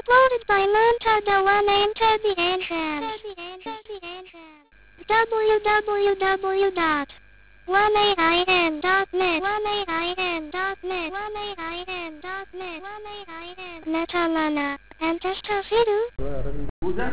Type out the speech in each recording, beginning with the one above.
Uploaded by Montada One Enter the Entrance. www.1ain.net 1ain.net 1ain.net Netalana. And Testafidu. جوزة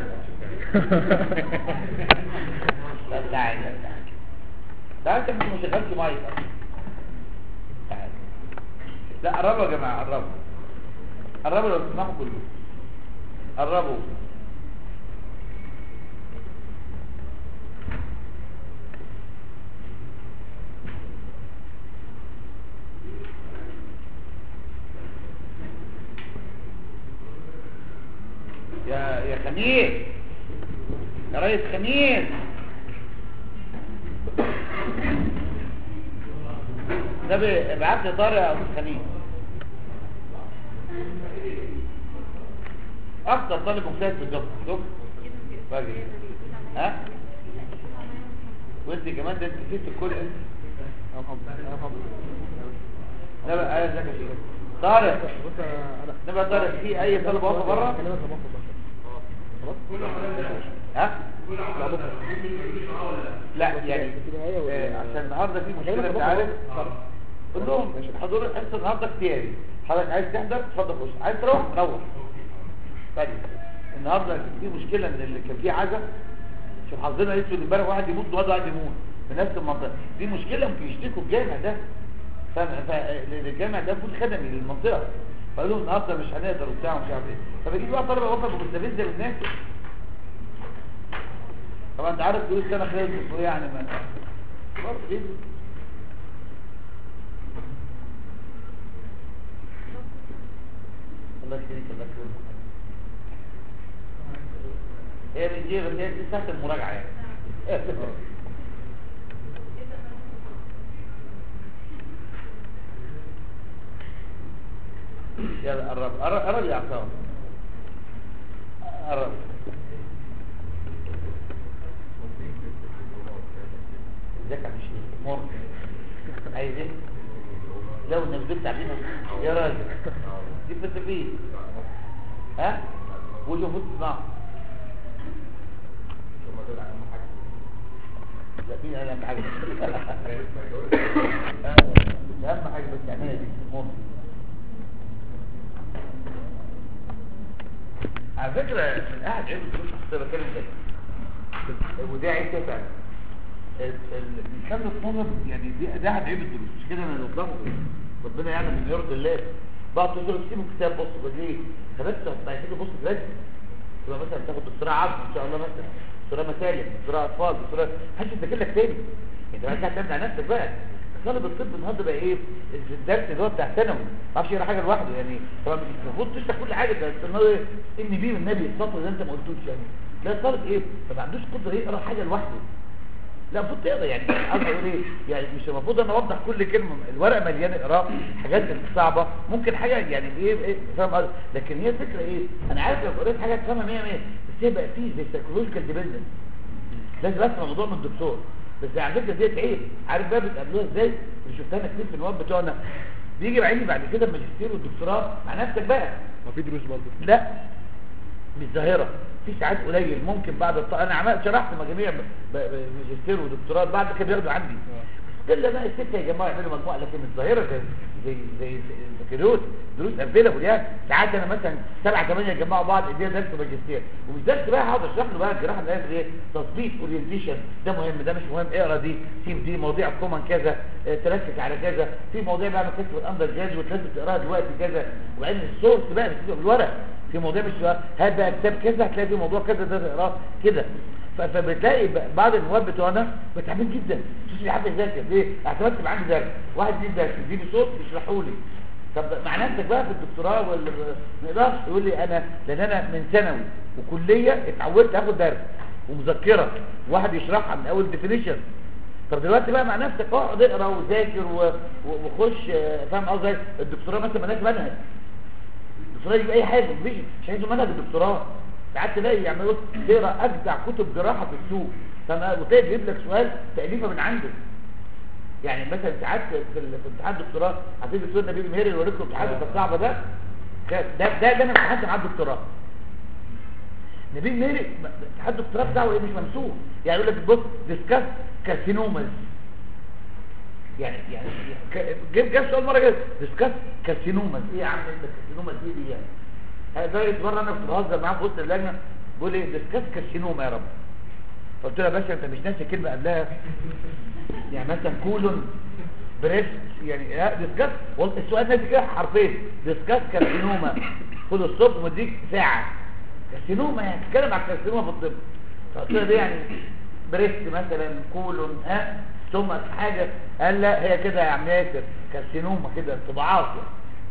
لا تعالى لا تعالى ده انت مش شغلت مايك أصلاً. تعالى لا قربوا يا جماعه قربوا قربوا لو تسمحوا كلكم قربوا يا يا خميس يا ريس خميس ده بي- ابعت لي طارق يا استاذ خميس اكتر طالب مجتهد في الدكتور دكتور راجل ها وانت كمان ده انت نسيت الكل انت لا لا ايه ازيك يا شيخ طارق بص انا نبقى طارق في اي طالب واقف بره كلمات خلاص ها لا بكره لا يعني في نهاية ولا- آه، عشان النهارده في مشكله كلمات انت بكرة. عارف خلاص. قول لهم ماشي. حضور الحصه النهارده اختياري حضرتك عايز تحضر اتفضل خش عايز تروح روح طيب النهارده في مشكله ان اللي كان فيه عزا شوف حظنا اسود امبارح واحد يموت وواحد واحد يموت في نفس المنطقه دي مشكله ممكن يشتكوا الجامع ده فاهم فالجامع ده فول خدمي للمنطقه فقالوا لهم النهارده مش هنقدر وبتاع ومش عارف ايه فبجيب بقى طلبه وقفه مستفزه للناس طبعا انت عارف دول السنه خلال الاسبوع يعني ما برضه ايه الله يخليك الله يكرمك هي بتجي بس هي دي ساعه المراجعه يعني يلا قرب قرب قرب يا عصام قرب ازيك يا مشير مر عايز ايه لو نزلت علينا يا راجل دي فتفيد ها وجه فوت صناعه لا دي اهم حاجه اهم حاجه بس تعملها دي مر على فكره من قاعد عيب الدروس كنت بتكلم كده ودي عيب كده فعلا الانسان الطالب يعني دي ده عيب الدروس مش كده انا لو ربنا يعلم ان يرضي الله بعض تقول سيبوا الكتاب بص بقول ليه خلاص بعد كده بص دلوقتي تبقى مثلا تاخد دكتوراه عظم ان شاء الله مثلا دكتوراه مسالك دكتوراه اطفال دكتوراه محدش يذاكر لك تاني انت بقى تعتمد على نفسك بقى طالب الطب النهارده بقى ايه الدرس اللي هو بتاع ثانوي ما اعرفش يقرا حاجه لوحده يعني طبعا مش المفروض تشرح كل حاجه ده النهارده ان بيه والنبي السطر اللي انت ما قلتوش يعني لا الطالب ايه ما عندوش قدره يقرا حاجه لوحده لا المفروض تقرا يعني قصدي اقول ايه يعني مش المفروض انا اوضح كل كلمه الورقه مليانه اقراء حاجات صعبه ممكن حاجه يعني ايه, إيه فاهم قصدي؟ لكن هي الفكره ايه انا عارف لو قريت حاجه تفهمها 100 100 بس هي بقى فيه زي سايكولوجيكال ديبندنس لازم اسمع الموضوع من الدكتور بس على فكره ديت عيب عارف بقى بتقابلوها ازاي اللي شفتها انا كتير في النواب بتوعنا بيجي بعيني بعد كده الماجستير والدكتوراه مع نفسك بقى ما في دروس برضه لا مش ظاهرة في ساعات قليل ممكن بعد الط... انا عملت شرحت مجاميع ب- ب- ماجستير ودكتوراه بعد كده بياخدوا عندي الا بقى الستة يا جماعه يعملوا مجموعه لكن مش ظاهره زي زي زي البكالوريوس دروس افيلابل يعني ساعات انا مثلا سبعه ثمانيه يجمعوا بعض اديها درس ماجستير ومش درس بقى هقعد اشرح له بقى الجراحه اللي هي ايه تظبيط اورينتيشن ده مهم ده مش مهم اقرا دي سيب دي مواضيع كومن كذا اه، تركز على كذا في مواضيع بقى مكتوب الاندر جراجويت لازم تقراها دلوقتي كذا وبعدين السورس بقى بتكتبه بالورق في مواضيع مش هات بقى كتاب كذا هتلاقي في موضوع كذا ده تقراه كده ف- فبتلاقي ب- بعض النواب بتوعنا متعبين جدا مش بيحب يذاكر ليه اعتمدت يبقى عندي درس واحد يديني درس يديني صوت يشرحوا لي طب مع نفسك بقى في الدكتوراه ولا ما يقدرش يقول لي انا لان انا من ثانوي وكليه اتعودت اخد درس ومذكره واحد يشرحها من اول ديفينيشن طب دلوقتي بقى مع نفسك اقعد اقرا وذاكر و- و- وخش آه، فاهم قصدي الدكتوراه مثلا مالهاش منهج الدكتوراه دي اي حاجه مفيش مش عايزه منهج الدكتوراه ساعات تلاقي يعني بص تقرا اجدع كتب جراحه في السوق فاهم وتلاقي يجيب لك سؤال تاليفه من عنده يعني مثلا ساعات في ال- في امتحان الدكتوراه عارفين الدكتور نبيل مهير اللي وريكم امتحان كانت صعبه ده ده ده ده انا امتحنت معاه الدكتوراه نبيل ميري اتحاد الدكتوراه بتاعه ايه مش ممسوح يعني يقول لك بص ديسكاس كارسينوماز يعني يعني ك- جيب جاب سؤال مره كده ديسكاس كارسينوماز ايه يا عم انت كارسينوماز دي دي يعني لدرجه مره انا كنت بهزر معاه في وسط اللجنه بيقول لي ديسكاس كارسينوما يا رب فقلت له يا باشا انت مش ناسي كلمه قبلها يعني مثلا كولون بريست يعني لا ديسكاس والله السؤال نازل كده حرفين ديسكاس كارسينوما خد الصبح واديك ساعه كارسينوما يعني تتكلم عن كارسينوما في الطب فقلت له دي يعني بريست مثلا كولون ها ستومك حاجه قال لا هي كده يا عم ياسر كارسينوما كده طبعات يعني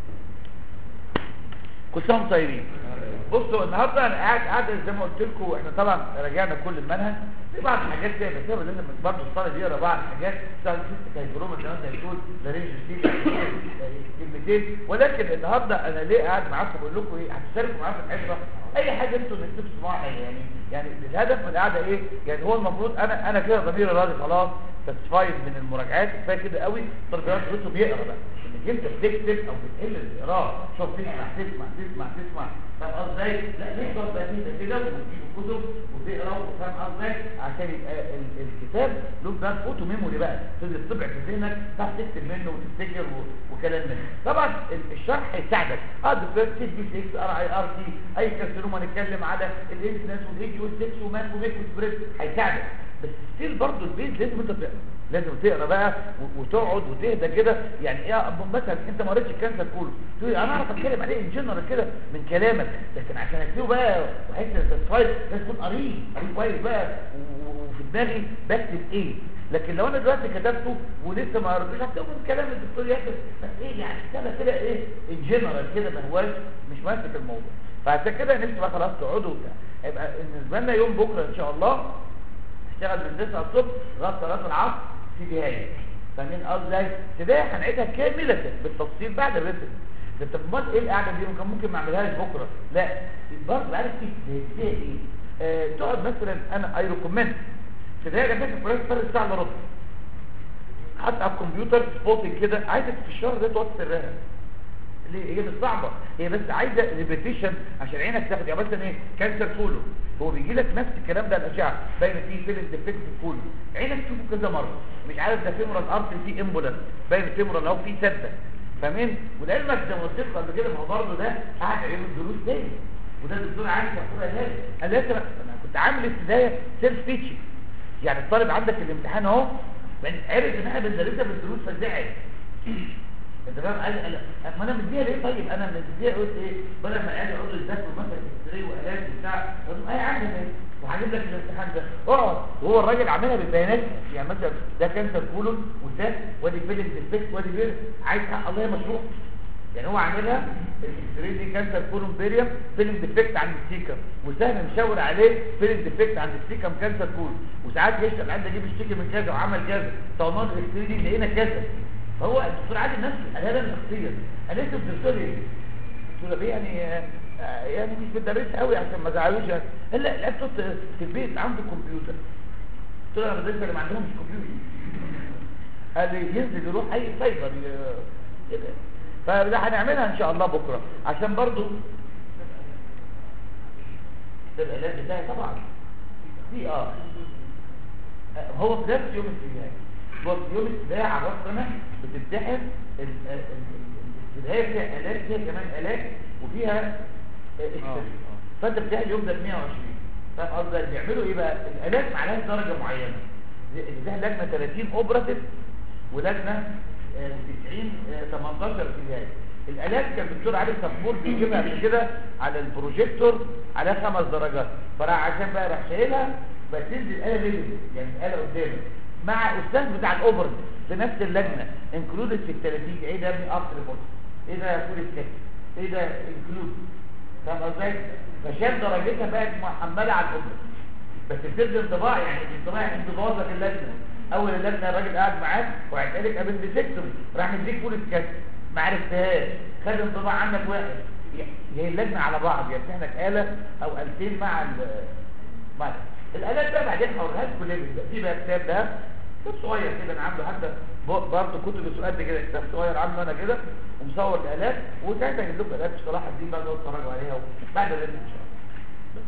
كل سنه وانتم طيبين بصوا النهارده انا قاعد قاعد زي ما قلت لكم احنا طبعا راجعنا كل المنهج في بعض الحاجات كده بس هو لازم برضه الطالب يقرا بعض الحاجات سواء ست كايبروما زي ما انت بتقول ده رينج ستيل كلمتين ولكن النهارده انا ليه قاعد معاكم بقول لكم ايه هتشاركوا معايا في الحصه اي حاجه انتوا نفسكم تسمعوها يعني يعني الهدف من القعده ايه يعني هو المفروض انا انا كده ضميري راضي خلاص ساتسفايد من المراجعات كفايه كده قوي الطالب يقعد بيقرا بقى انك انت بتكتب او بتحل الاقرار شوف تسمع تسمع تسمع تسمع فاهم قصدي لا ليه تقعد بقى كده كده وتجيب الكتب وتقرا وفاهم قصدي عشان يبقى ال- الكتاب له بقى فوتو ميموري بقى تقدر تطبع في ذهنك تعرف تكتب منه وتفتكر و- وكلام من ده. طبعا ال- الشرح هيساعدك اه دكتور سي بي 6 ار اي ار تي اي كارسينوما نتكلم على الانسنس والايدي والسكس ومان وبيك وسبريد هيساعدك بس ستيل برضه البيت لازم انت تقرا لازم تقرا بقى و- وتقعد وتهدى كده يعني ايه مثلا انت ما قريتش الكانسر كله تقول انا اعرف اتكلم عليه ان جنرال كده من كلامك لكن عشان اكتبه بقى واحس ان ساتسفايد لازم اكون قريه قريه كويس بقى و- و- وفي دماغي بكتب ايه لكن لو انا دلوقتي كتبته ولسه ما قريتوش هكتبه من كلام الدكتور ياسر بس ايه يعني كده كده ايه ان جنرال كده ما هواش مش ماسك الموضوع فعشان كده نفسي بقى خلاص تقعدوا وبتاع يبقى بالنسبه لنا يوم بكره ان شاء الله اشتغل من 9 الصبح لغايه 3 العصر في نهايه فاهمين قصدي ازاي هنعيدها كامله بالتفصيل بعد الرسم ده طب امال ايه القعده دي ممكن ممكن ما اعملهاش بكره لا برضه عارف ايه ازاي ايه آه تقعد مثلا انا اي ريكومند في ده جنبك الكويس فرق ساعه الا ربع حتى على الكمبيوتر سبوتنج كده عايزك في الشهر ده تقعد تسرها ليه هي مش صعبه هي بس عايزه ريبيتيشن عشان عينك تاخد يعني مثلا ايه كانسر كولو هو بيجي لك نفس الكلام ده الاشعه باين فيه فيلم ديفكت في الكولو عينك تشوفه كذا مره مش عارف ده فيمورال ارت فيه امبولانس باين فيمورال اهو فيه سده فاهمين ولعلمك زي ما قلت لكم قبل كده ما هو برضه ده قاعد يعمل دروس تاني وده الدكتور عارف يقول لي قال لي انا كنت عامل ابتدائي سيلف تيتشنج يعني الطالب عندك في الامتحان اهو عرف ان احنا بندرسها بالدروس فزعل انت فاهم قال قال ما انا مديها ليه طيب انا مديها قلت ايه بدل ما العيال يقعدوا يذاكروا مثلا اكستري والات وبتاع قلت اي عندك ايه وهجيب لك الامتحان ده اقعد وهو الراجل عاملها بالبيانات يعني مثلا ده كانسر كولون وده وادي فيلم ديفكت وادي فيلم عايز حق الله مشروع يعني هو عاملها الاكستري دي كانسر كولون بيريم فيلم ديفكت عند السيكم وسهل مشاور عليه فيلم ديفكت عند السيكم كانسر كولون وساعات يشتغل عند يجيب اشتكي من كذا وعمل كذا طونات الاكستري دي لقينا كذا فهو الدكتور عادل نفسه قال هذا شخصيا قال انت الدكتور ايه قلت له يعني آه، يعني مش بتدرس قوي عشان ما زعلوش يعني قال لا لابتوب في البيت عنده كمبيوتر قلت له انا بدرس اللي ما عندهمش كمبيوتر قال لي ينزل يروح اي سايبر ي- كده فده هنعملها ان شاء الله بكره عشان برضو ده العلاج بتاعي طبعا في اه هو في نفس يوم السباعي هو في يوم السباعي على راسنا بتمتحن ال- ال- ال- السباعي فيها علاج فيها كمان علاج وفيها اكتشاف فانت بتمتحن اليوم ده 120 فاهم قصدي بيعملوا ايه بقى العلاج معلهاش درجه معينه ده لجنه 30 اوبراتيف ولجنه آه، 90 آه، 18 ابتدائي الالات كان الدكتور علي صفور بيجيبها قبل كده على البروجيكتور على خمس درجات فراح عشان بقى راح شايلها فتنزل الاله ليفل يعني الاله قدامك مع استاذ بتاع الاوبر في نفس اللجنه انكلودد في ال 30 ايه ده يا ابني اصل بوت ايه ده فول ستيك ايه ده انكلود فاهم ازاي فشال درجتها بقت محمله على الاوبر بس بتدي انطباع يعني الانطباع يعني انضباطك اللجنه اول اللجنه الراجل قاعد معاك وهيتقال لك ابندسكتومي راح مديك فول ستيك ما عرفتهاش خد انطباع عنك واحد هي اللجنه على بعض يمتحنك اله او التين مع ال مع ال- الالات بقى بعدين هوريها لكم ليه بيبقى في بقى كتاب ده كتاب صغير كده انا عامله حتى برضه كتب السؤال قد كده كتاب صغير عامله انا كده ومصور الالات وساعتها اجيب لكم الالات صلاح الدين بقى تقعدوا تتفرجوا عليها بعد الرسم ان شاء الله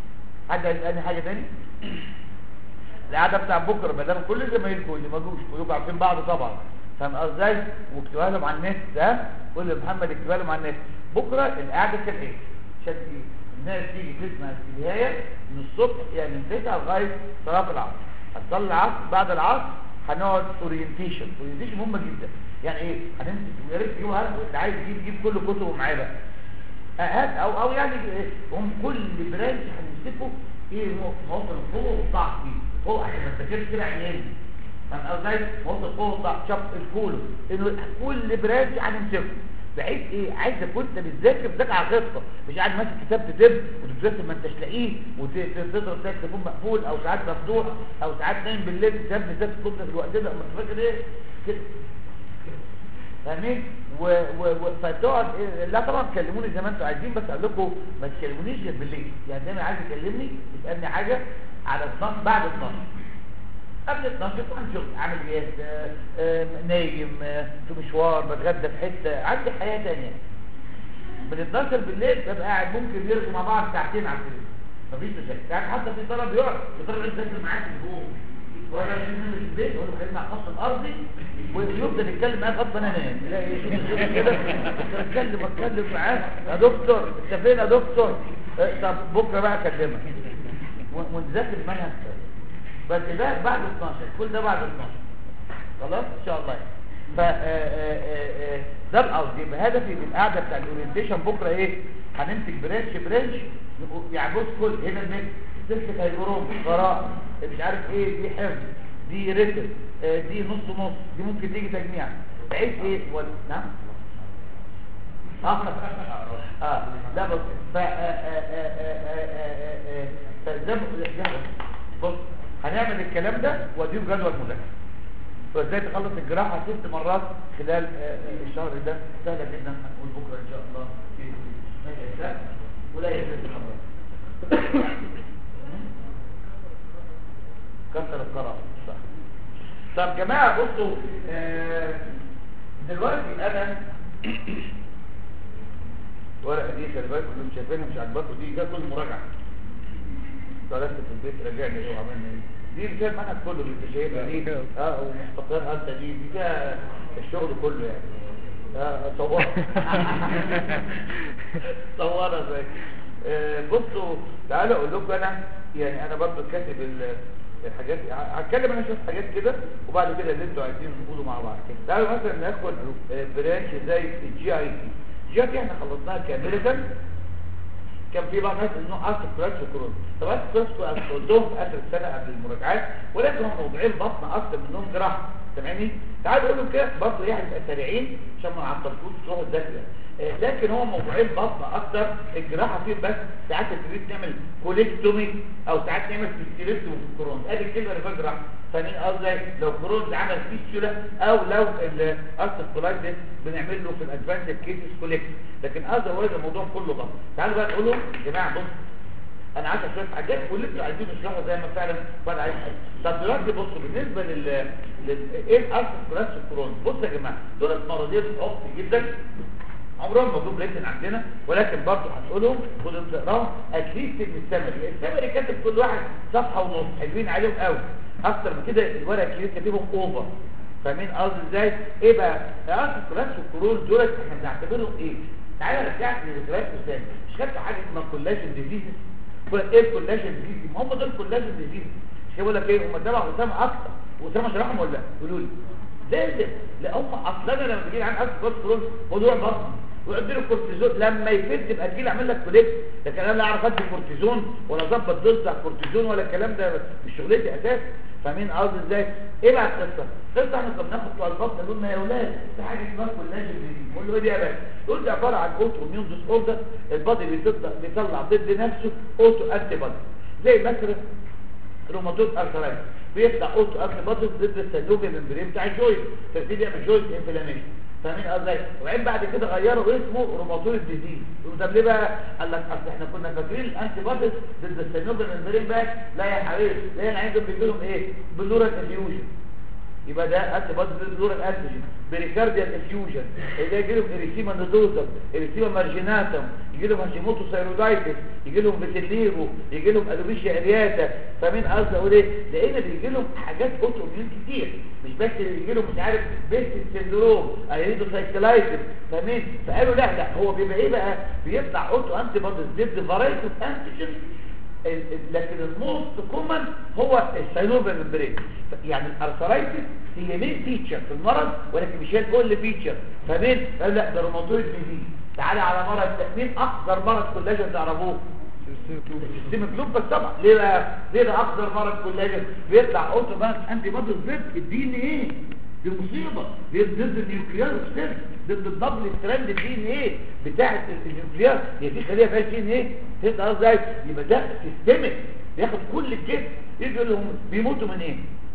حد عايز حاجه تاني القعده بتاع بكره ما دام كل زمايلكم اللي ما جوش كلكم عارفين بعض طبعا فاهم قصدي ازاي واكتبوها لهم على النت ها قول لمحمد اكتبها لهم على النت بكره القعده كالاتي عشان ايه الناس تيجي تسمع النهايه من الصبح يعني من 9 لغايه صلاه العصر هتصلي العصر بعد العصر هنقعد اورينتيشن اورينتيشن مهمه جدا يعني ايه هنمسك ويا ريت تجيبوا هات اللي عايز يجيب يجيب كل كتبه معاه بقى هات او او يعني إيه، هم كل برانش هنمسكه ايه موطن القوه والضعف فيه هو عشان ما تذاكرش كده عيالي فاهم ازاي موطن القوه والضعف شق الكولو انه كل برانش هنمسكه بحيث ايه عايزك وانت بتذاكر بتذاكر على خطه مش قاعد ماسك كتاب تدب وتكتب ما انتش لاقيه وتضرب تلاقي التليفون مقفول او ساعات مفتوح او ساعات نايم بالليل كتاب بالذات الكتب في الوقت ده ما فاكر ايه كده فاهمين و... و... و... فتقعد إيه؟ لا طبعا كلموني زي ما انتوا عايزين بس اقول لكم ما تكلمونيش غير بالليل يعني دايما عايز يكلمني يسالني حاجه على 12 بعد 12 قبل 12 طبعا شغل عمليات آه، آه، نايم آه، في مشوار بتغدى في حته عندي حياه ثانيه من 12 بالليل ببقى قاعد ممكن نرغي مع بعض ساعتين على التليفون مفيش مشاكل يعني حتى في طلب يقعد الطلب يذاكر معاك الجوع وانا في البيت وانا بكلم على الخط الارضي ويفضل يتكلم معايا غصب انا انام يلاقي يشوف الشغل كده اتكلم اتكلم معاه يا دكتور انت فين يا دكتور اه، طب بكره بقى اكلمك و- ونذاكر المنهج بس ده بعد 12 كل ده بعد 12 خلاص ان شاء الله ف آه، آه، آه، آه، ده القصد يبقى هدفي من القعده بتاع الاورينتيشن بكره ايه هنمسك برانش برانش نقول- يعني بص كل هنا النت تمسك هيجروم قراءه مش عارف ايه دي حفظ دي رتم آه، دي نص نص دي ممكن تيجي تجميع بحيث ايه وال... نعم اه اه ده بص ف آه، آه، آه، آه، آه، آه، آه، فده ده بص هنعمل الكلام ده واديه جدول مذاكره وازاي تخلص الجراحه ست مرات خلال آه، آه، الشهر ده سهله جدا هنقول بكره ان شاء الله ماشي ده ولا يهمك الخبر كسر القرار صح طب جماعه بصوا آه، دلوقتي انا ورقه دي خلي بالكم اللي مش شايفينها مش عاجباكم دي جت كل مراجعه درست في البيت راجعنا ايه وعملنا ايه دي فيها المنهج كله اللي انت شايفها دي اه ومستقرها انت دي دي فيها الشغل كله يعني اه صورها صورها زي آه، بصوا تعالوا اقول لكم انا يعني انا برضو كاتب ال- الحاجات هتكلم انا شويه حاجات كده وبعد كده اللي انتوا عايزين نقوله مع بعض كده تعالوا مثلا ناخد آه، برانش زي الجي اي تي الجي اي تي احنا خلصناها كامله كان في بعض الناس انه اصل كلاس وكورونا طب اصل كلاس قلتهم في اخر السنه قبل المراجعات ولكن هم موضوعين بطن اكتر منهم جراحه سامعني تعالوا نقول لهم كده برضه يعني نبقى سريعين عشان ما نعطلكوش تروحوا تذاكروا آه، لكن هو موضوعين بطن اكتر الجراحه فيه بس ساعات التريد نعمل كوليكتومي او ساعات نعمل فيستيريكتومي في الكورونا ادي الكلمه اللي في الجراحه فاهمين قصدي لو كورونا عمل فيستولا او لو الاستيكولايتس بنعمل له في الادفانسد كيسز كوليكت لكن اذر الموضوع كله بطن تعالوا بقى نقول لهم يا جماعه بص انا عايز شويه حاجات واللي انتوا عايزين تشرحوا زي ما فعلا وانا عايز حاجه طب دلوقتي بصوا بالنسبه لل لل ايه الارث كلاس الكورونا بصوا يا جماعه دول مرضين عقد جدا عمرهم ما جم ريتن عندنا ولكن برضه هنقولهم خدوا تقراهم اتليست من السمري السمري كاتب كل واحد صفحه ونص حلوين عليهم قوي اكتر من كده الورق الكبير كاتبهم اوفر فاهمين قصدي ازاي ايه بقى الارث كلاس الكورونا دول احنا بنعتبرهم ايه تعالى رجعت لذكريات اسامه مش خدت حاجه اسمها كولاجين ديزيز بقول لك ايه الكولاجين ديزيز ما هم دول كولاجين ديزيز مش بقول لك ايه هم تبع اسامه اكتر واسامه شرحهم ولا لا قولوا لي لازم لا هم اصلا أنا لما بيجي لي عن ارث كلاس الكورونا موضوع بطن ويدي له كورتيزون لما يفيد يبقى تجي لي اعمل لك كوليكت لكن انا لا اعرف ادي كورتيزون ولا اظبط دوز بتاع كورتيزون ولا الكلام ده مش شغلتي اساسا فاهمين قصدي ازاي ايه بقى القصه القصه احنا كنا بناخد بتوع البطن نقول لنا يا اولاد في حاجه اسمها كولاجين دي نقول له ايه دي يا باشا يقول دي عباره عن اوتو اميون ديس اوردر البادي بيطلع بيطلع ضد نفسه اوتو انتي بادي زي مثلا روماتويد ارثرايتس بيطلع اوتو انتي بادي ضد السلوجن الممبرين بتاع الجوينت فبتدي يعمل جوينت انفلاميشن فاهمين قصدي وبعدين بعد كده غيروا اسمه روماتويد ديزيز يقولوا طب ليه بقى قال لك اصل احنا كنا فاكرين الانتي بوديز ضد السينوبل الممبرين بقى لا يا حبيبي لا انا عندهم بيجي لهم ايه بلورال افيوجن يبقى ده انتي بودي دور الانتيجين بريكارديال افيوجن اللي يجي لهم اريثيما نودوزم اريثيما مارجيناتم يجي لهم هاشيموتو ثايرويدايتس يجي لهم فيتيليرو يجي لهم الوبيشيا ارياتا فمين قصدي اقول ايه لان بيجي لهم حاجات اوتو اميون كتير مش بس اللي يجي لهم مش عارف بيست سيندروم ايريدو سايكلايتس فمين فقالوا لا لا هو بيبقى ايه بقى بيطلع اوتو انتي بوديز ضد فرايتي اوف انتيجين ال- ال- لكن الموست كومن هو الساينوفيال ممبرين يعني الارثرايتس هي مين فيتشر في المرض ولكن مش هي كل فيتشر فمين قال لا ده روماتويد ديزيز تعالى على مرض مين اخطر مرض كولاجين تعرفوه السيستم جلوب بس طبعا ليه بقى ليه ده اخطر مرض كولاجين بيطلع اوتومات انتي بوديز ضد الدي ان ايه دي مصيبه ضد ضد النيوكليار سيل ضد الدبل ستراند دي ان ايه بتاعه النيوكليار هي دي خليه فيها دي ان ايه تبقى ازاي يبقى ده سيستمك بياخد كل الجسم يجي لهم بيموتوا من ايه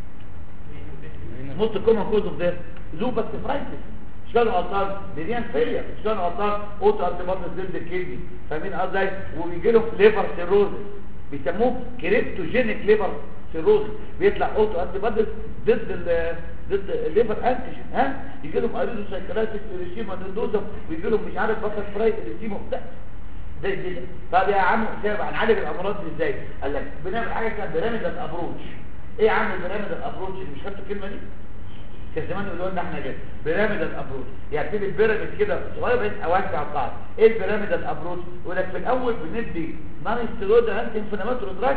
موت كومن كوز اوف ديث لوبس فرايتس مش كانوا غلطان ديان فيليا مش كانوا غلطان اوتو انتيبوديز ضد الكدني فاهمين قصدي وبيجي لهم ليفر سيروزس بيسموه كريبتوجينيك ليفر سيروزس بيطلع اوتو انتيبوديز ضد ال ضد الليفر انتيجين ها يجي لهم اريدو سايكلاتيك اريشيما نودوزم ويجي لهم مش عارف بطل فرايت اريشيما ده زي كده طب يا عم سيب هنعالج الامراض دي ازاي قال لك بنعمل حاجه اسمها بيراميدال ابروتش ايه يا عم البيراميدال ابروتش مش خدتوا الكلمه دي كان زمان يقولوا لنا احنا كده بيراميدال ابروتش يعني تبتدي البيراميد كده صغير بعدين اوسع القاعده ايه البيراميدال ابروتش يقول لك في الاول بندي نون ستيرويد انتي انفلاماتوري دراج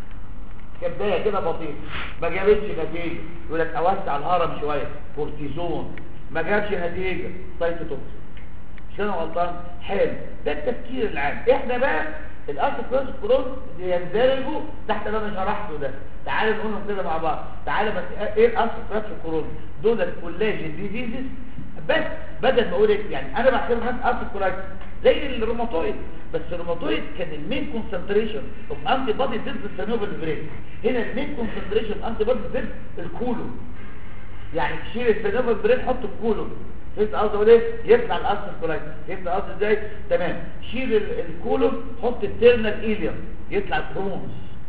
كبدايه كده بسيطه ما جابتش نتيجه يقول لك اوسع الهرم شويه كورتيزون ما جابش نتيجه سايتوتوكسين مش انا غلطان حلو ده التفكير العام احنا بقى الاسيكلوز كلوز يندرجوا تحت اللي انا شرحته ده تعالوا نقولهم كده مع بعض تعالوا بس ايه الاسيكلوز كلوز دول الكولاجين ديزيزز بس بدل ما اقول إيه؟ يعني انا بعتبرها اسيكلوز زي الروماتويد بس الروماتويد كان المين كونسنتريشن اوف انتي بودي ضد السينوفيل بريك هنا المين كونسنتريشن انتي بودي ضد الكولو يعني تشيل السينوفيل برين حط الكولو فهمت قصدي اقول ايه يطلع الاصل كولايت فهمت قصدي ازاي تمام شيل ال- الكولون حط التيرنال ايليوم يطلع الكرونز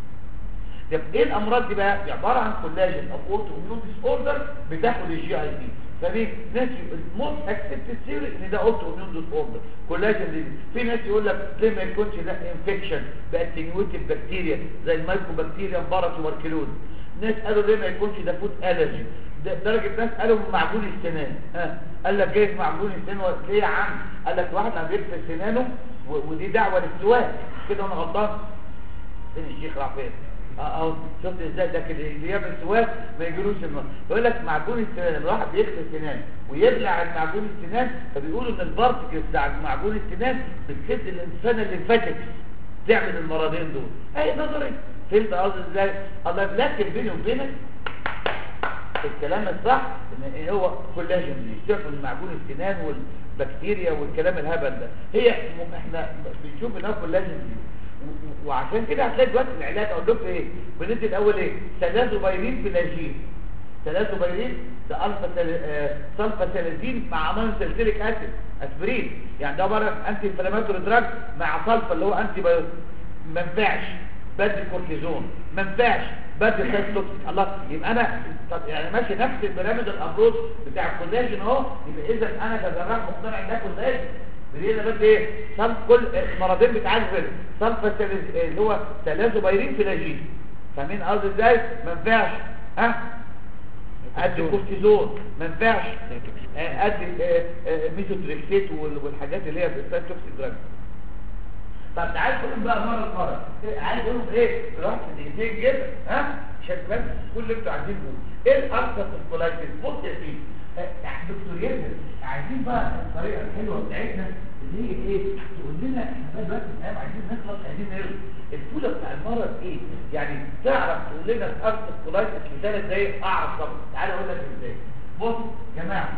طب ايه الامراض دي بقى دي عباره عن كولاجين او اوتو اميون ديس اوردر بتاخد الجي اي بي فدي ناس الموست اكسبتد ثيوري ان ده اوتو اميون ديس اوردر كولاجين دي في ناس يقول لك ليه ما يكونش ده انفكشن باتنيويتد بكتيريا زي المايكوبكتيريا باراتوبركلوز ناس قالوا ليه ما يكونش ده فود الرجي درجة ناس قالوا معجون السنان ها قال لك جايز معجون السنان و- ليه يا عم قال لك واحد عم بيغسل سنانه و- ودي دعوة للسواك كده انا غلطان فين الشيخ راح فين اه اهو شفت ازاي ده كده اللي يعمل سواك ما يجيلوش النار يقول لك معجون السنان لما الواحد بيغسل سنان ويبلع معجون السنان فبيقولوا ان البارتكلز بتاع معجون السنان بتسد الانسان الليمفاتكس تعمل المرضين دول اي نظري فهمت قصدي ازاي الله لكن بيني وبينك الكلام الصح ان إيه هو كولاجين بيشتغل من معجون السنان والبكتيريا والكلام الهبل ده هي م- احنا بنشوف انها كولاجين دي و- و- وعشان كده هتلاقي دلوقتي العلاج اقول لكم ايه بندي الاول ايه سلازوبايرين بلاجين سلازوبايرين ده الفا سل- آه، سلفا سلازين مع امينو سلسليك اسيد اسبرين يعني ده عباره عن انتي انفلاماتوري دراج مع سلفا اللي هو انتي بايو ما ينفعش بدي كورتيزون ما ينفعش بدي سايتوكسيك الله يبقى انا طب يعني ماشي نفس البرامج الابروش بتاع الكولاجين اهو يبقى اذا انا كجراح مقتنع ان ده كولاجين بدينا بدي ايه صل كل المرضين بتاعنا كده صلفه سلز- اللي هو سلازوبايرين فلاجين فاهمين قصدي ازاي ما ينفعش ها ادي كورتيزون ما ينفعش آه، ادي آه، آه، ميثوتريكسيت وال- والحاجات اللي هي السايتوكسيك دراج طب تعال تقول بقى مرة مرة عايز اقول ايه رحت دقيقتين كده ها عشان بس كل اللي انتوا عايزين تقولوا ايه الارثر الكولايتس بص يا سيدي آه، دكتور ياسر عايزين بقى الطريقه الحلوه بتاعتنا اللي هي ايه تقول لنا احنا بقى دلوقتي الآن عايزين نخلص عايزين نرجع الفوله بتاع المرض ايه يعني تعرف تقول لنا الارثر الكولايتس في ثلاث دقايق اعرف طبعا تعالى اقول لك ازاي بص يا جماعه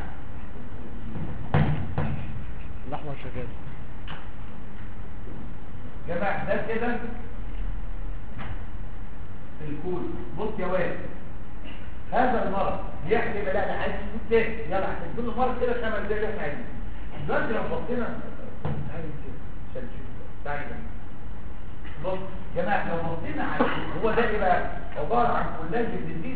الاحمر شغال جماعة ده كده الكول بص يا واد هذا المرض يحكي لا لا عايز تقول تاني يلا عشان كل مرض كده خمس دقايق احنا عايزين دلوقتي لو بصينا تعالي كده عشان نشوف تعالي كده. بص يا جماعة لو بصينا على هو ده ايه بقى عبارة عن كولاجين ديزيز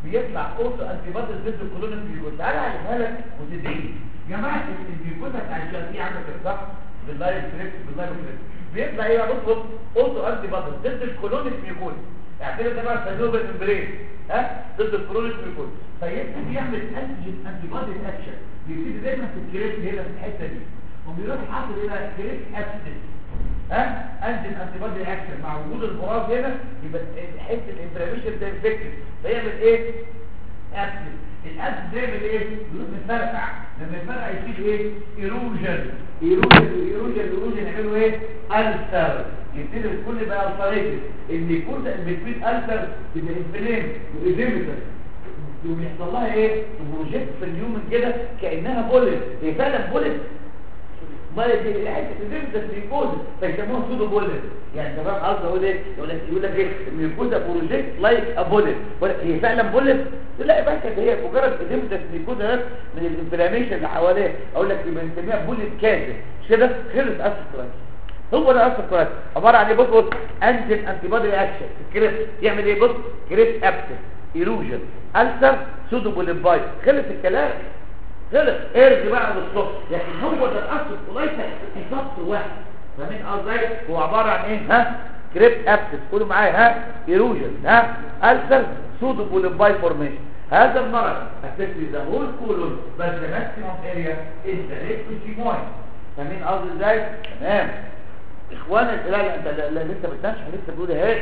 بيطلع اوتو انتي بادي ضد الكولونيك ميوكوزا تعالى اعلمها لك وتدعي لي يا جماعه الميوكوزا بتاع الجلديه عندك صح باللايف كريبس باللايف كريبس بيطلع ايه بقى بص اوتو انتي بادي ضد الكولونيك ميوكوزا اعتبر ده بقى سينوبل ممبرين ها ضد الكولونيك ميوكوزا فيبتدي يعمل انتيجين انتي بادي اكشن بيبتدي دايما في الكريبس هنا في الحته دي وبيروح حاطط هنا كريبس اكشن ها انزل انتي بادي اكشن مع وجود البراز هنا يبقى حته الانفلاميشن ده انفكتد فيعمل ايه اكشن الاكشن ده يعمل ايه يروح متفرقع لما يتفرقع يصير ايه ايروجن ايروجن ايروجن ايروجن يعملوا ايه السر يبتدي الكل بقى الفريق ان يكون بتوين السر يبقى انفلام وايديمتر وبيحصل لها ايه بروجكت في اليوم كده كانها بولت هي فعلا بولت ما دي الحته تبدا تريكوز فيسموها سودو بولت يعني تمام قصدي اقول ايه يقول لك يقول لك ايه الميكوزا بروجكت لايك ا بولت هي فعلا بولت لا يا باشا هي مجرد تبدا تريكوز من الانفلاميشن اللي حواليها اقول لك يبقى نسميها بولت كاذب مش كده خلص اثر كويس هو ده اثر كويس عباره عن ايه بص بص انزل انتي بودي اكشن الكريب يعمل ايه بص كريب ابسس ايروجن السر سودو بوليباي خلص الكلام خلص ارجع بقى للصف لكن هو ده الاصل كويسه في سطر واحد فاهمين قصدي هو عباره عن ايه ها كريب ابسس قولوا معايا ها ايروجن ها السر سودو بوليباي فورميشن هذا المرض affects the whole colon but the maximum area is the rectus فاهمين قصدي ازاي تمام اخوانا لا لا انت لا, لا لسه بتنامش لسه بتقول ايه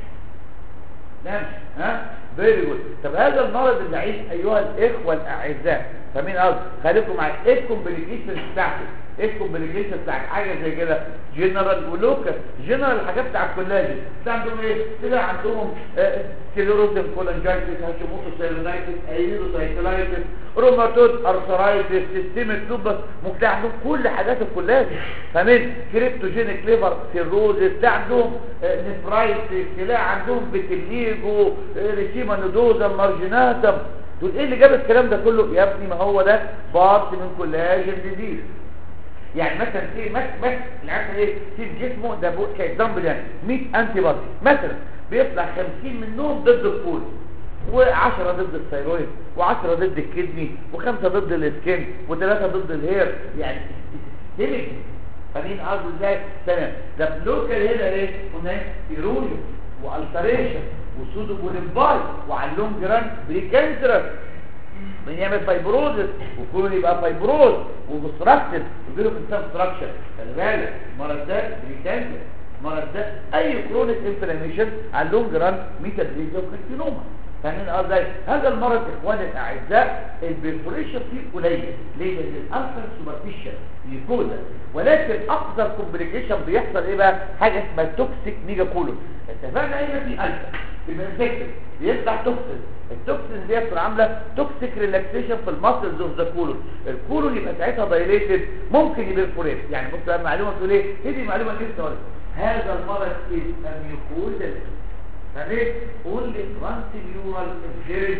نامش ها فيري جود طب هذا المرض اللعين ايها الاخوه الاعزاء فاهمين قصدي خليكم معايا ايه الكومبليكيشن بتاعته ايه الكومبليكيشن بتاعت حاجه زي كده جنرال ولوكال جنرال الحاجات بتاع الكولاجين ده عندهم ايه كده عندهم سيلوروزم كولانجايتس هاشيموتو سيلولايتس ايريدوسايكلايتس روماتويد ارثرايتس سيستيميك لوبس ممكن عندهم كل حاجات الكولاجين فاهمين كريبتوجينيك ليفر سيروزس ده عندهم نفرايتس تلاقي عندهم بتليجو ريشيما نودوزا مارجيناتم دول ايه اللي جاب الكلام ده كله يا ابني ما هو ده بارت من كولاجين ديزيز يعني مثلا في مثلا العيان ايه في جسمه ده كاكزامبل يعني 100 انتي بادي مثلا بيطلع 50 منهم ضد الكول و10 ضد الثيرويد و10 ضد الكدني و5 ضد السكين و3 ضد الهير يعني سيستميك فاهمين قصدي ازاي تمام ده لوكال هنا ايه قلنا ايه ايروجن والتريشن وسودو بوليمباي وعلى اللونج ران بريكانسرس بنعمل فايبروزس وكلون يبقى فايبروز وبستراكشن وبيرو في ستراكشر خلي بالك المرض ده بريكانسر المرض ده اي كرونيك انفلاميشن على اللونج ران ميتابوليزم وكارسينوما فاهمين قصدي هذا المرض اخواني الاعزاء البرفوريشن فيه قليل ليه لان الالفر سوبرفيشال يكودا ولكن اكثر كومبليكيشن بيحصل ايه بقى حاجه اسمها توكسيك ميجا كولون اتفقنا ايه في الفا يبقى انفكتد بيطلع توكسين التوكسين دي بتبقى عامله توكسيك ريلاكسيشن في الماسلز اوف ذا كولون الكولون يبقى ساعتها دايليتد ممكن يبرفوريت يعني بص بقى المعلومه تقول ايه هي دي المعلومه اللي لسه هذا المرض از اميوكوزال فليه اونلي ترانسميورال افيرنس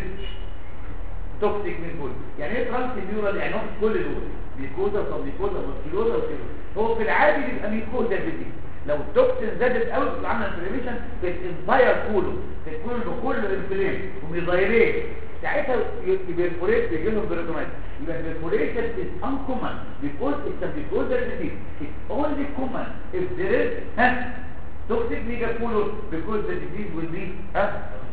توكسيك من كل يعني ايه ترانسميورال يعني واخد كل دول ميكوزا وسبميكوزا وسكيلوزا وكده هو في العادي بيبقى ميكوزا بدي لو التوكسين زادت قوي بتبقى عامله انفلاميشن في الانفاير كله في كله كله انفلام وبيضايريه ساعتها يبرفوريت بيجي لهم بريدومات يبقى البرفوريشن از انكومن بيكوز اتس بيكوزا ديزيز اتس اونلي كومن اف ذير از ها toxic mega colon because the disease will be huh?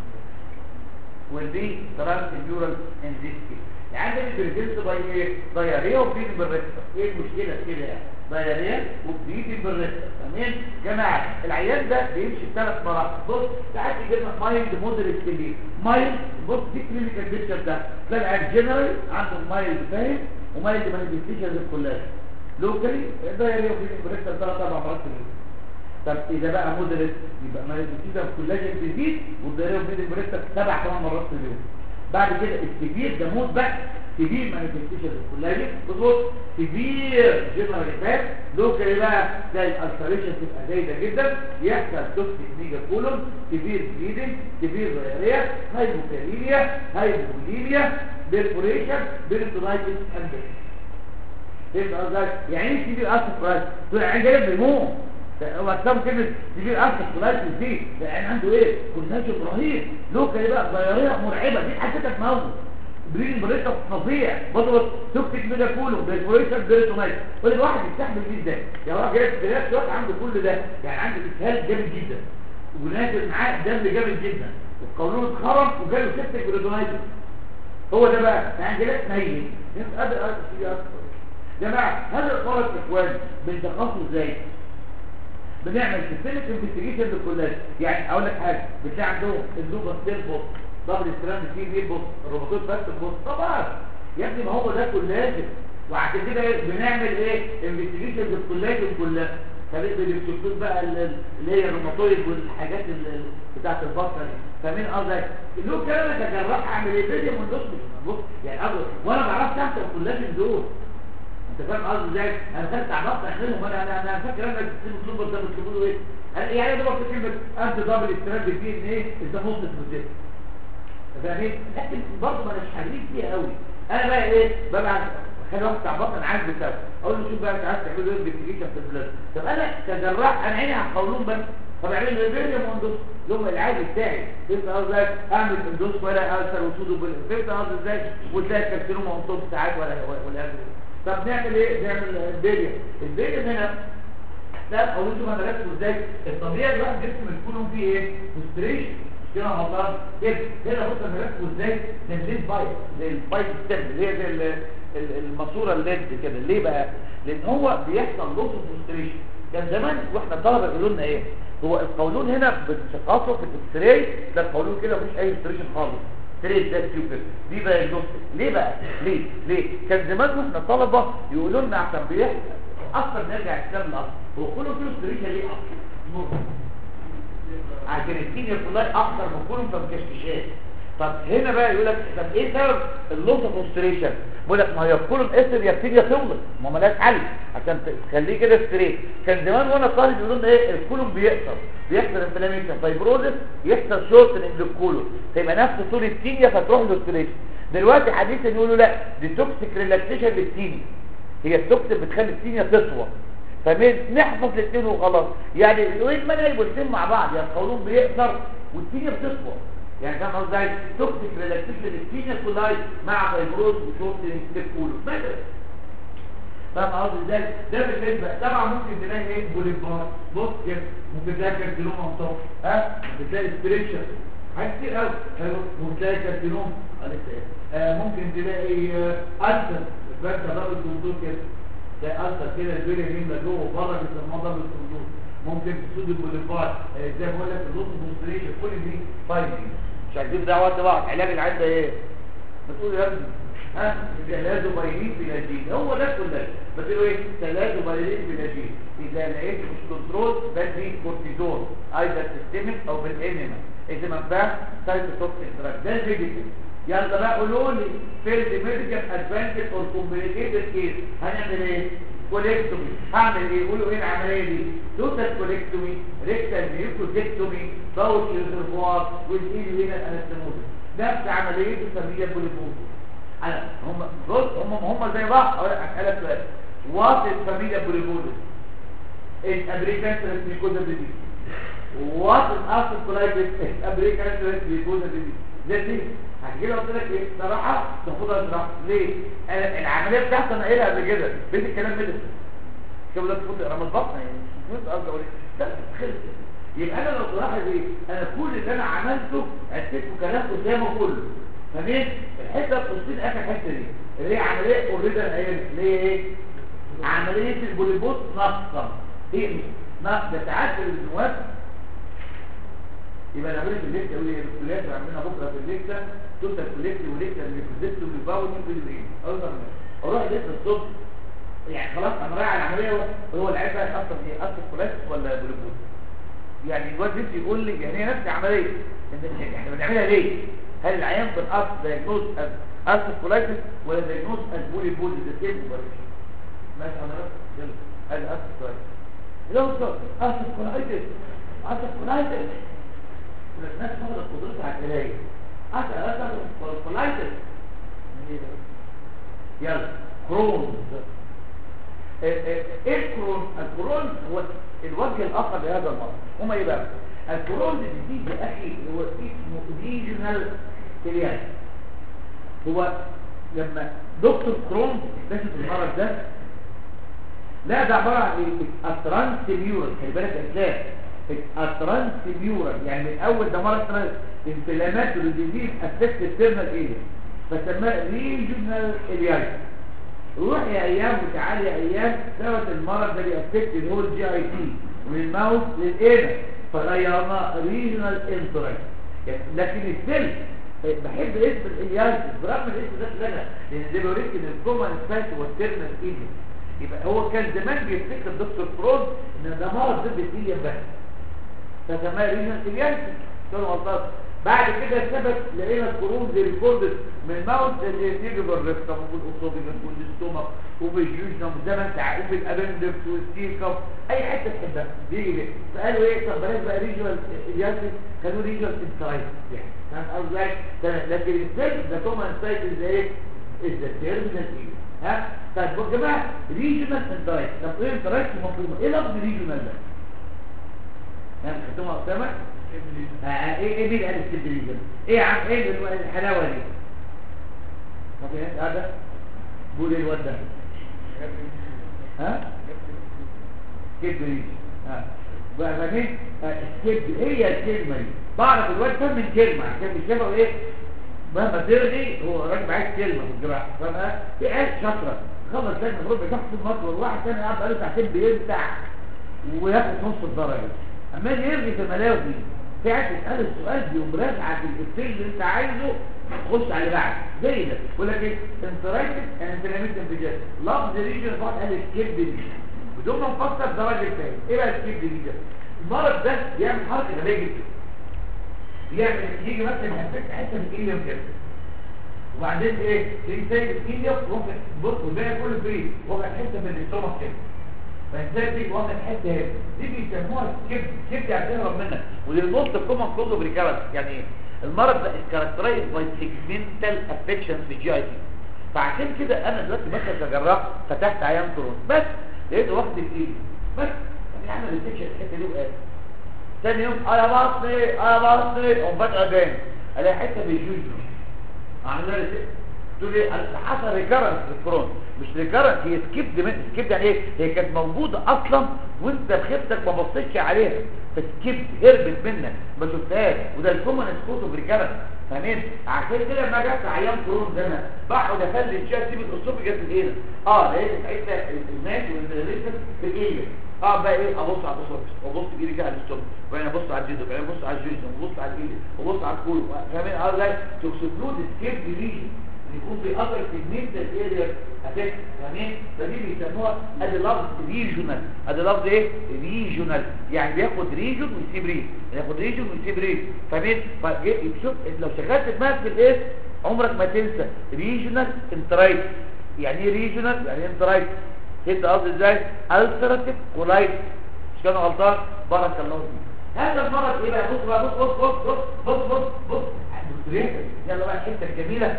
will be transmural in this case يعني ده بيرجلت باي ايه ضياريه وبيد بالرسة ايه المشكلة كده يعني ضياريه وبيد بالرسة تمام جماعة العيان ده بيمشي بثلاث مراحل بص ساعات يجي لنا مايلد مودريت سيفير مايلد بص دي كلينيكال بيكتشر ده تلاقي العيان جنرال عنده مايلد فاهم ومايلد مانيفستيشنز كلها لوكالي ضياريه وبيد بالرسة ثلاث اربع مرات في اليوم طب اذا بقى مودريت يبقى مانيفستيشن كولاجين تزيد والضياريه وبيد بالرسة سبع ثمان مرات في اليوم بعد كده السبير ده موت بقى سبير مانيفستيشن الكولاجين بصوت سبير جنرال افات لوكال بقى زي الالتريشن تبقى زايده جدا يحصل توكسيك ميجا كولون سبير بليدنج سبير ضياريه هايبوكاليميا هايبوكوليميا بيرفوريشن بيرتونايتس اند فهمت قصدي يعني ايه سبير اصلا كويس دول عين جايب بيموت ده هو اكتب كلمه تجي اصلا كولايتس دي ده يعني عنده ايه كولايتس رهيب لوكا بقى ضياريه مرعبه دي حسيتك موت برين بريتا فظيع برضه توكسيك ميدا كولو بريسبريشن بريتونايت كل واحد يستحمل دي ده يا واحد جاي في نفس الوقت عنده كل ده يعني عنده اسهال جامد جدا ونازل معاه دم جامد جدا والقولون اتخرم وجاله سيستك بريتونايت هو ده بقى يعني جلات ميت قادر قادر جماعه هذا الفرق اخواني بنتخصص ازاي بنعمل سيستمك انفستيجيشن للكلات يعني اقول لك حاجه بتلاقي عندهم اللوبس تيربوس دبل ستراند فيه بيربوس الروبوتات بس البوس طبعا يا ابني ما هو ده كولاجين وعشان كده إيه؟ بنعمل ايه انفستيجيشن للكولاجين كلها فريق بالابتكتوز بقى ال- ال- اللي هي الروماتويد والحاجات ال- ال- بتاعه البطنه دي فاهمين قصدي له كلام انا كجراح اعمل ايه بدي من بص يعني قصدي وانا ما بعرفش احسب الكولاجين دول انت فاهم قصدي ازاي انا خدت عبطت اخرهم انا انا انا فاكر انا بتكتب الكلوبر ده بتكتبوا له ايه قال يعني ده بكتب كلمه انت دبل ستراند دي ان ايه ده نص بروتين فاهمين لكن برضه ما اناش حريف فيها قوي انا بقى ايه ببعت خلي واحد بتاع بطن عايز بتاعه اقول له شوف بقى انت عايز تعمل ايه انفستيجيشن في البلاد طب انا كجراح انا عيني على القولون بس طب اعمل له ايه يا مهندس لهم العادي بتاعي فهمت قصدي ازاي اعمل اندوس ولا السر وصوده بال- فهمت قصدي ازاي وتلاقي كارسينوما وصوت ساعات ولا ولا طب نعمل ايه نعمل البيريا البيريا هنا لا اقول لكم انا ركزوا ازاي الطبيعي الواحد جسم الكولون فيه ايه مستريشن كده غلطان كده هنا بص انا ركزوا ازاي زي الليد بايت زي البايت ستيم اللي هي زي ال- ال- الماسوره الليد كده ليه بقى لان هو بيحصل لوس مستريشن كان زمان واحنا طلبه يقولوا لنا ايه هو القولون هنا بتشخصه في الاكس راي ده القولون كده مفيش اي مستريشن خالص ستريت ده تيوبر دي بقى اللوس ليه بقى ليه ليه كان زمان واحنا طلبه يقولوا لنا عشان بيحصل اصلا نرجع الكلام الاصل هو كله فيه مستريشن ليه اصلا عشان السينيور كلها اخضر من كلهم فمكشكشات طب هنا بقى يقول لك طب ايه سبب اللوس اوف اوستريشن بيقول لك ما هي الكولون اسر يبتدي يطول ما مالهاش حل عشان تخليه كده ستريت كان زمان وانا طالب يقولوا لنا ايه الكولون بيقصر بيحصل انفلاميشن فايبروزس يحصل شورتنج للكولون تبقى نفس طول التينيا فتروح له دلوقتي حديثا يقولوا لا دي توكسيك ريلاكسيشن للتينيا هي التوكسيك بتخلي التينيا تطول فمن نحفظ الاثنين وخلاص يعني الويد ما يبقوا الاثنين مع بعض يعني القولون بيقصر والتينيا بتطول يعني فاهم قصدي ازاي توكسيك ريلاكسيشن للتينيا كولاي مع فايبروز وشورتنج للكولون مثلا فاهم قصدي ازاي ده بالنسبه طبعا ممكن تلاقي ايه بوليفار بص كده ممكن تلاقي كارسينوما مصاب ها ممكن تلاقي ستريشر حاجات كتير قوي ممكن تلاقي كارسينوما آه ممكن تلاقي ألسر بس ضرب الصندوق كده تلاقي ألسر كده البيلي هنا جوه بره بيسموها ضرب الصندوق ممكن تسود البوليفار آه زي ما بقول لك اللوس كونستريشن كل دي فايدنج مش عايزين دعوه وقت بعض علاج العين ده ايه بتقول يا ابني ها ثلاث بايرين بلاجين هو ده كله بس له ايه ثلاث بايرين بلاجين اذا لقيت مش كنترول بدي كورتيزون ايضا سيستميك او بالانيما اذا ما فاهم سايتوتوكسيك دراج ده الفيجيتال يلا بقى قولوا لي فيلد ميديكال ادفانتج اور كومبليكيتد كيس هنعمل ايه كوليكتومي هعمل ايه قولوا ايه العمليه دي توتال كوليكتومي ريكتال ميوكوتكتومي باوتش ريزرفوار والايد هنا الانستموزس نفس عمليه التربيه البوليفوز انا هم بص هم هم زي بعض اقول لك اسالك سؤال وات از فاميليا بوليفوزس is abricancerous mucosa disease what is arthritis is abricancerous mucosa disease ده دي عشان كده قلت لك ايه صراحه تاخدها اشرح ليه أنا العمليه بتاعتي انا قايلها قبل كده بيت الكلام ميديسن كده لك فوت انا مش بطنه يعني مش قصدي اقول ده خلص يبقى انا لو تلاحظ ايه انا كل اللي انا عملته عديته كلام قدامه كله فمين الحته القصين اخر حته دي اللي هي عمليه اوريدي انا قايلها اللي هي ايه عمليه البوليبوت نقصا ايه نقص ده تعدل النواه يبقى نعمل في الليسته يقول ايه الكليات اللي عاملينها بكره في الليسته توتال كوليكت وليسته اللي في الليسته والباور في ايه اقدر اروح الليسته الصبح يعني خلاص انا رايح على العمليه هو العيب بقى اصلا ايه اصلا كوليكت ولا بوليبوت يعني الواد نفسي يقول لي يعني هي نفس العمليه إن احنا بنعملها ليه هل العيان بالأصل دايجنوز از أسفولايتس ولا دايجنوز از بولي بولي ده سيم اوبريشن ماشي انا بس يلا ادي أسفولايتس لو صار أسفولايتس أسفولايتس الناس فقدت قدرتها على القرايه أسفولايتس يلا كرون ايه الكرون الكرون هو الوجه الاخر لهذا المرض هما ايه بقى الكرونز ديزيز يا اخي هو اسمه ريجنال كليات هو لما دكتور كرونز اكتشف المرض ده لا ده عباره عن ايه الترانسميورال خلي بالك يا اسلام الترانسميورال يعني من اول ده مرض ترانس انفلامات ديزيز افكت التيرنال اريا فسماه ريجنال اليايتس روح يا ايام وتعالي يا ايام ثبت المرض ده بيأفكت الهول جي اي تي من الماوس للايدة فغيرنا ريجنال انترايت لكن السل بحب اسم الاليايتس برغم الاسم ده اتلغى لان ده بيوريك ان الكومن سبايس هو التيرنال ايديا يبقى هو كان زمان بيفتكر الدكتور فرود ان ده مرض ضد الايديا بس فسماه ريجنال اليايتس كانوا غلطات بعد كده ثبت لقينا القرون زي ريكوردد من ماوس اللي تيجي بالريكتم وبالاوسوفيجس والاستومك وبالجوجنم زي ما انت عارف وبالابندكس والستيكم اي حته تحبها بيجي ليه فقالوا ايه طب بلاش بقى ريجوال الياسس كانوا ريجوال انسايت يعني فاهم قصدي ازاي لكن السيل ده كومن سايت از ايه از ذا تيرمينال ايه ها طيب يا جماعه ريجونال انترايت طب ايه انترايت مفهومه ايه لفظ ريجونال ده يعني خدتوها قدامك ايه ايه مين قال السبريزم ايه يا عم ايه الحلاوه دي طب ايه هذا قول ايه الواد ده ها سبريزم ها بقى فاهمين السب هي الكلمه دي بعرف الواد ده من كلمه عشان مش شافه ايه مهما ترغي هو راجل معاك كلمه في الجراحه فاهم في عيال شاطره خلص لجنه ربع تحت المطر والواحد تاني قاعد بقاله ساعتين بيمتع وياخد نص الدرجه عمال يرغي في الملاوي في عايز تسأل السؤال بيقوم راجعك الإفكت اللي انت عايزه خش على بعد زي ده يقول لك ايه انترايتس انفلاميت انفجاز لفظ ريجن فقط قال الكبد دي بدون ما نفسر ده راجل تاني ايه بقى الكبد دي ده المرض ده بيعمل حركه غبيه جدا بيعمل يجي مثلا يحفك حته من الايليوم كده وبعدين ايه تيجي سايب الايليوم واخد بص والباقي كله فري واخد حته من الاستومك كده فازاي دي واخد حته اهي دي بيسموها كبد كبد هتهرب منك وللنص الكومن كله بريكارنس يعني ايه المرض ده كاركترايز باي سيجمنتال افكشن في الجي اي تي فعشان كده انا دلوقتي مثلا كجراح فتحت عيان كورونا بس لقيته واخد الايد بس يعني عمل الفكشن الحته دي وقال ثاني يوم اه يا بطني اه يا بطني قوم فجاه جاي الاقي حته بيجوجني اعمل لها تقول ايه حصل ريكارنس في الكورونا مش ريكارنس هي سكيبد من سكيبد يعني ايه هي كانت موجوده اصلا وانت بخيبتك ما بصيتش عليها فسكيبد هربت منك ما شفتهاش وده الكومن سكوت اوف ريكارنس فاهمين عشان كده لما جت عيان كورونا ده انا بقعد اخلي الشاشه تسيب الاسوفيجاس الايه اه لقيت ساعتها الماس والانفلاميشن في الايه اه بقى ايه ابص على الاسوفيجاس وابص بايدي كده على الاستومك وبعدين ابص على الجلد وبعدين ابص على الجلد وابص على الايد وابص على الكول فاهمين اه ازاي توكسيكلود سكيبد ليجن يكون في اثر سيجمنتال اريا افكت تمام فدي بيسموها ادي لفظ ريجونال ادي لفظ ايه ريجونال يعني بياخد ريجون ويسيب ريج ياخد ريجون ويسيب ريج فاهمين فشوف لو شغلت دماغك في الايه عمرك ما تنسى ريجونال انترايت يعني ايه ريجونال يعني انترايت انت قصدي ازاي التراتيف كولايت مش كانوا غلطان بارك الله فيك هذا المرض ايه بقى بص بقى بص بص بص بص بص بص بص دكتورين يلا بقى الحته الجميله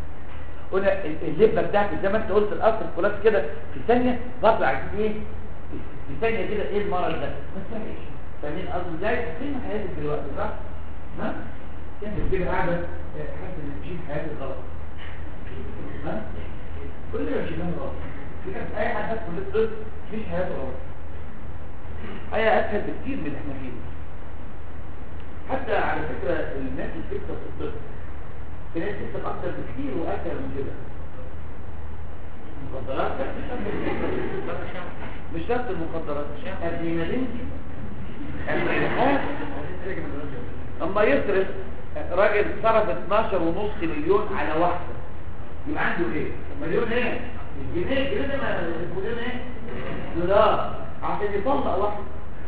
قلنا اللبه بتاعتي زي ما انت قلت الاصل الكولاس كده في ثانيه بطلع عايزين ايه في ثانيه كده ايه المرض ده ما تفهمش فاهمين قصدي ازاي فين حياتك دلوقتي صح ها يعني كده قاعده حاسس ان بتجيب حياتي غلط ها كل اللي بتجيبها غلط في كان اي حد في كليه الطب مفيش حياته غلط هي اسهل بكتير من اللي احنا فيه حتى على فكره الناس اللي بتكتب في الطب في ناس تكتب اكتر بكتير واكثر من كده مخدرات مش شرط المخدرات ادرينالين الريحات اما يصرف راجل صرف 12 ونص مليون على واحده يبقى عنده ايه مليون ايه الجنيه الجنيه ده ما مليون ايه دولار عشان يطلق واحده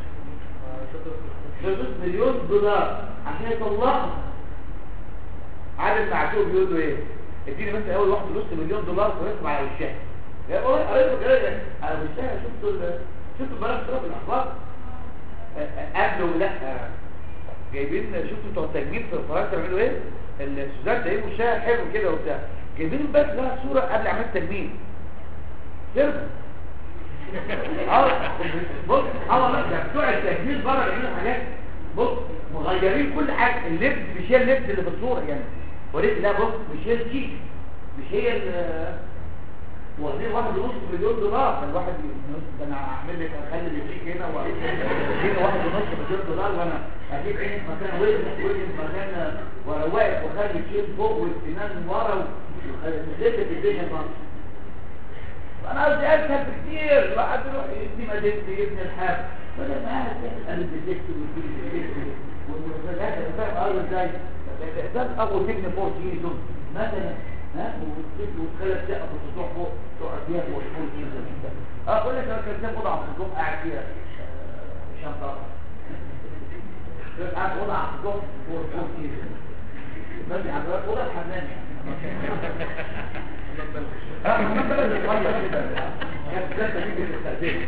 6 مليون دولار عشان يطلقها عادل معشوق بيقول له ايه اديني بس اول واحد نص مليون دولار ويسمع على وشها يا والله قريت كده على وشها شفت شفت امبارح صوره في الاخبار قبل ولا جايبين شفتوا بتوع التجميل في فرنسا بيعملوا ايه السوزان ده وشها حلو كده وبتاع جايبين بس لها صوره قبل عمليه التجميل سيرفر اه بص اه والله ده بتوع التجميل بره بيعملوا حاجات بص مغيرين كل حاجه اللبس مش هي اللبس اللي في الصوره يعني وريت ده بص مش هي الشيك مش هي ال واخدين واحد ونص مليون دولار الواحد يقول ده انا هعمل لك اخلي اللي فيك هنا وهنا واحد ونص مليون دولار وانا هجيب عينك مكان وجهك وجهك مكان واروقك واخلي شيل فوق والسنان من ورا وخليك الدنيا مصر انا قصدي اسهل بكتير الواحد يروح يدي مدينتي يبني الحاب بدل ما قاعد تسال الديتكتور وتجيب الديتكتور والمسلسلات انت فاهم قصدي ازاي؟ ده اول تبني فوق سيزون مثلا ها وتخلي شقه في السطوح فوق تقعد فيها فوق فوق سيزون اه اقول لك انا كان وضع في السطوح قاعد فيها شنطه قاعد وضع في السطوح فوق فوق سيزون بس حضرتك وضع الحمام اه حمام بلد صغير كده كانت ثلاثه تيجي تستخدمها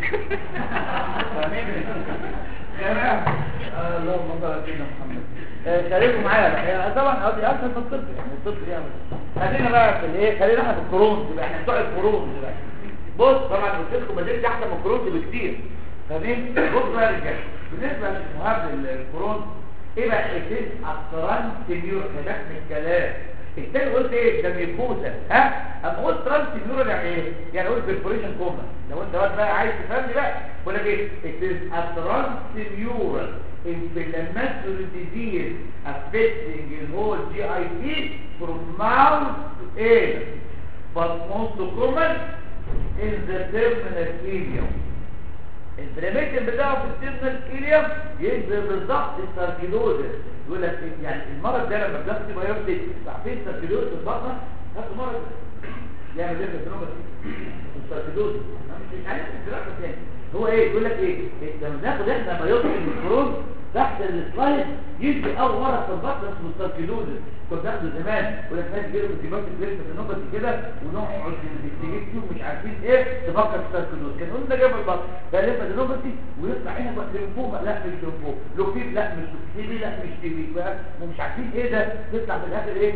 تمام اللهم صل على سيدنا محمد خليكم معايا بقى يعني طبعا قصدي اسهل من الطب يعني الطب يعني خلينا بقى في الايه خلينا احنا في الكرونز بقى احنا بتوع الكرونز بقى بص طبعا قلت لكم مدينتي احسن من الكرونز بكتير فاهمين بص بقى يا رجاله بالنسبه للمهاب للكرونز ايه بقى الكيس الترانس تيميور خلاف من الكلام التاني قلت ايه ده ميكوزا ها اما قلت ترانس تيميور يعني ايه يعني قلت بيرفوريشن كوما لو انت بقى عايز تفهمني بقى بقول لك ايه الكيس الترانس تيميور inflammatory disease affecting the whole GIT from mouth to ear but most common in the terminal ileum البريميتين بتاعه في التيرمينال ايليوم يشبه بالظبط الساركيلوزس يقول لك يعني المرض ده لما بتاخد بايوبسي عارفين الساركيلوزس في البطنه هاتوا مرض يعمل ايه في الساركيلوزس مش عارف الدراسه تاني هو ايه يقول لك ايه لما ناخد احنا بايوبسي من الكرون تحت السلايد يجي اول مره في البطن اسمه الساركيلوزس كنت ناخده زمان يقول لك ناس جيرو تيبات كليس في النقطه كده ونقعد نكتب ومش عارفين ايه تفكر في الساركيلوزس كان يقول ده جاب البطن فلما النقطه ويطلع هنا بقى ليمفوما لا مش ليمفوما لوكيب لا مش تيبي لا مش تيبي ومش عارفين ايه ده تطلع في الاخر ايه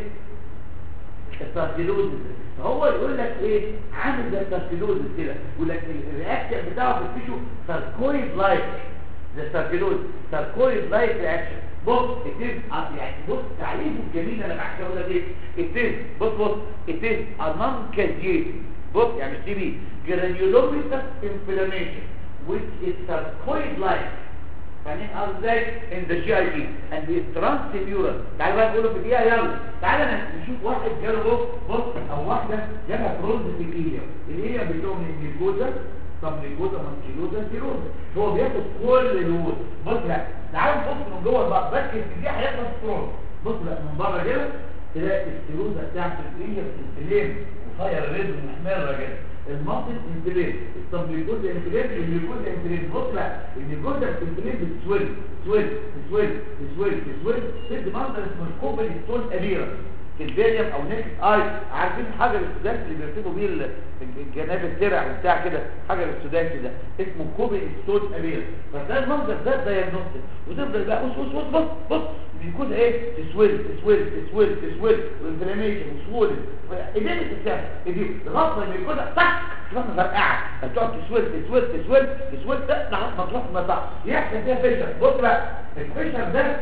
الساركيلوزس فهو يقول لك ايه عامل زي الساركيلوزس كده يقول لك الرياكشن بتاعه في التيشو ساركويد لايك زي الساركيلوز ساركويد لايك رياكشن بص اتز يعني بص تعليمه الجميل انا بحكي اقول لك ايه اتز بص بص اتز انون كازيت بص يعني مش تي بي جرانيولوميتس انفلاميشن which is sarcoid like فاهمين قصدي ازاي ان ذا جي اي تي اند از ترانسميورال تعالوا بقى نقوله في دقيقه يلا تعالى نشوف واحد جاله بص بص او واحده جالها برونز في الايليوم الايليوم بيكون من الجلوكوزا طب الجلوكوزا مانكيلوزا سيروزا هو بياخد كل الوود بص لا تعالوا نبص من جوه بقى بس دي هيخلص سترونج بص لا من بره كده تلاقي السيروزا بتاعت الايليوم انفلام وفاير ريد ومحمره كده المنطق انفلام طب الجزء انفلام الجزء انفلام بص لا الجزء انفلام بتسويل سويل سويل سويل سويل تدي منظر اسمه الكوبل ستون ابيرا الفيريوم او نيكس اي عارفين حاجه السوداني اللي بيرتبوا بيه الجناب الترع وبتاع كده حاجه السوداني كده اسمه كوبل ستون ابيرا فده المنظر ده دايجنوستيك وتفضل بقى بص بص بص بص بص بيكون ايه تسويل تسويل تسويل تسويل وانفلاميشن وسوول ايدين السيستم ايدي لغايه ما يكون تك تروح مفرقعه هتقعد تسويل تسويل تسويل تسويل لغايه ما تروح مطلع يحصل فيها فيشر بص بقى الفيشر ده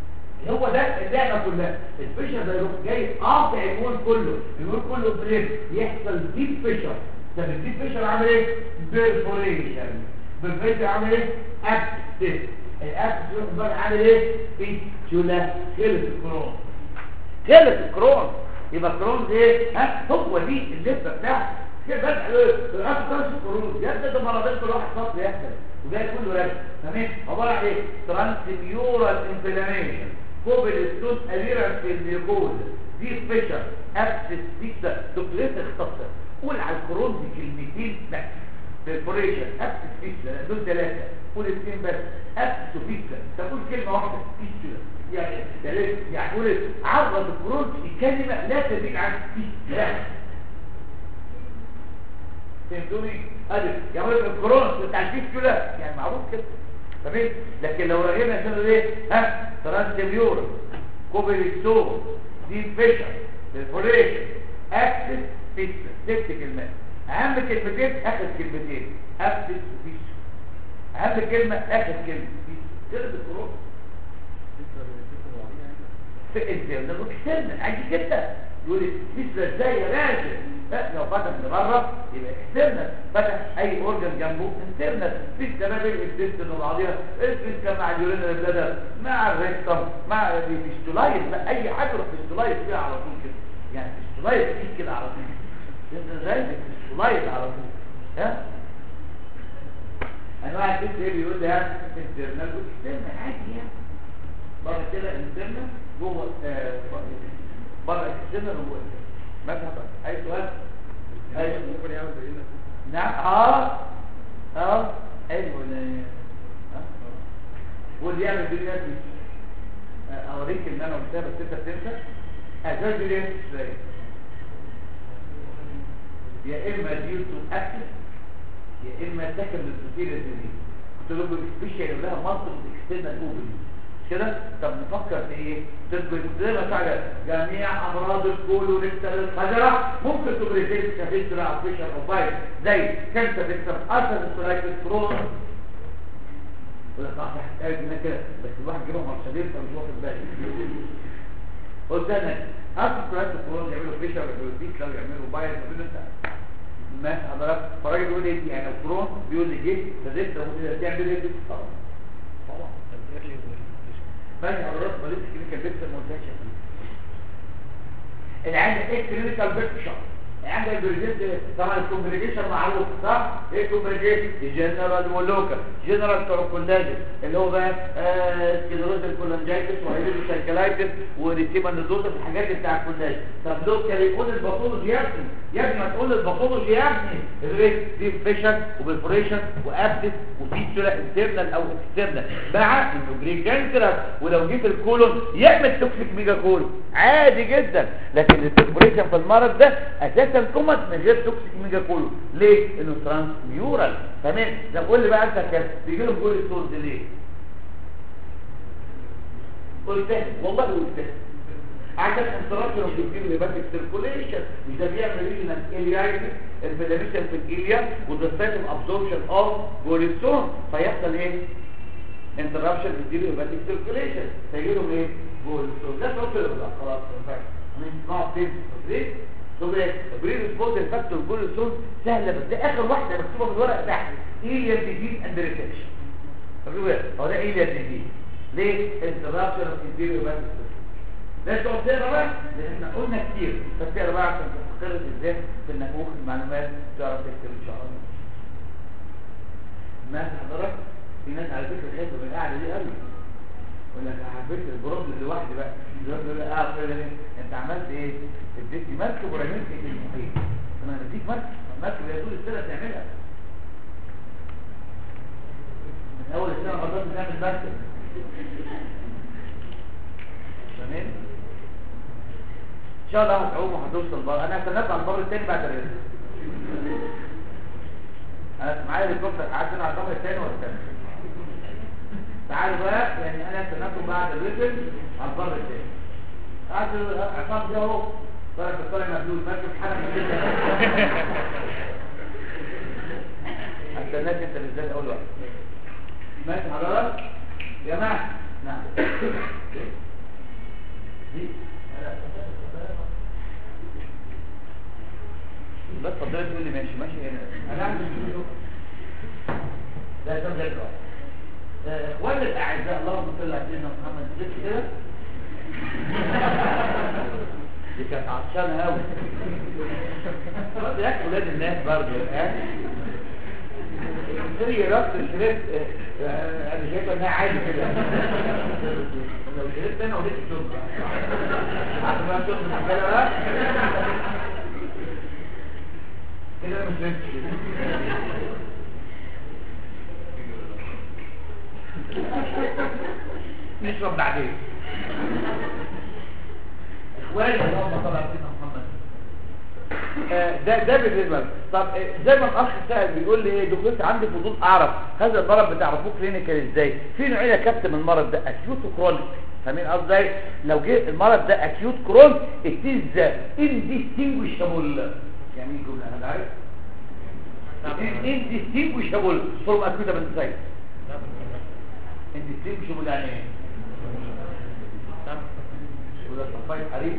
هو ده اللعبه كلها الفيشر ده يروح جاي قاطع الكون كله الكون كله بريد يحصل ديب فيشر طب الديب فيشر عامل ايه بيرفوريشن بالفيشر عامل ايه ابسس الابسس يروح بقى عامل ايه فيستولا خلف الكرون خلف الكرون يبقى الكرون ده ايه ها هو دي اللفه بتاعته كده بدأ الرأس كرش الكرون يبدأ ده مرضين كل واحد فصل يحصل وجاي كله راجع تمام عباره عن ايه ترانسميورال انفلاميشن كوبل ستون اديرنس في الجلوكوز دي فيشر ابسس بيكسا دكتوريت اختصر قول على الكرون دي كلمتين بس بيرفوريشن ابسس بيكسا دول ثلاثه قول اثنين بس ابسس وبيكسا تقول كلمه واحده بيكسا يعني يعني يعني قول عرض الكرون في كلمه لا تزيد عن بيكسا فهمتوني ادي يا ولد الكورونا بتاع الفيستولا يعني معروف كده تمام لكن لو رغينا عشان ايه ها ترانسميور كوبريستو دي فيشر الفوريشن اكسس فيستولا ست كلمات اهم كلمتين اخر كلمتين ابتس وفيسو اهم كلمه اخر كلمه فيسو كده الكورونا في انترنال واكسترنال عادي جدا يقول لي مثل ازاي يا باشا لا لو فتح لبره يبقى اكسترنال فتح اي اورجن جنبه انترنال في كمان الانتستين وبعضيها الفيسكا مع اليورينال بلادر مع الريكتم مع الفيستولايز بقى اي حاجه روح فيستولايز فيها على طول كده يعني فيستولايز فيه كده على طول انت ازاي فيستولايز على طول ها انواع الفيست ايه بيقول لي ها انترنال واكسترنال عادي يعني بره كده انترنال جوه آه، بره اكسترنال وجوه انترنال مثلا اي سؤال اي ممكن يعمل زينا نعم اه اه ايوه ولا اه واللي يعمل فيديوهات دي آه، اوريك ان انا قلتها بس انت بتنسى ازاي فيديوهات ازاي يا اما ديو تو اكتف يا اما تاكل السوتيريا دي قلت لكم سبيشال لها منطق اكسترنال اوبن كده طب نفكر في ايه تثبت زي ما فعلا جميع امراض الكولونكتال الخجرة ممكن تبريزيت كفيسترا او فيشر او فايل زي كانسر فيكتر ارثر سولايتس كرون ولا صح تحتاج من كده بس الواحد جيبهم مرشدين فمش واخد بالي قلت انا ارثر سولايتس كرون يعملوا فيشر يعملوا ديك لو يعملوا فايل ما حضرتك فالراجل بيقول لي يعني لو كرون بيقول لي جه فزيت تعمل ايه طبعا طبعا ماشي حضرتك ماليش كلينيكال بيكتشر ما قلتهاش يا فندم العيان ايه كلينيكال بيكتشر العيان البريزنت طبعا الكومبليكيشن معروف صح ايه الكومبليكيشن جنرال ولوكال جنرال بتوع الكولاجين اللي هو بقى آه سكليروز الكولانجايتس وهيدروسايكلايتس وريتيما ندوزا في الحاجات بتاع الكولاجين طب لوكال يقول الباثولوجي يا ابني يا ابني ما تقول الباثولوجي يا ابني الريت دي فيشن وبرفوريشن وابتس وفيستولا انترنال او اكسترنال مع انه بري كانسر ولو جه في الكولون يعمل توكسيك ميجا كولون عادي جدا لكن البرفوريشن في المرض ده اساسا كومت من غير توكسيك ميجا كولون ليه انه ترانس ميورال تمام ده قول لي بقى انت كده بيجي لهم كل السورس ليه قلت والله قلت عشان انتراكشن اوف الكيلو هيباتيك سيركوليشن مش ده بيعمل ريجنال اليايتس انفلاميشن في الكيليا ودستايتم ابسوربشن اوف جوليستون فيحصل ايه انترابشن في الكيلو هيباتيك سيركوليشن فيجي لهم ايه جوليستون ده توصل بقى خلاص هنسمعه فين في طب ايه بريد سبوت الفاكتور جوليستون سهله بس ده اخر واحده مكتوبه في الورق تحت ايه ديزيز اند ريتكشن طب ايه هو ده ايه ديزيز ليه انترابشن اوف الكيلو هيباتيك ده تقعد تقرا بقى لان احنا قلنا كتير بس تقرا بقى عشان تستقر ازاي في النفوخ المعلومات تعرف تكتب ان شاء الله الناس حضرتك في ناس على فكره خايفه من القعده دي قوي يقول لك حبيت البروبلم لوحدي بقى دلوقتي يقول لك اه كده ليه انت عملت ايه اديتني مركب ورميت في المحيط طب انا بديك مركب المركب اللي طول السنه تعملها من اول السنه غلطت تعمل مركب تمام ان شاء الله هتعوم وهتوصل بره انا هستناك على البر الثاني بعد الرزق انا معايا الهليكوبتر قعدت على البر الثاني والثاني تعالوا بقى يعني انا هستناكم بعد الرزق على البر الثاني قعدت عصام ده اهو طلع طالع مبلول ماشي في حاله هستناك انت بالذات اول واحد ماشي حضرتك يا جماعه نعم بس فضلت تقول لي ماشي ماشي هنا انا عندي فيديو ده ده ده اخواني الاعزاء اللهم صل على سيدنا محمد شفت كده دي كانت عطشانه قوي يا اولاد الناس برضه ها هي ربط الشريط انا شايفه انها عادي كده لو شريت انا وليت الشرب عارف بقى الشرب الحكايه بقى كده مش شربت نشرب بعدين اخواني اللهم صل على سيدنا محمد ده ده بالنسبه لي طب زي ما الاخ سائل بيقول لي ايه دكتور عندي فضول اعرف هذا المرض بتعرفوه كلينيكال ازاي في نوعين يا كابتن من المرض ده اكيوت وكرونيك فاهمين قصدي لو جه المرض ده اكيوت كرون اتيز انديستنجوشابل يعني ايه الجمله انا عارف indistinguishable from acute appendicitis indistinguishable يعني ايه وده صفاية حريق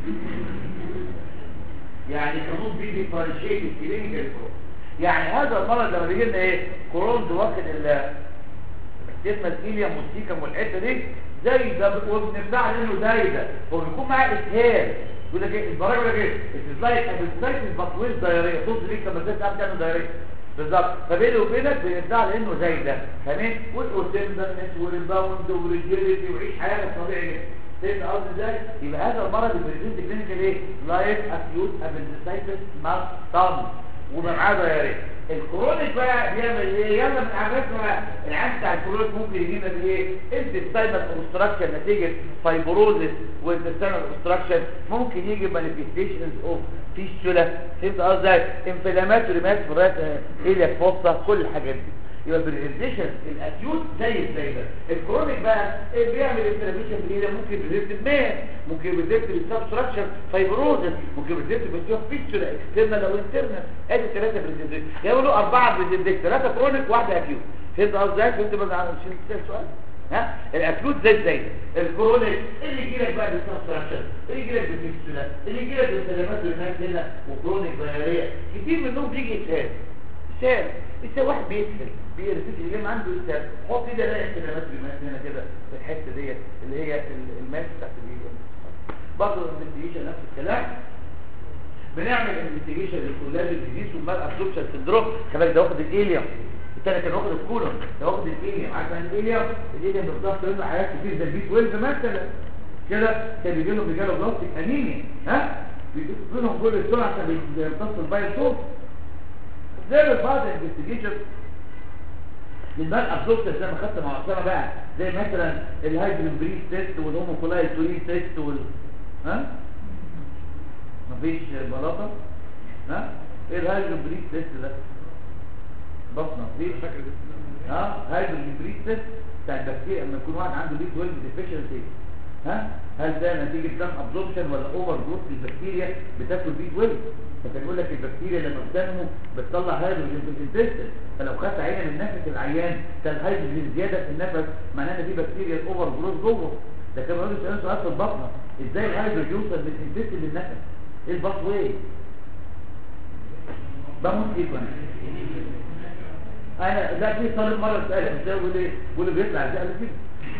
يعني حدود بي ديفرنشيت كلينيكال يعني هذا المرض لما بيجي لنا ايه كورونز واخد ال الجسم الكيليا والسيكم والحته دي زي ده وبنبدع لانه زي ده هو بيكون معاه اسهال يقول لك ايه البراءه يقول لك ايه ازاي ازاي البطويل دايريه توصل ليك لما تبدا تعمل دايريه بالظبط فبيني وبينك بنبدع لانه زي ده تمام والاوتندنس والريباوند والريجيليتي وعيش حياتك طبيعي جدا فهمت قصدي ازاي يبقى هذا المرض البريزنت كلينيكال ايه لايف اكيوت ابندسايتس مع طن وبقى معاه دايريه الكرونيك بقى بيعمل ايه يلا من عرفنا بقى العام بتاع الكرونيك ممكن يجي لنا بايه انتستاينال اوبستراكشن نتيجه فايبروزس وانتستاينال اوبستراكشن ممكن يجي مانيفيستيشنز اوف فيستولا فهمت قصدي ازاي انفلاماتوري ماس في الراس ايلياك فوسطه كل الحاجات دي يبقى بريزنتيشن الاكيوت زي زي ده الكرونيك بقى إيه بيعمل انفلاميشن بالايه ممكن بريزنت مان ممكن بريزنت بالسبستراكشن فايبروزس ممكن بريزنت بالسيوف فيستولا اكسترنال او انترنال ادي ثلاثه بريزنتيشن يقولوا اربعه بريزنتيشن ثلاثه كرونيك واحده اكيوت فهمت قصدي ازاي فهمت بقى عن السؤال ها الاكيوت زي زي الكرونيك اللي يجي لك بقى بالسبستراكشن اللي يجي لك بالفيستولا اللي يجي لك بالسلامات والناس هنا وكرونيك دايريه كتير منهم بيجي يتهان سال يسال واحد بيسال بيرسل اللي عنده يسال حط ايده الاقي كلمات بالماس هنا كده في الحته ديت اللي هي الماس بتاعت الايد برضه الانفستيجيشن نفس الكلام بنعمل انفستيجيشن للكولاجين ديزيز والمال ابسوربشن سندروم كمان ده واخد الاليوم الثاني كان واخد الكولون ده واخد الاليوم عارف يعني الاليوم الاليوم بالظبط له حاجات كتير زي البي 12 مثلا كده كان بيجي لهم بيجي لهم بلاستيك انيميا ها بيجيب لهم كل السرعه عشان بيمتص البايل صوت زي بعض الانفستيجيشن للبال ابسوربشن زي ما خدت مع السنه بقى زي مثلا الهيدروجين بريس تيست والهوموكولاي تورين تيست وال ها مفيش بلاطه ها ايه الهيدروجين بريس تيست ده بطنه مفيش فاكر ها هيدروجين بريس تيست بتاع البكتيريا لما يكون واحد عنده بي 12 ديفيشنسي ها هل ده نتيجه دم ابزوربشن ولا اوفر جروث للبكتيريا بتاكل بي 12 فكان يقول لك البكتيريا لما بتنمو بتطلع هيدروجين في الانتستين فلو خدت عينه من نفس العيان كان هيدروجين زياده في النفس معناه ان في بكتيريا اوفر جروث جوه ده كان بيقول لي سؤال في البطنه ازاي الهيدروجين يوصل من الانتستين للنفس ايه الباث واي بموت ايه بقى انا ده في طالب مره سالني ازاي بيقول ايه بيقول بيطلع ازاي قال كده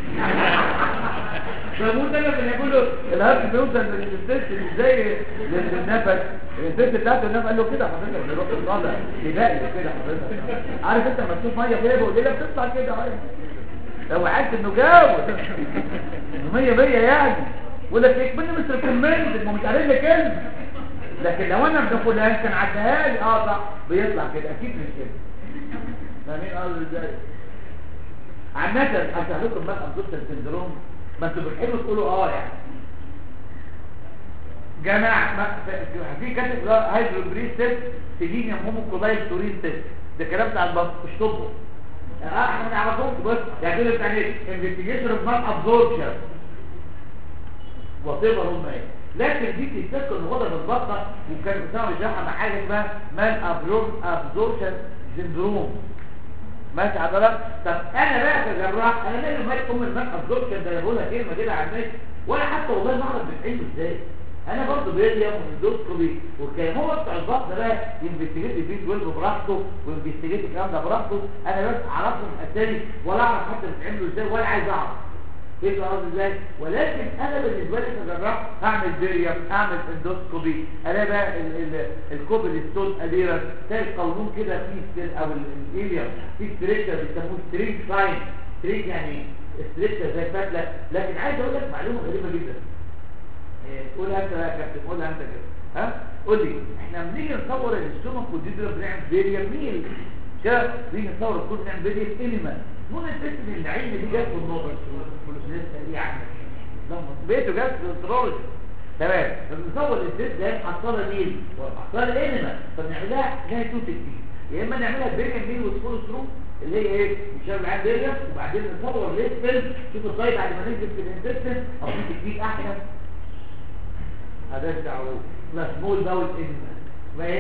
فموت انا كان يقول له الهرم بيوصل من الانتستين ازاي للنفس الانتستين بتاعته النفس قال له كده حضرتك بيروح الطالع يبقى كده حضرتك عارف انت لما تشوف ميه فيها بيقول لك بتطلع كده عادي لو عارف انه جاوب 100 100 يعني يقول لك ايه مني مش ريكومند ما مش عارف لي كلمه لكن لو انا ابن فلان كان عدها لي اه صح بيطلع كده اكيد مش كده فاهمين قصدي ازاي عامة هشرح لكم بقى ابزوربشن سندروم ما انتوا بتحبوا تقولوا اه يعني جماعة ما في كاتب هيدروبريس تيست تجيني هومو كولايل تورين تيست ده كلام بتاع البطن مش طبه اه احنا ما نعرفوش بس يعني كده بتاع ايه انفستيجيشن اوف مال ابزوربشن وطيبه هم ايه لكن دي تتذكر نقطه في البطنه وكان بتاعه يشرحها مع حاجه اسمها مال ابزوربشن سندروم ماشي حضرتك طب انا بقى كجراح انا مالي مال ام المال ابزوربشن ده بقولها كلمه كده على الناس ولا حتى والله ما اعرف بتعمل ازاي انا برضه بيريا ومندوسكوبي وكان هو بتاع البطن ده ينفستيجيت البيت ويلد براحته وينفستيجيت الكلام ده براحته انا بس اعرفهم اسامي ولا اعرف حتى بتعملوا ازاي ولا عايز اعرف ايه قصدي ازاي ولكن انا بالنسبه لي كجراح هعمل بيريا اعمل اندوسكوبي الاقي بقى الكوبلستون اديرس تلاقي القولون كده في ستيل او الاليا في ستريكشر بيسموه ستريك ساين ستريك يعني ستريكشر زي فتله لكن عايز اقول لك معلومه غريبه جدا قولها انت يا كابتن قولها انت كده ها قول لي احنا بنيجي نصور الاستومك والديدرا بنعمل فيريال ميل كده بنيجي نصور الكود بنعمل فيريال انيمال مون الست من العين دي جت في النص لسه يعني بيته جت في الانترولوجي تمام فبنصور الست ده محصله ميل ومحصله انيمال فبنعملها زي تو تكنيك يا اما نعملها فيريال ميل وسفول ثرو اللي هي ايه مش العين فيريال وبعدين نصور ليت فيلم شوف الصيد بعد ما ننزل في الانتستين او في تكنيك احسن هذا الدعوه اسمه سمول باول انيمال ما ايه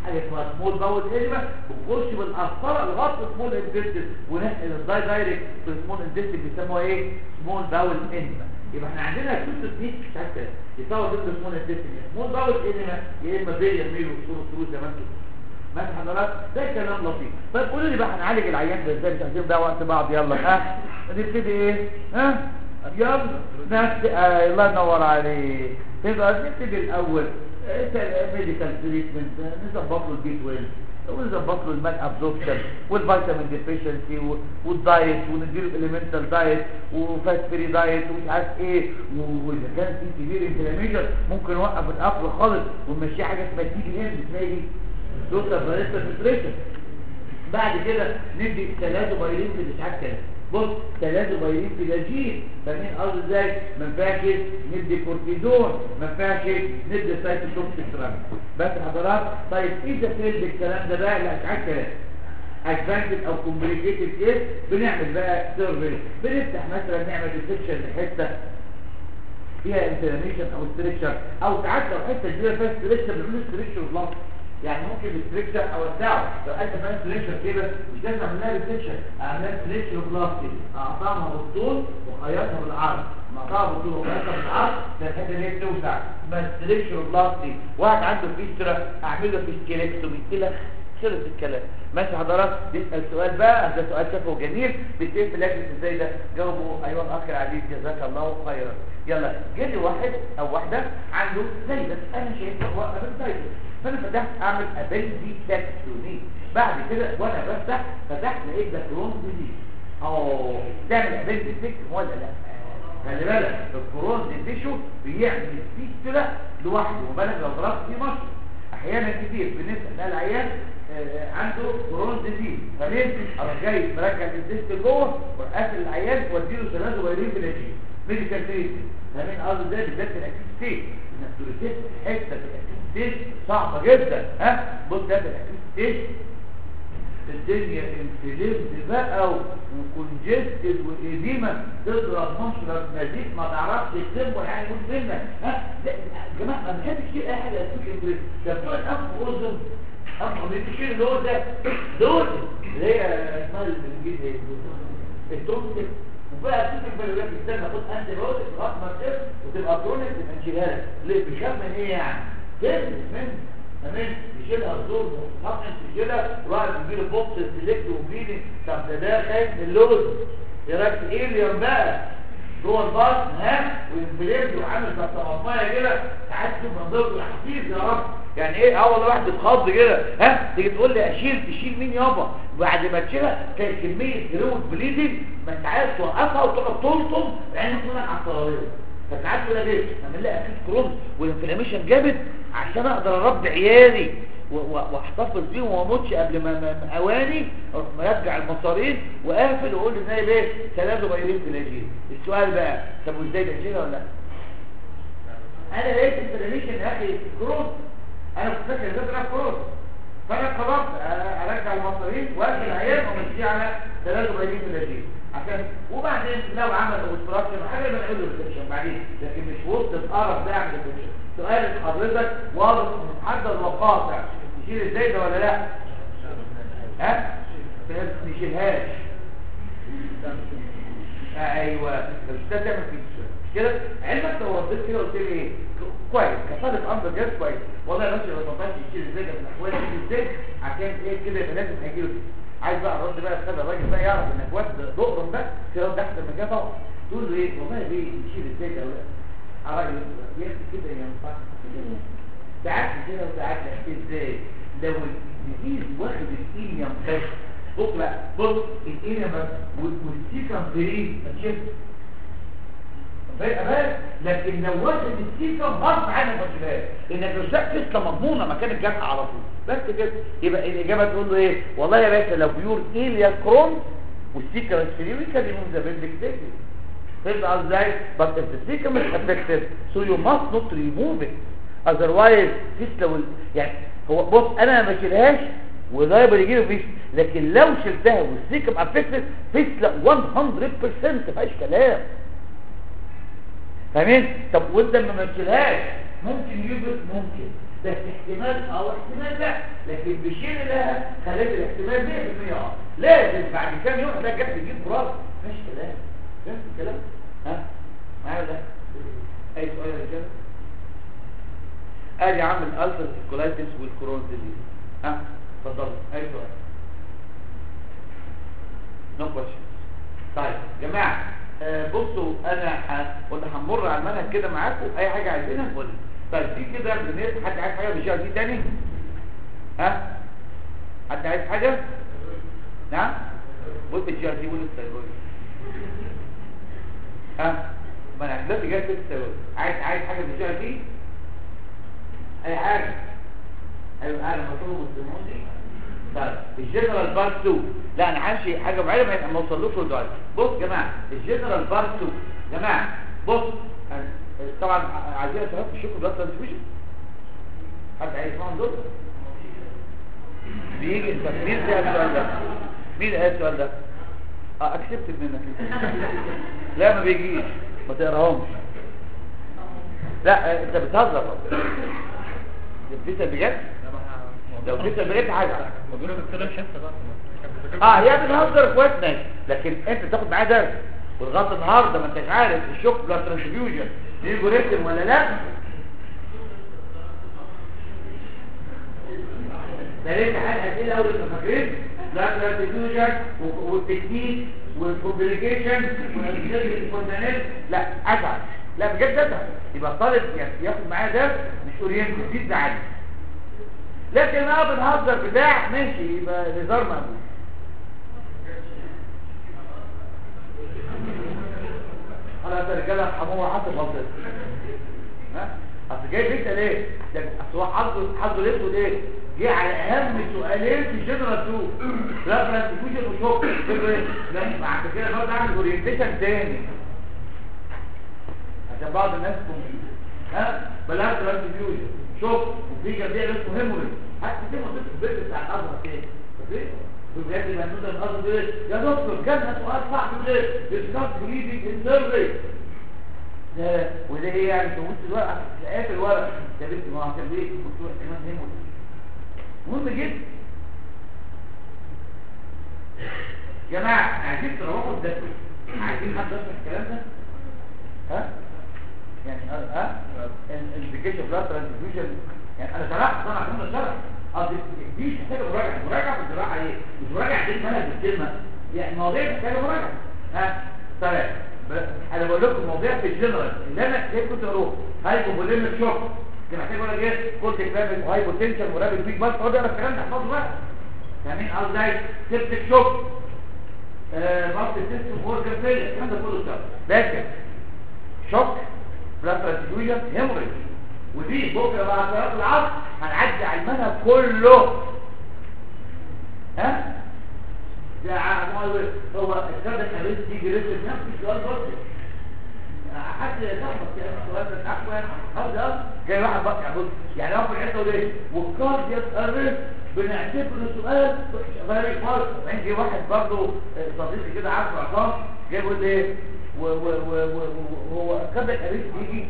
حاجه اسمها سمول باول انيما بنخش بالقسطره لغايه سمول انتستين وننقل الداي دايركت في السمول انتستين بيسموها ايه سمول باول انيما يبقى احنا عندنا تو تكنيك حتى يصور ضد سمول انتستين سمول باول انيما يا اما بيليا ميل وصول ثرو زي ما انتم ماشي حضرتك ده كلام لطيف طيب قولوا لي بقى هنعالج العيان ده ازاي مش عايزين بقى وقت بعض يلا ها نبتدي ايه ها يلا نفس آه الله ينور عليك يبقى نبتدي الاول ميديكال تريتمنت نظبط له البي 12 ونظبط له المال ابزوربشن والفيتامين ديفيشنسي والدايت ونديله اليمنتال دايت وفات فري دايت ومش عارف ايه واذا كان في كبير انفلاميشن ممكن نوقف الاكل خالص ونمشيه حاجه اسمها تي بي ام اسمها ايه توتال فاريستا نيوتريشن بعد كده ندي ثلاثه بايرين في الاشعاع كده بص ثلاثه بايرين في الجين فاهمين قصدي ازاي ما ينفعش ندي كورتيزون ما ينفعش ندي سايتوتوكسيك ترامب بس حضرات طيب اذا فيل بالكلام ده بقى الاشعاع كده ادفانتد او كومبليكيتد كيس بنعمل بقى سيرفي بنفتح مثلا نعمل ديسكشن لحته فيها انفلاميشن او ستريكشر او ساعات لو حته كبيره فيها ستريكشر بنعمل ستريكشر بلس يعني ممكن الستريكشر او الدعوه لو انت فاهم ستريكشر كده مش لازم اعمل لها ستريكشر اعمل لها ستريكشر بلاستيك اقطعها بالطول وخيطها بالعرض مقطعها بالطول وخيطها بالعرض ده الحته اللي هي بتوسع اسمها ستريكشر بلاستيك واحد عنده فيسترا اعمل له فيستيلكتومي كده خلص الكلام ماشي حضرتك نسال سؤال بقى ده سؤال شافه جميل بتقول في لجنه ازاي ده جاوبوا ايها الاخ العزيز جزاك الله خيرا يلا جالي واحد او واحده عنده زي ده انا شايف واقفه بالزايده فانا فتحت اعمل ابندي تاكسوني بعد كده وانا بفتح فتحت لقيت ده كرون دي اه تعمل ابندي تكتم ولا لا خلي بالك الكرون دي تيشو بيعمل فيستولا لوحده وبالك لو ضربت فيه مصر احيانا كتير بنسال العيان آه عنده كرون ديزيز فليه اروح جاي مرجع الديست جوه وقافل العيان واديله ثلاثه بايرين بلاجين ميديكال تريتمنت فاهمين قصدي ازاي بالذات في الاكيد ستيت انك تريتست حته في الاكيد ستيت صعبه جدا ها بص ده في الاكيد ستيت الدنيا انفليمد بقى وكونجستد وايديما تضرب مشرب نزيف ما تعرفش تكتب ولا حاجه يقول منك ها ده يا جماعه ما بنحبش كده اي حاجه اسمها ده بتوع انف واذن انف بيشيل اللي هو ده دول اللي هي اسمها بالانجليزي التوكسيك وبقى تمسك بالولاك استنى خد انتي بايوتيك لغايه ما تقف وتبقى كرونيك تبقى نشيلها لك ليه بيخاف من ايه يعني؟ كده من تمام يشيلها الزور مصحف تشيلها وراح يجي له بوكس سيلكت وبيدي طب ده ده خايف من اللوز يا راجل ايه اللي بقى جوه البطن ها وينفليت وعامل زي الطماطمايه كده ساعات تشوف منظره الحفيظ يا رب يعني ايه اول واحد اتخض كده ها تيجي تقول لي اشيل تشيل مين يابا بعد ما تشيلها تلاقي كميه جرود بليدنج ما انت عايز توقفها وتقعد تلطم عينك منك على الطراريه فساعات تقول لك ايه اعمل لها اكيد كرون والانفلاميشن جامد عشان اقدر اربي عيالي واحتفظ بيهم وما اموتش قبل ما ما اواني مرجع المصارين وقافل واقول للنايب ايه ثلاثه بايرين في الاجيل السؤال بقى طب وازاي بنشيلها ولا لا انا لقيت الانفلاميشن يا اخي كرون انا كنت فاكر ده بتاع كرون فانا قررت ارجع المصارين واقفل العيال وامشيه على ثلاثه بايرين في الاجيل عشان وبعدين لو عمل اوبستراكشن حاجه بنعمل له ريسكشن بعدين لكن مش وسط القرف ده اعمل ريسكشن سؤال حضرتك واضح ومحدد وقاطع تشيل ازاي ده ولا لا ها ما نشيلهاش ايوه مش ده تعمل فيه كده علمك لو رديت كده قلت لي ايه كويس كفاله امر جاز كويس والله ماشي لو ما يشيل ازاي ده من الاحوال دي ازاي عشان ايه كده يبقى لازم هيجي له عايز بقى الرد بقى خلي الراجل بقى يعرف انك واد دقرم بقى كده تحت المكان طبعا تقول له ايه والله ليه يشيل ازاي ده ولا عراجل يا اخي كده ينفع ساعات كده وساعات لا ازاي لو الديزيز واخد الايليوم بس بص بقى بص الايليوم بس والسيكم فري هتشوف بقى لكن لو واخد السيكم غصب عنك ما تشوفهاش انك لو شاك تسلم مضمونه مكان الجرح على طول بس كده يبقى الاجابه تقول له ايه والله يا باشا لو بيور ايليا كرون والسيكم الفري كان يمون ذا بيلدك تبقى ازاي but if the cecum is affected so you must not remove it otherwise تسلو يعني هو بص انا ما بشيلهاش ولايبل يجي له فيش لكن لو شلتها والسيكم افكتد تسلق 100% فيهاش كلام فاهمين طب وانت لما ما تشيلهاش ممكن يوجد ممكن بس احتمال او احتمال لا لكن بشيل لها خليت الاحتمال 100% اه لازم بعد كام يوم ده جت تجيب براس مفيش كلام بس كلام ها معايا ده اي سؤال يا رجاله ادي عامل الالسر كولايتس والكرون ديزيز ها اتفضل اي سؤال نو كويشن طيب يا جماعه آه بصوا انا ح- كنا هنمر على المنهج كده معاكم اي حاجه عايزينها نقول طيب في كده بالنسبه حد عايز حاجه بالشيء دي تاني ها حد عايز حاجه نعم قول بالجي دي قول الثيرويد ها ما انا دلوقتي جاي في الثيرويد عايز عايز حاجه بالجي دي اي حاجه ايوه انا مطلوب السموزي طيب الجنرال بارت 2 لا انا همشي حاجه معينه ما اوصلوش دلوقتي بص يا جماعه الجنرال بارت 2 يا جماعه بص أنا- طبعا عايزين تعرفوا الشوك بلاد ترانسفيوجن حد عايز يسمعهم دول بيجي انت مين اللي قال السؤال ده مين اللي قال السؤال ده اه اكسبت منك لا ما بيجيش ما تقراهمش لا آه، انت بتهزر بتسال بجد لو بتسال بجد حاجه بيقولوا دكتور شفت بقى اه هي بتهزر كويس ماشي لكن انت تاخد معاه درس ولغايه النهارده ما انتش عارف الشوك بلاد ترانسفيوجن ليه ريتم ولا لا ده لسه حاجه اسئله اول انتوا فاكرين بلاد ترانسفيوجن والتكنيك والكومبليكيشن والكونتيننت لا ازعل لا بجد ازعل يبقى الطالب يعني ياخد معاه درس مش اورينتد دي تزعلني لكن اه بنهزر بتاع ماشي يبقى الهزار مقبول خلاص يا رجاله ارحموه حسب غلطته ها اصل جاي بيسال ايه ده اصل هو حظه حظه الاسود ايه جه على اهم سؤالين في جنرال 2 لا ترانسفيوجن وشوك فكره ايه لا بعد كده برضه اعمل اورينتيشن تاني عشان بعض الناس تكون ها بلاش ترانسفيوجن شوك وفي جنبيه ناس مهم حتى دي منطقه البيت بتاع الازهر كده فاكرين بجد يبقى النودة الأرض دي يا دكتور جالنا سؤال صعب ليه ديسكاس بليدنج انترفي ده وده ايه يعني تبص الورقة تلاقيها في الورق يا بنتي ما هو عشان ليه دكتور احتمال هيموت مهم جدا جماعة عايزين تروحوا الدكتور عايزين حد يشرح الكلام ده ها يعني ها ها الانفيكيشن بلاد ترانسفيوجن يعني انا شرحت طبعا كنا شرح قصدي دي مش محتاجه مراجعه مراجعه في الزراعه ايه مش مراجعه دي مالها بالكلمه يعني مواضيع محتاجه مراجعه ها طيب ب- انا بقول لكم مواضيع في الجنرال اللي انا ليه كنت اروح هايبوفوليميك شوك كان محتاج اقول لك ايه كنت كلامك وهايبوتنشن ورابيد بيك بس اقعد اقرا الكلام ده احفظه بقى فاهمين قصدي ازاي سيبتك شوك ماركت سيستم اورجن فيلر الكلام ده كله سوا لكن شوك بلاد ترانسفيوجن هيموريج ودي بكره بعد صلاه العصر هنعدي على المنهج كله ها ده ع- هو الكتاب ده كان دي جريت نفس السؤال برضه حد يلخبط يعني السؤال ده عفوا هذا جاي واحد بقى يقول يعني هو في الحته دي والكارد يتقرب بنعتبره سؤال غير خالص عندي واحد برضه صديقي كده عارفه عصام جاي يقول ايه و- و- و- و- وهو الكارد القريب يجي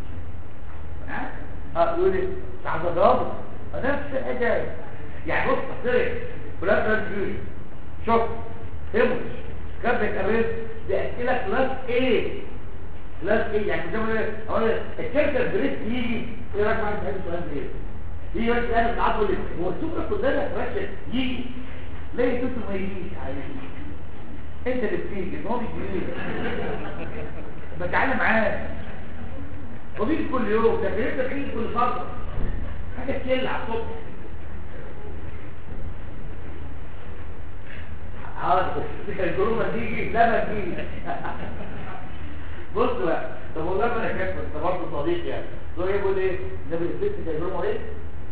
اه يقول لي عايز اضربه نفس الحكايه يعني بص تصريح بلاد ترانسفيوجن شوف هيموش كابك اريس بيحكي لك كلاس ايه كلاس ايه يعني زي ما ايه اقول لك الكارتر بريس يجي ايه رايك معايا في هذا السؤال ده ايه يجي بس انا بتعرفوا ليه هو السوبر كلها فراشة يجي ليه توت ما يجيش عايز انت اللي بتيجي ما هو مش بيجي بتعلم معاه وبيجي كل يوم لكن انت بتيجي كل فتره حاجه تشيل على الصبح حاضر الجروبه تيجي لا ما تجيش بص بقى طب والله ما انا كاتب انت برضه صديق يعني هو يقول ايه النبي الفيس الجروبه ايه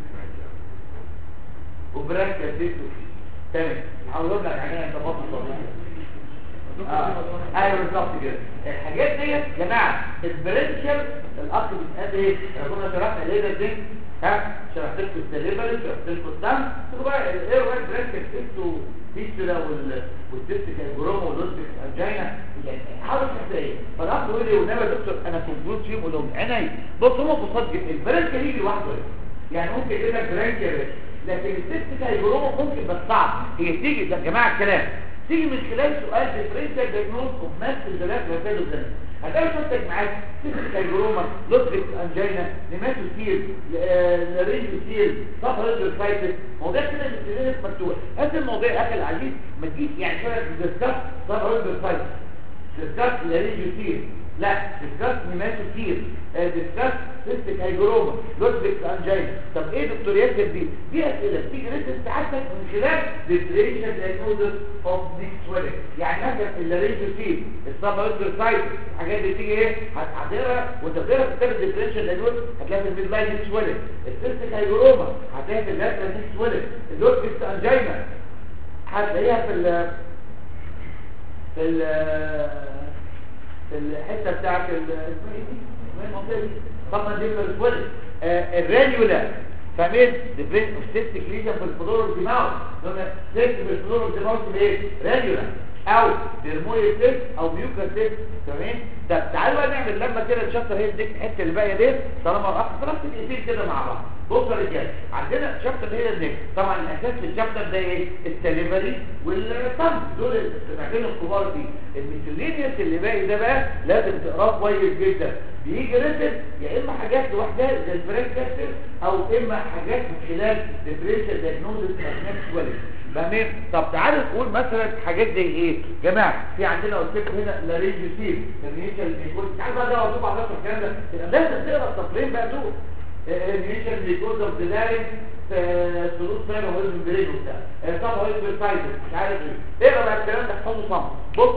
وبراك الفيس تمام هقول لك حاجه انت برضه صديق آه. ايوه بالظبط كده الحاجات دي يا جماعه البرنشر الاخ بيتقال ايه احنا كنا شرحنا ليه ده دي ها شرحت لكم السليبري شرحت لكم الدم تقول بقى ايه هو البرنشر انتوا فيستولا وال والديستيك الجروما والديستيك انجينا يعني حاول تحتاج فالأخ يقول لي والنبي يا دكتور انا كنت فيهم ولو عيني بص هم بساط جدا البرانك يجي لوحده يعني ممكن يجيب لك برانك يا باشا لكن الديستيك الجروما ممكن بس صعب هي تيجي يا جماعه الكلام تيجي من خلال سؤال ديفرنشال دايجنوز اوف ماس البلاد وفادو بلاد هتلاقي شفتك معاك سيستيك الجروما لوتريك انجينا نيماتوسيل لارينجوسيل صفر ريدروفايتس موضوع كده اللي مفتوح هذا الموضوع اكل عزيز ما تجيش يعني شويه ديسكاس صفر ريدروفايتس ديسكاس لارينجوسيل لا ديسكاس نيماتوسيل ديسكاس سيستيك هيجروما لوتريك انجينا طب ايه دكتور ياسر دي دي اسئله بتيجي ريتن ساعتك من خلال ديفرنشال دايجنوز اوف ديك سويلنج يعني مثلا اللارينجوسيل الصفر ريدروفايتس الحاجات دي تيجي ايه هتحضرها وانت بتقرا كتاب الديفرنشال دايجنوز هتلاقي في الميد لاين ديك سويلنج السيستيك هيجروما هتلاقيها في اللاترال ديك سويلنج اللوتريك انجينا هتلاقيها في ال في ال في الحته بتاعت ال اسمها ايه دي؟ اسمها إيه المنطقه دي طبعا دي السويلنج الرانيولا فاهمين ديفرنت اوف سيستيك ليجن في الفلور ديماوس قلنا سيستيك في الفلور ديماوس ايه رانيولا او ديرمويد سيست او ميوكا سيست تمام طب تعالوا بقى نعمل لما كده الشابتر هي دي الحته اللي باقيه دي طالما الاخ خلاص دقيقتين كده مع بعض بصوا يا رجاله عندنا شابتر هي النك طبعا الاساس في الشابتر ده ايه السليفري والطن دول السمعتين الكبار دي الميثيلينيوس اللي باقي ده بقى لازم تقراه كويس جدا بيجي ريتم يا اما حاجات لوحدها زي البريك كاستر او اما حاجات من خلال ديفرنشال دايجنوستس اوف كواليتي فاهمين طب تعالوا نقول مثلا حاجات زي ايه جماعه في عندنا قلت لكم هنا لارينجوسيل ترميشال ميكوز تعالوا بقى ده وصوب على الكلام ده يبقى لازم تقرا التقرير بقى دول ترميشال ميكوز اوف ذا لارينج سلوك فين وهيزم برين وبتاع طب هيزم سايتس مش عارف ايه اقرا بقى الكلام ده احفظه صم بص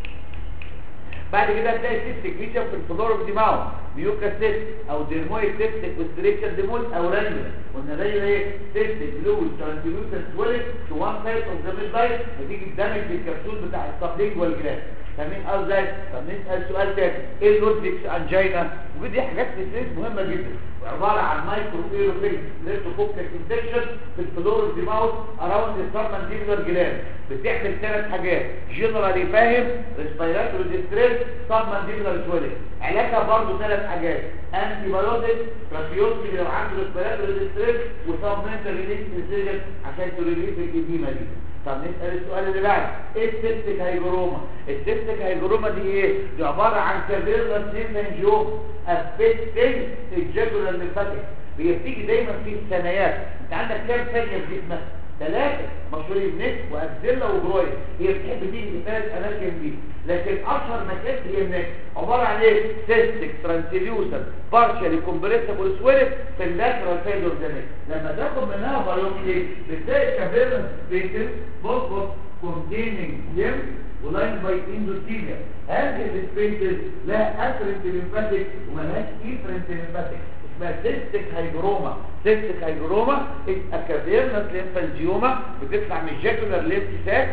بعد كده هتلاقي سيستيك ليجن في الفلور اوف ديماو ميوكا سيست او ديرمويد سيستيك وستريكشن ديمول او رانيولا قلنا رانيولا ايه سيستيك لوز ترانسلوسنت سويلت تو وان سايد اوف ذا ميد لاين نتيجه دامج للكبسول بتاع السبلينجوال جلاند فاهمين قصدي طب نسال سؤال تاني ايه اللودفيكس انجينا ودي حاجات فيزيكس مهمه جدا عباره عن مايكرو ايروفيل ليرتوفوكال انفكشن في الفلور اوف ديماوس اراوند السبمانديبولار جلاند بتعمل ثلاث حاجات جنرالي فاهم ريسبيراتوري ديستريس سبمانديبولار سويلنج علاجها برضه ثلاث حاجات انتي بايوتيك ترافيوتي لو عنده ريسبيراتوري ديستريس وسبمنتال ريليس انسيجن عشان تريليس الاديمه دي طب نسال السؤال اللي بعد ايه السيستيك هايجروما السيستيك هايجروما دي ايه دي عباره عن كافيرنس ليمفانجيوم افكتنج الجاكولار ليمفاتيك هي بتيجي دايما في الثنايات انت عندك كام ثانيه في جسمك ثلاثة مشهورين نك وأبزلة وجرويد هي بتحب تيجي في ثلاث أماكن دي لكن أشهر مكان هي النك عبارة عن إيه؟ سيستيك ترانسليوسن بارشالي كومبريسبل سويلت في اللاترال سايد اوف ذا نك لما تاخد منها بايوبسي بتلاقي كافيرنس سبيسز بص بص containing lymph ولاين باي اندوثيليا هذه السبيسز لها افرنت ليمفاتيك وملهاش افرنت ليمفاتيك اسمها سيستيك هايجروما سيستيك هايجروما الكافيرنس ليمفانجيوما بتطلع من الجاكولار ليمف ساك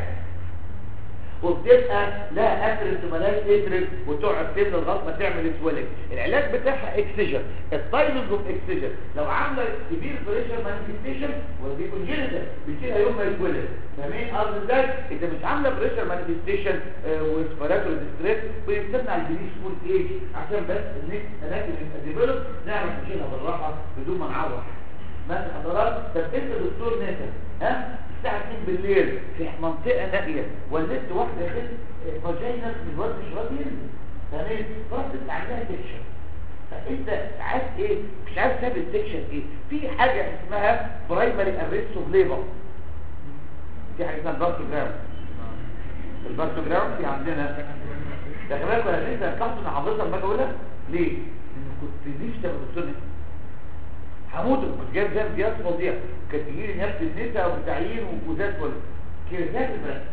وبتبقى لها افرنت وملهاش افرنت وتقعد تملى لغايه ما تعمل سويلنج العلاج بتاعها اكسجن التايمنج اوف اكسجن لو عامله كبير بريشر مانيفستيشن ودي كونجينيتال بتصير يوم ما يتولد فاهمين قصدي ازاي انت مش عامله بريشر مانيفستيشن وسبيراتوري ديستريس بنستنى على الجديد سكول ايه عشان بس النكس اماكن يبقى ديفلوب نعرف نشيلها بالراحه بدون ما نعوض ماشي حضرات طب انت دكتور ناسا ها الساعه 2 بالليل في منطقه نائيه ولدت واحده خد فاجينا الواد مش راضي ينزل تمام فرصت عندها تكشن فانت عايز ايه مش عايز سبب التكشن ايه في حاجه اسمها برايمري اريست اوف ليبر في حاجه اسمها البارتوجرام البارتوجرام في عندنا ده كمان ولا انت هتلاحظ ان حضرتك لما اقولها ليه؟ لان كنت نفسي ابقى دكتور نسا هموت كنت جايب زي امتياز فظيع كانت تجي لي نفس النساء وتعيين وزي الفل كيرزات بس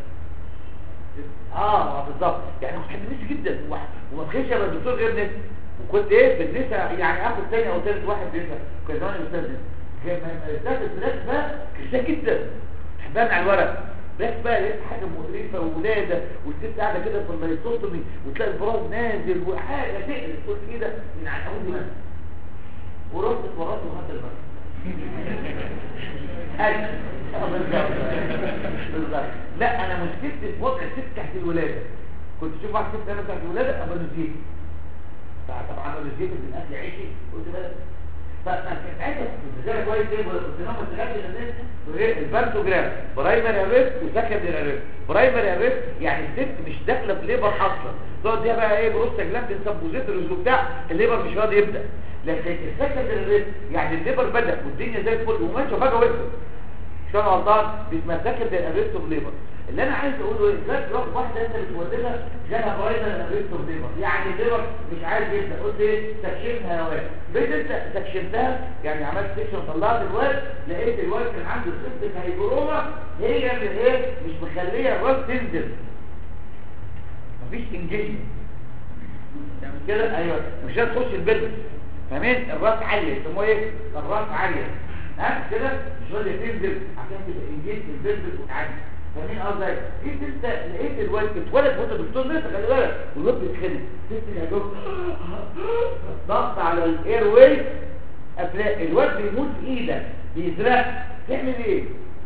اه بالظبط يعني كنت بحب النساء جدا وما تخيلش ابقى دكتور غير نساء وكنت ايه في النساء يعني اخد ثاني او ثالث واحد نساء كان زمان استاذ نساء كان استاذ الثلاث بقى كرزات جدا بحبها مع الورق بس بقى لقيت حاجه مقرفه وولاده والست قاعده كده في الميتوتومي وتلاقي البراز نازل وحاجه تقلق تقول كده من على اول مثلا ورحت اتورطت وخدت المرض أجل بالظبط بالظبط لا انا مشكلتي في وضع الست تحت الولاده كنت اشوف واحد ست انا تحت الولاده ابقى نزيد طبعا ابقى نزيد من اكل عيشي قلت بالك فكانت عايزه تذاكر كويس ايه ولا كنت ناخد تغذي الناس البانتوجرام برايمري اريست وسكندري اريست برايمري اريست يعني الست مش داخله في ليبر اصلا تقعد دي بقى ايه بروستا جلاند سبوزيتوريز وبتاع الليبر مش راضي يبدا لكن السكندري اريست يعني الليبر بدا والدنيا زي الفل وماشيه فجاه وقفت شو انا غلطان بيتمسكت بالاريست اوف ليبر اللي انا عايز اقوله ايه ازاي تروح واحده انت بتولدها جالها برايمري اريست اوف ليبر يعني الليبر مش عايز يبدا قلت ايه سكشنها يا واد بيت انت سكشنتها يعني عملت سكشن طلعت الواد لقيت الواد كان عنده سيستم هيبروما هي اللي ايه مش مخليه الراس تنزل مفيش انجيجمنت يعني كده ايوه مش هتخش البلد فاهمين الراس عاليه يسموه ايه الراس عاليه ها كده مش راضيه تنزل عشان تبقى انجيج البلد وتعدي فاهمين قصدي جيت انت لقيت الواد اتولد وانت دكتور لسه خلي بالك والواد بيتخنق تسمع يا دكتور ضغط على الاير واي الواد بيموت في ايدك بيزرق تعمل ايه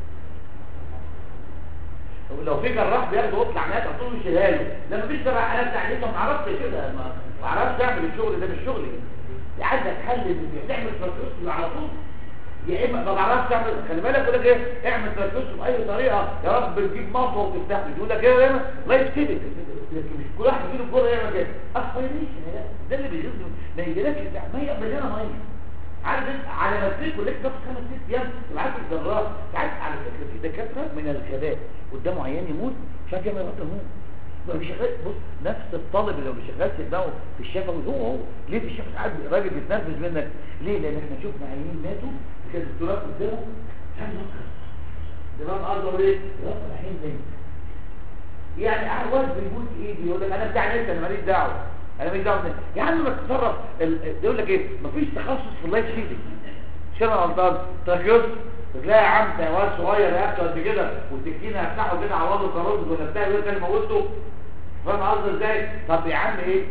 لو في جراح بياخده ويطلع ناس هتقول يشيلها له لما فيش جراح انا بتاع ما اعرفش كده ما اعرفش اعمل الشغل ده مش شغلي عايزك تحلل تعمل ترانسفيرس على طول يا اما ما بعرفش اعمل خلي بالك يقول لك ايه اعمل ترانسفيرس باي طريقه يا رب تجيب مطوه وتفتح يقول لك ايه دايما لا يبتدي لكن مش كل واحد يجيله الجرأه يعمل كده اسبيريشن ده اللي بيغز ما يجيلكش ميه مليانه ميه عارف انت على ما تريك لك نفس خمس ست ايام تبعت الجراح عارف على فكره في دكاتره من الغباء قدامه عيان يموت مش عارف يعمل غلطه يموت ما بيشغل بص نفس الطالب اللي ما بيشغلش دماغه في الشفوي هو هو ليه في الشفوي ساعات الراجل بيتنرفز منك ليه لان احنا شفنا عيانين ماتوا كان الدكتوراه قدامه كان يفكر دماغ ارضه ليه يفكر الحين زي يعني قاعد واحد بيموت ايدي يقول لك انا بتاع نفسي انا ماليش دعوه انا ماليش دعوه بنفسي. يا عم ما تتصرف ال... يقول لك ايه مفيش تخصص في اللايف شيدنج شنو غلطان تركيوس تلاقي عم ده واد صغير يا قد كده والسكينه هفتحه كده عوضه كاروز ولا بتاع يقول لك موته فاهم قصدي ازاي طب يا عم ايه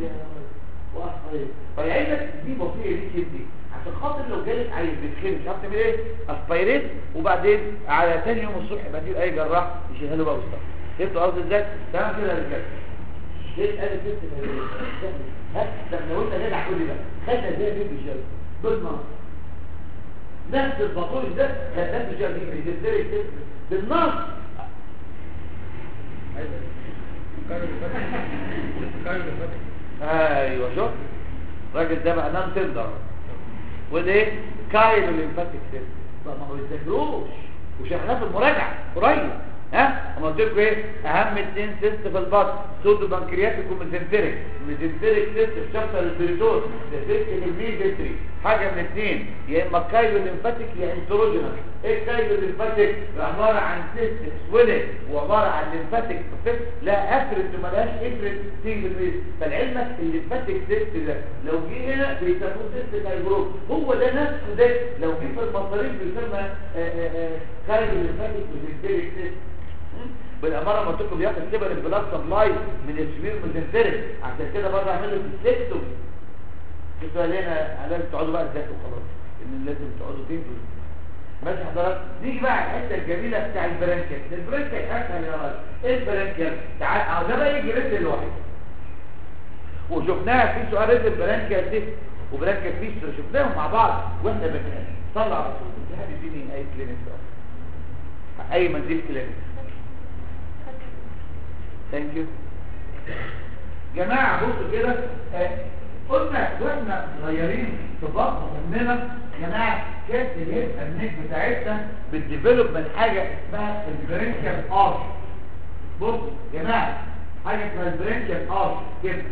فيعينك دي بطيئه دي دي عشان خاطر لو جالك عيل بيتخيل مش عارف تعمل ايه اسبيريت وبعدين على تاني يوم الصبح يبقى تجيب اي جراح يشيلها له بقى وسط فهمتوا قصدي ازاي تمام كده يا رجاله ليه قال الست ها طب لو انت جدع قول لي بقى خدنا ازاي في الشارع بالنص نفس البطول ده خدناه في الشارع دي بتدرك بالنص ايوه شوف الراجل ده بقى نام تندر وده ايه كايلو الليمفاتيك سيستم طب ما هو بيذاكروش وشغلنا في المراجعه قريب ها انا قلت لكم ايه اهم اثنين سيست في البطن سودو بنكرياتيك وميزنتريك ميزنتريك سيست في شابتر البريتون سيست في الميزنتري حاجه من اثنين يا اما كايلو ليمفاتيك يا انتروجينال ايه كايلو ليمفاتيك عباره عن سيست سويلنج وعباره عن ليمفاتيك بروفيت لا افرد وملهاش افرد تيجي بالبيت فالعلمك الليمفاتيك سيست ده لو جه هنا بيسموه سيست فايبروز هو ده نفسه ده لو جه في المصاريف بيسمى كايلو ليمفاتيك ميزنتريك سيست بالاماره ما تكون بياخد كبر البلاد سبلاي من السمير ميزنتريك عشان كده برضه اعمل له سيستم انتوا علينا لازم تقعدوا بقى تذاكروا خلاص ان لازم تقعدوا تنجوا ماشي حضرتك نيجي بقى الحته الجميله بتاع البرانكيال البرانكيال اسهل يا راجل ايه البرانكيال تعال اهو ده بقى يجي رجل لوحده وشفناها في سؤال رجل برانكيال دي وبرانكيال فيستر شفناهم مع بعض واحنا بنتكلم صلى على رسول الله حد يديني اي كلينيك اي منزل كلينيك ثانك يو جماعه بصوا كده آه، قلنا واحنا صغيرين في بطن امنا جماعه كانت الهيئه النك بتاعتنا بتديفلوب من حاجه اسمها البرينكال ارش بصوا جماعه حاجه اسمها البرينكال ارش كده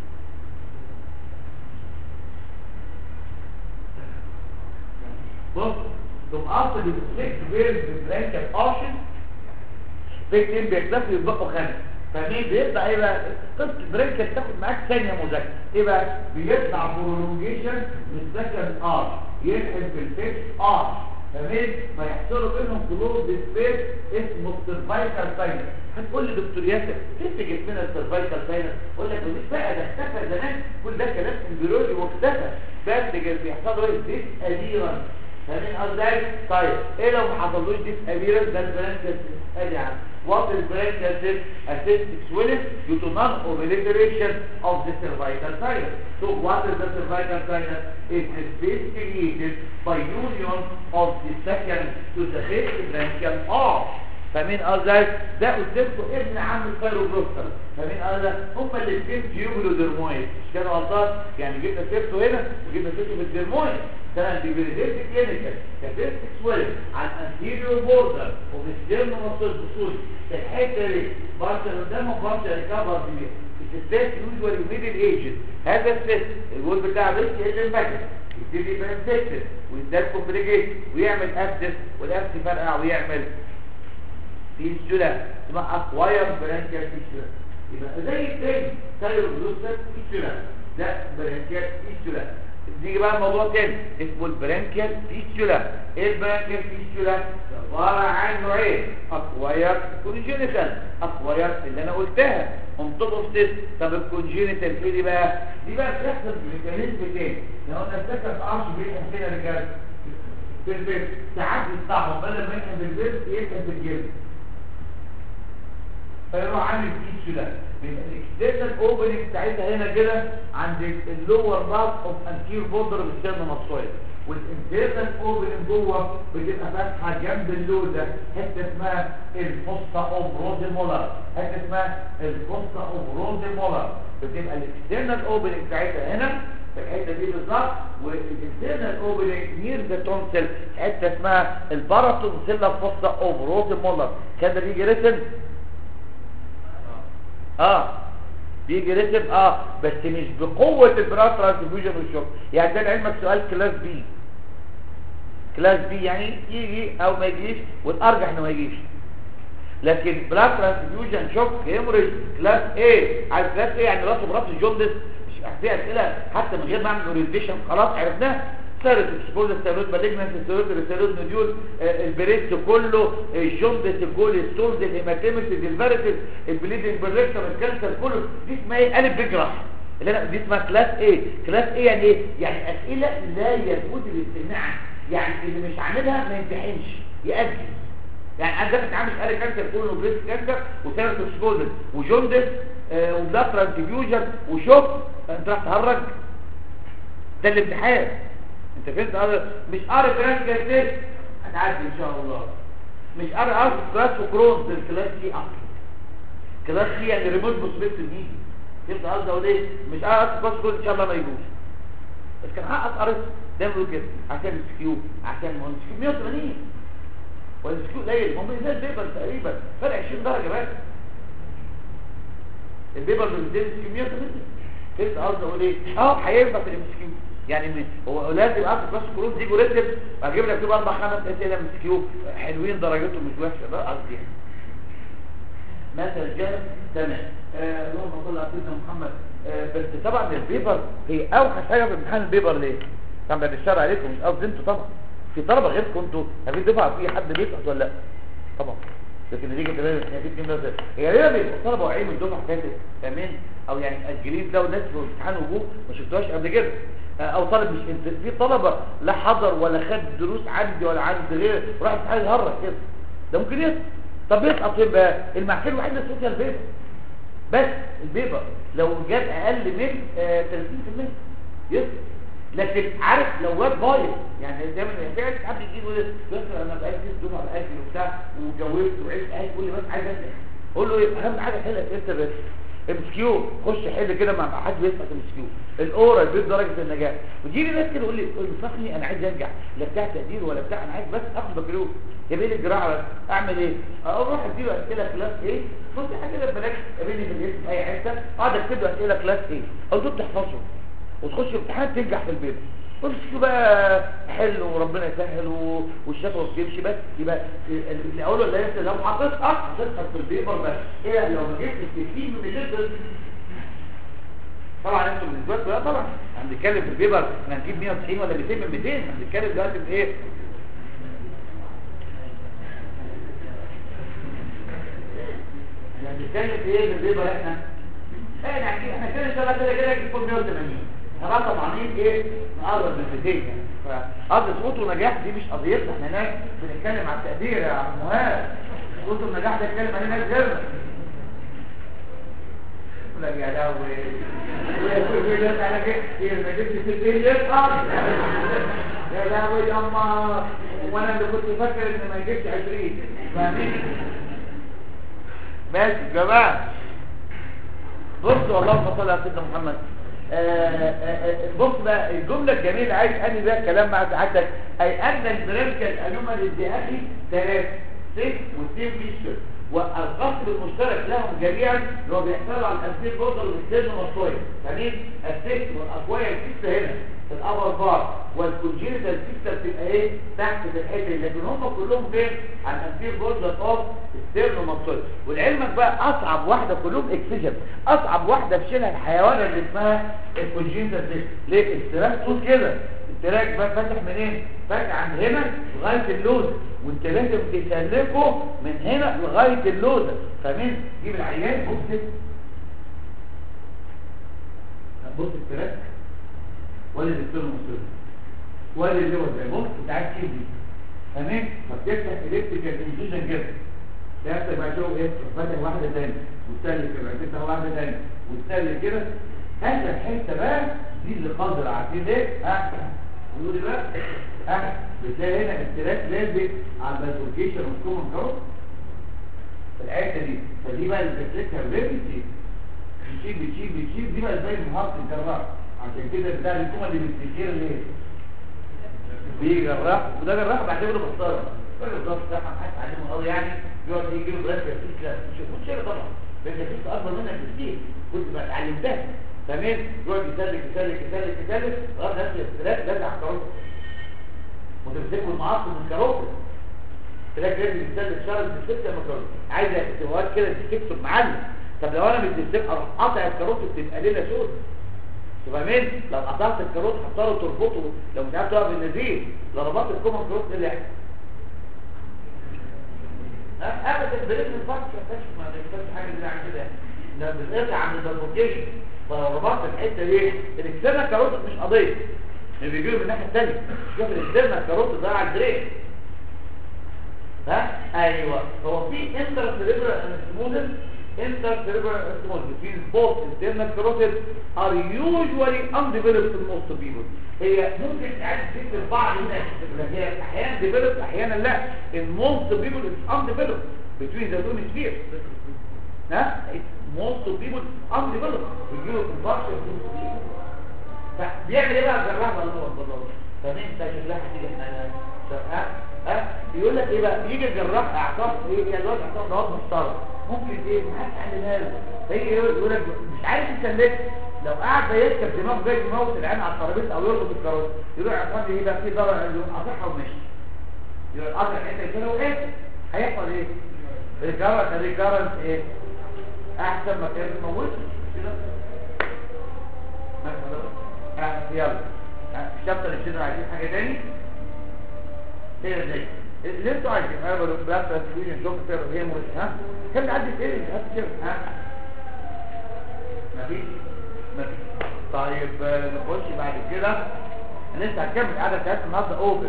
بص تبقى اصل السلك بيرز بالبرينكال ارشن في اتنين بيكتفوا يبقوا خمس فمين بيبدا ايه بقى قصه البرينكال تاخد معاك ثانيه مذاكره ايه بقى بيطلع برولونجيشن من سكند ار يلحق في الفيكس ار فمين فيحصلوا بينهم كلوز سبيس اسمه السيرفايكال ساينس هتقول لي دكتور ياسر كيف جبت لنا السيرفايكال ساينس اقول لك مش بقى ده اختفى زمان كل ده كلام امبريولوجي واختفى بس بيحصلوا ايه ديس اديرنس فاهمين قصدي طيب ايه لو ما حصلوش دي ابيرنس ده البرانكيال ادي عندي what is brachial cyst a cystic swelling due to non-obliteration of the cervical sinus so what is the cervical sinus it is space created by union of the second to the fifth branchial arch فمين قال ده ده قدامكم ابن عم الكايروبروستر فمين قال ده هم الاثنين تيوبلو درمويد كانوا غلطان يعني جبنا سيرته هنا وجبنا سيرته في الدرمويد ده الديبريديت كلينيكال كاتيستيك سويل على الانتيريور بوردر وبالجيرم مصر البصول في الحته دي بارشل قدامهم بارشل ريكفر دي الستات يوجوالي ميدل ايجنت هذا الست الجول بتاع بس يقل المكن يبتدي يبقى انفكتد ويزداد كومبليكيت ويعمل ابسس والابس يفرقع ويعمل فيستولا اسمها اكواير برانكيال فيستولا يبقى زي التاني كايرو بلوستر فيستولا ده برانكيال فيستولا نيجي بقى الموضوع تاني اسمه البرانكيال فيستولا ايه البرانكيال فيستولا عباره عن نوعين اكواير كونجينيتال اكواير اللي انا قلتها انطقوا في طب الكونجينيتال ايه دي بقى دي بقى بتحصل بميكانيزم تاني لو انا افتكر في عرش بينهم كده يا رجاله في البيت ساعات يستعمل بدل ما يحب البيت يحب الجلد فيروح عامل فيه ده الاكسترنال اوبننج بتاعتها هنا كده عند اللور بارت اوف انتير بودر بالسيرن مصويه والانترنال اوبننج جوه بتبقى فاتحه جنب اللو ده حته اسمها الفوسطا اوف رود مولر حته اسمها الفوسطا اوف رود مولر بتبقى الاكسترنال اوبننج بتاعتها هنا في الحته دي بالظبط والانترنال اوبننج نير ذا تونسل حته اسمها الباراتونسيلا فوسطا اوف رود مولر كان بيجي رسم اه بيجي رتب اه بس مش بقوة البراد ترانسفيوجن والشوك يعني ده لعلمك سؤال كلاس بي كلاس بي يعني يجي او ما يجيش والارجح انه ما يجيش لكن بلاد ترانسفيوجن شوك هيموريج كلاس ايه عايز كلاس ايه يعني راسه براس الجوندس مش محتاج اسئله حتى من غير ما اعمل اورينتيشن خلاص عرفناها ثيرد اكسبوز الثيرويد مالجنس الثيرويد الثيرويد نوديول البريست كله الجوندس الجول السولز الهيماتيمس الفيرتس البليدنج بالريكتر الكانسر كله دي اسمها ايه قلب بجرح اللي انا دي اسمها كلاس ايه كلاس ايه يعني ايه يعني اسئله لا يجوز الاستغناء عنها يعني اللي مش عاملها ما يمتحنش يأجل يعني انا دافع عامل قال كانسر كله بريست كانسر وثيرد اكسبوز وجوندس آه وبلاد ترانسفيوجن وشوك انت راح تهرج ده الامتحان انت فهمت هذا مش قاري كلاس كلاس هتعدي ان شاء الله مش قاري عارف كلاس وكرون ده الكلاس دي اصلا كلاس دي يعني ريموت بوسبيت دي فهمت قصدي اقول ايه مش قاري كلاس كرون ان شاء الله ما يجوش بس كان حقق قريت ده بيقول كده عشان السكيو عشان ما هو السكيو 180 والسكيو قليل هم زي البيبر تقريبا فرق 20 درجه بس البيبر بالنسبه للسكيو 180 فهمت قصدي اقول ايه اه هينفع في السكيو يعني من هو لازم اخد بس كروز دي جوريتم اجيب لك كده اربع خمس اسئله من سكيو حلوين درجتهم مش وحشه ده قصدي يعني مثلا جاء تمام آه اللهم صل على سيدنا محمد آه بس طبعا البيبر هي اوحش حاجه في امتحان البيبر ليه طبعا بعد الشر عليكم مش قصدي انتوا طبعا في طلبه غيركم انتوا في دفعه في حد بيسقط ولا لا طبعا لكن نتيجه كده في كلمه زي هي ليه بيبقوا طلبه واعيين من الدفعه فاتت تمام او يعني مأجلين ده وناس في امتحان وجوه ما شفتوهاش قبل كده او طالب مش انت في طلبه لا حضر ولا خد دروس عندي ولا عند غير راح امتحان يهرج كده ده ممكن يسقط طب يسقط فين بقى المعكين الوحيد اللي يسقط البيبر بس البيبر لو جاب اقل من آه 30% يسقط لكن عارف لو واد بايظ يعني دايما في حد يجي يقول لي انا بقالي ست دفعه على الاكل وبتاع واتجوزت وعشت عايز يقول لي بس عايز انجح اقول له ايه اهم حاجه حل اسئله بس ام كيو خش حل كده مع حد بيسقط ام كيو الاورال بيد درجه النجاح وتيجي ناس كده يقول لي انصحني انا عايز انجح لا بتاع تقدير ولا بتاع انا عايز بس اخد بكالوريوس يبقى لي الجراحه بس اعمل ايه اروح اديله اسئله كلاس ايه بص حاجه ببلاش قابلني في الاسم اي حته اقعد اكتب له اسئله كلاس ايه او دول تحفظهم وتخش امتحان تنجح في البيت وتمشي بقى حل وربنا يسهل والشفوه بتمشي بس يبقى اللي اقوله اللي انت لو حطيت اصل هتسقط في البيبر بس ايه لو ما جبتش 60 من الليتر طبعا انتوا بالنسبه لكم لا طبعا احنا بنتكلم في البيبر احنا هنجيب 190 ولا 200 من 200 احنا بنتكلم دلوقتي في ايه احنا بنتكلم في ايه في البيبر احنا احنا هنجيب احنا كده ان شاء الله كده كده هنجيب 180 احنا بقى طمعانين ايه نقرب من النتيجه يعني فقضية صوت ونجاح دي مش قضيتنا احنا هناك بنتكلم على التقدير يا عم مهاب صوت النجاح ده يتكلم عليه ناس غيرنا يقول لك يا لهوي ويقول لك انا جبت ما جبت في ايه يسقط يا لهوي ياما وانا اللي كنت فاكر ان ما يجيبش 20 فاهمين ماشي يا جماعه بصوا اللهم صل على سيدنا محمد آه، آه، آه، بص بقى الجملة الجميلة عايز اني بقى الكلام مع سعادتك اي ان البرامكال الانومال الدئابي ثلاث ست واثنين ميشر والقصر المشترك لهم جميعا اللي هو بيحتوي على الانسيل بوردر والستيرن والصويا يعني الست والاقوية الستة هنا في الابر بار والكونجينيتال سيستم بتبقى ايه تحت في الحته دي. لكن هم كلهم فين على الانتير بوردر اوف ستيرنو ماسول ولعلمك بقى اصعب واحده كلهم اكسجن اصعب واحده في شيلها الحيوان اللي اسمها الكونجينيتال سيستم ليه التراك تقول كده التراك بقى فاتح منين فاتح عند هنا لغايه اللوزه وانت لازم تسلكه من هنا لغايه اللوزه فاهمين جيب العيان بص بص التراك ولا الدكتور المسؤول ولا اللي هو زي بص انت عايز تشيل دي تمام فبتفتح الكتريكال انفيوجن كده تفتح بقى شوف ايه فتح واحده ثانيه وتسلك كده تفتح واحده ثانيه وتسلك كده اخر حته بقى دي اللي قادره عارفين ليه ها قولوا لي بقى ها بتلاقي هنا التراك لازق على الباسوكيشن والكومن كارو في الحته دي فدي بقى اللي بتسلكها بيبي بتشيل بتشيل بتشيل دي بقى زي المهارة الجراح عشان كده بتاع الكومة اللي بتشير ليه بيجي جراح وده جراح بعتبره بطارة الراجل الضغط بتاعها محدش علمه قوي يعني بيقعد يجي له بلاش يرسيس لا مش مش كده طبعا بس يرسيس اكبر منك بكتير كنت ما اتعلمتها تمام يقعد يسلك يسلك يسلك يسلك لغايه نفس الاختلاف لازم على الكاروتة وتمسكه المعصب من الكاروتة تلاقي لازم يسلك شرط في السكه من الكاروتة عايز اعتبارات كده تكتب معلم طب لو انا مش بسيب اروح قاطع الكاروت بتبقى ليله سود تبقى مين لو قطعت الكاروت هتضطر تربطه لو مش عارف تقف بالنزيف لو ربطت الكومن كاروت ايه اللي هيحصل ها ابدا بريد من فقط ما تكتبش حاجه زي عن كده ده بتقطع عن البلوكيشن فلو ربطت الحته دي الاكسترنال كاروت مش قضيه اللي بيجي له من الناحيه الثانيه شوف الاكسترنال كاروت ده على البريك ها ايوه هو في انتر سيريبرال انستمودل intercerebral small between both internal carotid are usually undeveloped in most people هي ممكن تعد في بعض الناس لكن هي احيانا developed احيانا لا in most people it's undeveloped between the two spheres ها it's most people it's undeveloped بيجيله convulsion فبيعمل ايه بقى الجراح ولا هو بالله فمين انت شكلها هتيجي احنا ها ها يقول لك ايه بقى يجي الجراح اعصاب ايه يعني الواد اعصاب ده مشترك ممكن ايه ما تعملها له فيجي يقول لك مش عارف يسلك لو قاعد بيركب دماغه زي دماغه العين على الترابيزه او يربط الكاروت يروح عصام ايه بقى في ضرر يقوم قاطعها وماشي يروح قاطع حته كده وايه هيحصل ايه ريكارنت ريكارنت ايه احسن ما كان موت يلا الشابتر اللي بتدرس عايزين حاجه تاني ايه ده اللي انتوا عايزين انا بقول بس تسويق شوف كده هي مش ها كم عدي ايه مش كده ها مفيش مفيش طيب نخش بعد كده لسه هنكمل القعده بتاعتنا النهارده اوبن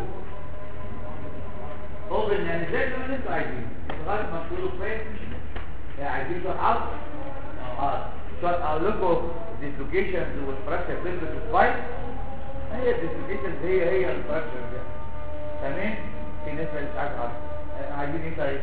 اوبن يعني زي ما انتوا عايزين لغايه ما تقولوا فين يعني عايزين شويه عرض اه شويه اقول لكم ديسلوكيشنز والفراكشر بيلد سبايك هي الديسلوكيشنز هي هي الفراكشر ده تمام في ناس مش عارف عارف عايزين ايه طيب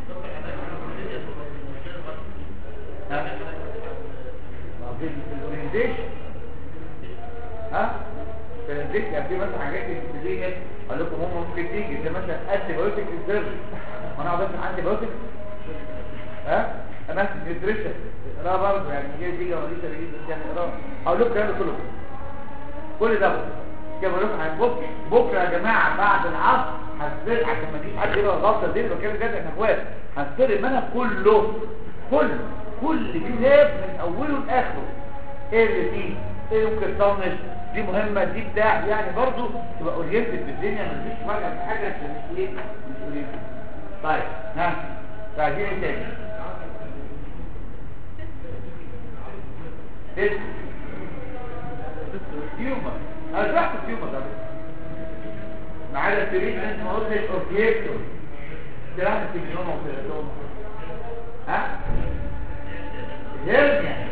ها في الاورينتيشن ها في الاورينتيشن في مثلا حاجات بتيجي اقول لكم هم ممكن تيجي زي مثلا انتي بايوتيك ريسيرش وانا اقعد اسمع انتي بايوتيك ها انا نيوتريشن اقرا برضه يعني جاي تيجي ولا لسه بيجي يعني اقرا اقول لكم الكلام ده كله كل ده كده بقول لكم هنبص بكره يا جماعه بعد العصر هنسرق عشان ما تجيش حد يقرا الغلطه دي بكلم جد احنا اخوات هنسرق المنهج كله كله كل كتاب من اوله لاخره ايه اللي فيه ايه ممكن تطنش دي مهمه دي بتاع يعني برضو تبقى اورينتد بالدنيا ما تجيش فجاه في حاجه مش ايه مش اورينتد طيب ها عايزين ايه تاني تيومر انا شرحت التيومر ده ما عدا التريتمنت ما قلتش اوبجيكتور شرحت التيومر وكده ها هيرنيا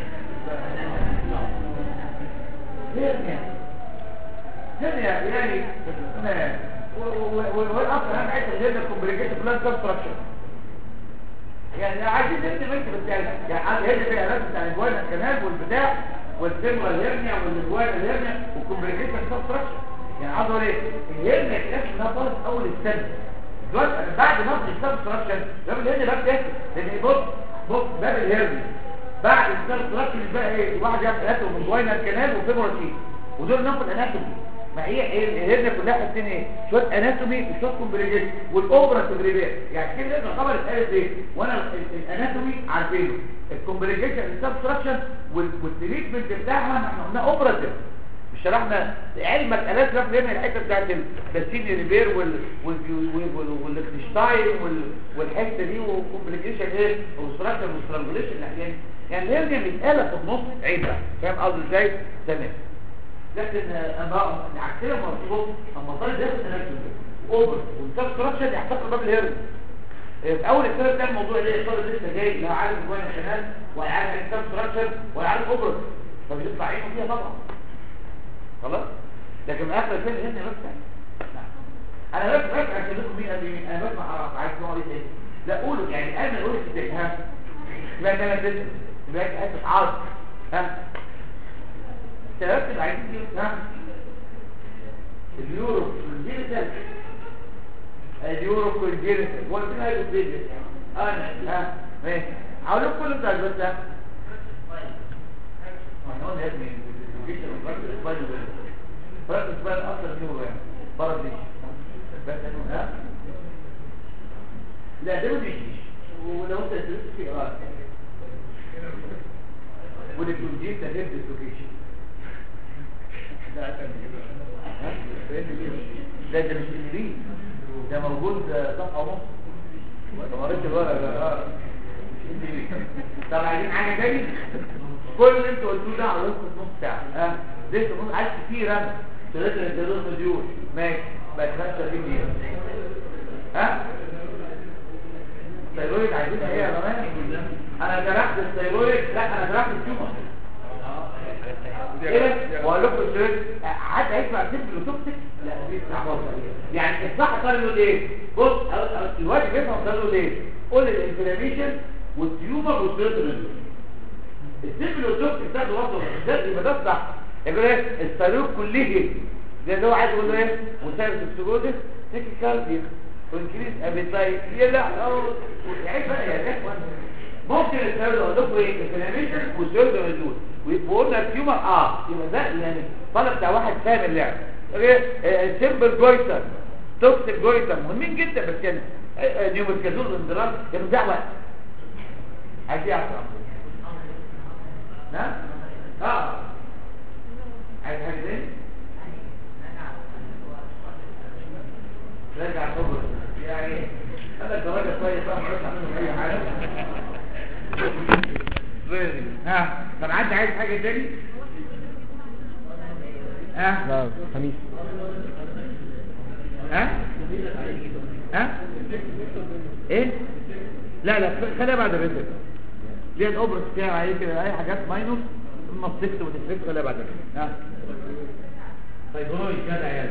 هيرنيا هيرنيا يعني والاصل اهم حته الهيرنيا كومبليكيشن بلان كونستراكشن يعني عايزين نكتب بنت بس يعني يعني عندي هيرنيا فيها علاج بتاع الجوانا الكنال والبتاع والفيمورال هيرنيا والجوانا الهيرنيا والكومبليكيشن كونستراكشن يعني عاوز اقول ايه الهيرنيا كده ده طالب اول السنه دلوقتي انا بعد ما اخد الكونستراكشن ده الهيرنيا بقى بتاكل لان بص بص باب الهيرنيا بعد الكونستراكشن بقى ايه واحد يعمل ثلاثه من جوانا الكنال وفيمورال تي ودول ناخد اناتومي ما هي الهرنة كلها حاجتين ايه شويه اناتومي وشويه كومبليكيشن والاوبراتيف ريبير يعني كده لازم خبر اتقالت ايه وانا ال- الاناتومي عارفينه الكومبليكيشن السبستراكشن والتريتمنت بتاعها احنا قلنا اوبراتيف مش شرحنا علم الالات ده هنا الحته بتاعت الباسيني ريبير وال والكنشتاين والحته دي وكومبليكيشن ايه وستراكشر وسترانجوليشن يعني يعني الهرنيا متقاله في النص عيبه فاهم قصدي ازاي تمام لكن اما عكسنا مرتبط اما طالب ياخد تناكل اوبر والسبستراكشن يحتفل باب الهرم في اول الكلام كان الموضوع ليه الطالب لسه جاي لا عارف جوه الشمال ولا عارف السبستراكشن ولا عارف اوبر فبيطلع عينه فيها طبعا خلاص لكن من اخر الفيلم هنا بس يعني. نعم. انا بس بس عشان لكم مين قال لي مين انا بسمع اعرف عايز نوع ايه تاني لا قولوا يعني انا اقول لك ها يبقى ده انا بس يبقى انت عارف ها الثلاث اللي عايزين دي ها اليورو كونجينيتال اليورو كونجينيتال هو اللي هيبقى فيديو انا ها ماشي هقول لكم كل بتاع بس ها ما هو ده ابني الفيشن والبرد الاسباني فرق الاسباني اصلا فيه هو يعني برد ليش بس انه ها لا ده ما بيجيش ولو انت درست في قراءه والكونجينيتال هيب ديسلوكيشن لا ده مش انجليزي ده موجود صفحه ونص ما قريتش الورقه ده اه مش انجليزي طب عايزين حاجه تاني كل اللي انتوا قلتوه ده على نص ساعه ها لسه نص عايز كتير انا ثلاثه الجدول مليون ماشي بقى 35 دقيقه ها الثيرويد عايزين ايه يا جماعه انا جرحت الثيرويد لا انا جرحت التيومر ايه واقول لكم الشريط حد هيسمع سيمبل وتوكسيك لا بيسمع برضه يعني الصح قال له ايه بص الواجب يفهم قال له ايه قول الانفلاميشن والتيومر والسيرتولين السيمبل والتوكسيك ده برضه ده يبقى ده صح يقول ايه الثيرويد كله ده اللي هو عايز يقول له ايه مسير توكسيكوزيس تيكيكارديا وانكريز ابيتايت يلا يعني بقى يا اخوان ممكن الثيرويد اقول لكم ايه انفلاميشن والسيرتولين وقلنا التيومر اه يبقى ده يعني طلب بتاع واحد فاهم اللعب ايه سيمبل جويتر توكسيك جويتر مهمين جدا بس يعني نيوميكازول الاندرار كانوا ده وقت عايز يعرف نعم اه عايز حاجه تاني راجع صبر يعني انا الدرجه كويس بقى مش منهم اي حاجه ها طب عندي عايز حاجه تاني ها لا خميس ها ها ايه لا لا خليها بعد الريزل ليه الاوبرس بتاعي عليه كده اي حاجات ماينوس ثم السكت والسكت خليها بعد الريزل ها فايبرويد كده يا عيال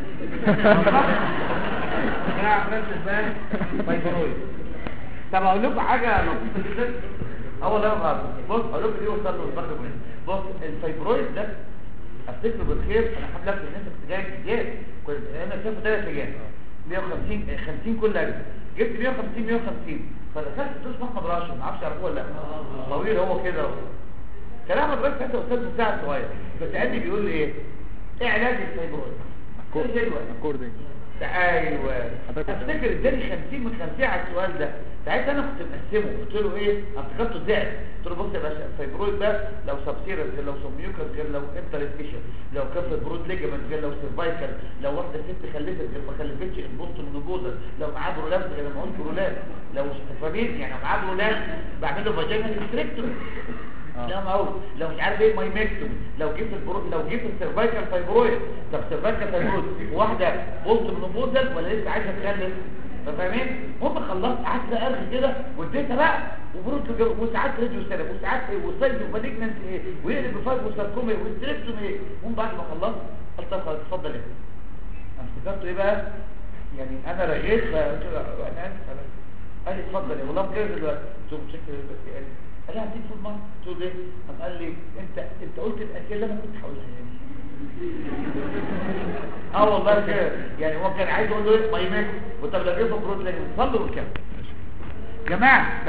يا فرنسا فان فايبرويد طب اقول لكم حاجه لطيفه جدا اول ما غلط بص اقول لكم دي وصلت وصلت منين بص الفايبرويد ده افتكره بالخير انا حابب لك ان انت كنت جاي كتير كنت انا شايفه ثلاث ايام 150 50 كل اجل جبت 150 150 فدخلت استاذ محمد راشد ما اعرفش يعرفوه ولا لا طويل هو كده كلام احمد راشد انت استاذ مساعد صغير فسالني بيقول لي ايه ايه علاج الفايبرويد ايه جدول اكوردنج ايوه حضرتك افتكر اداني 50 من 50 على السؤال ده ساعتها انا كنت مقسمه قلت له ايه افتكرته ضعف قلت له بص يا باشا الفايبرويد ده لو سبسيرس غير لو سميوكس غير لو انترستيشن لو كان فايبرويد ليجمنت غير لو سيرفايكال لو واحده ست خلفت غير ما خلفتش البوست من الجوزه لو معاه برولاب غير ما معهوش برولاب لو فاهمين يعني معاه برولاب بعمل له فاجينا ريستريكتور آه. لا معروف لو مش عارف ايه مايمكتومي لو جبت البرو... لو جبت السيرفايكال فايبرويد طب السيرفايكال فايبرويد واحده قلت منوبوزل ولا لسه عايزه تخلف فاهمين هم خلصت قعدت ارغي كده واديتها بقى وبرد جو- وساعات راديو سيرم وساعات ايه وسيد ومالجننت ايه ويقلب بفايب وساركوما ايه والتريبتوم ايه هم بعد ما خلصت قلت طب خلاص اتفضل ايه انا افتكرت ايه بقى يعني انا رغيت فقلت له انا اسف أنا- قال لي اتفضل يا والله بجد دلوقتي قلت له بشكل قال لي قال لي هديك في المره قلت له ليه قام قال لي انت انت قلت الاسئله اللي انا كنت هقولها يعني اه والله كده يعني هو كان عايز يقول له ايه مايمك وطب لو جبت بروت لازم تصلوا والكلام جماعه ده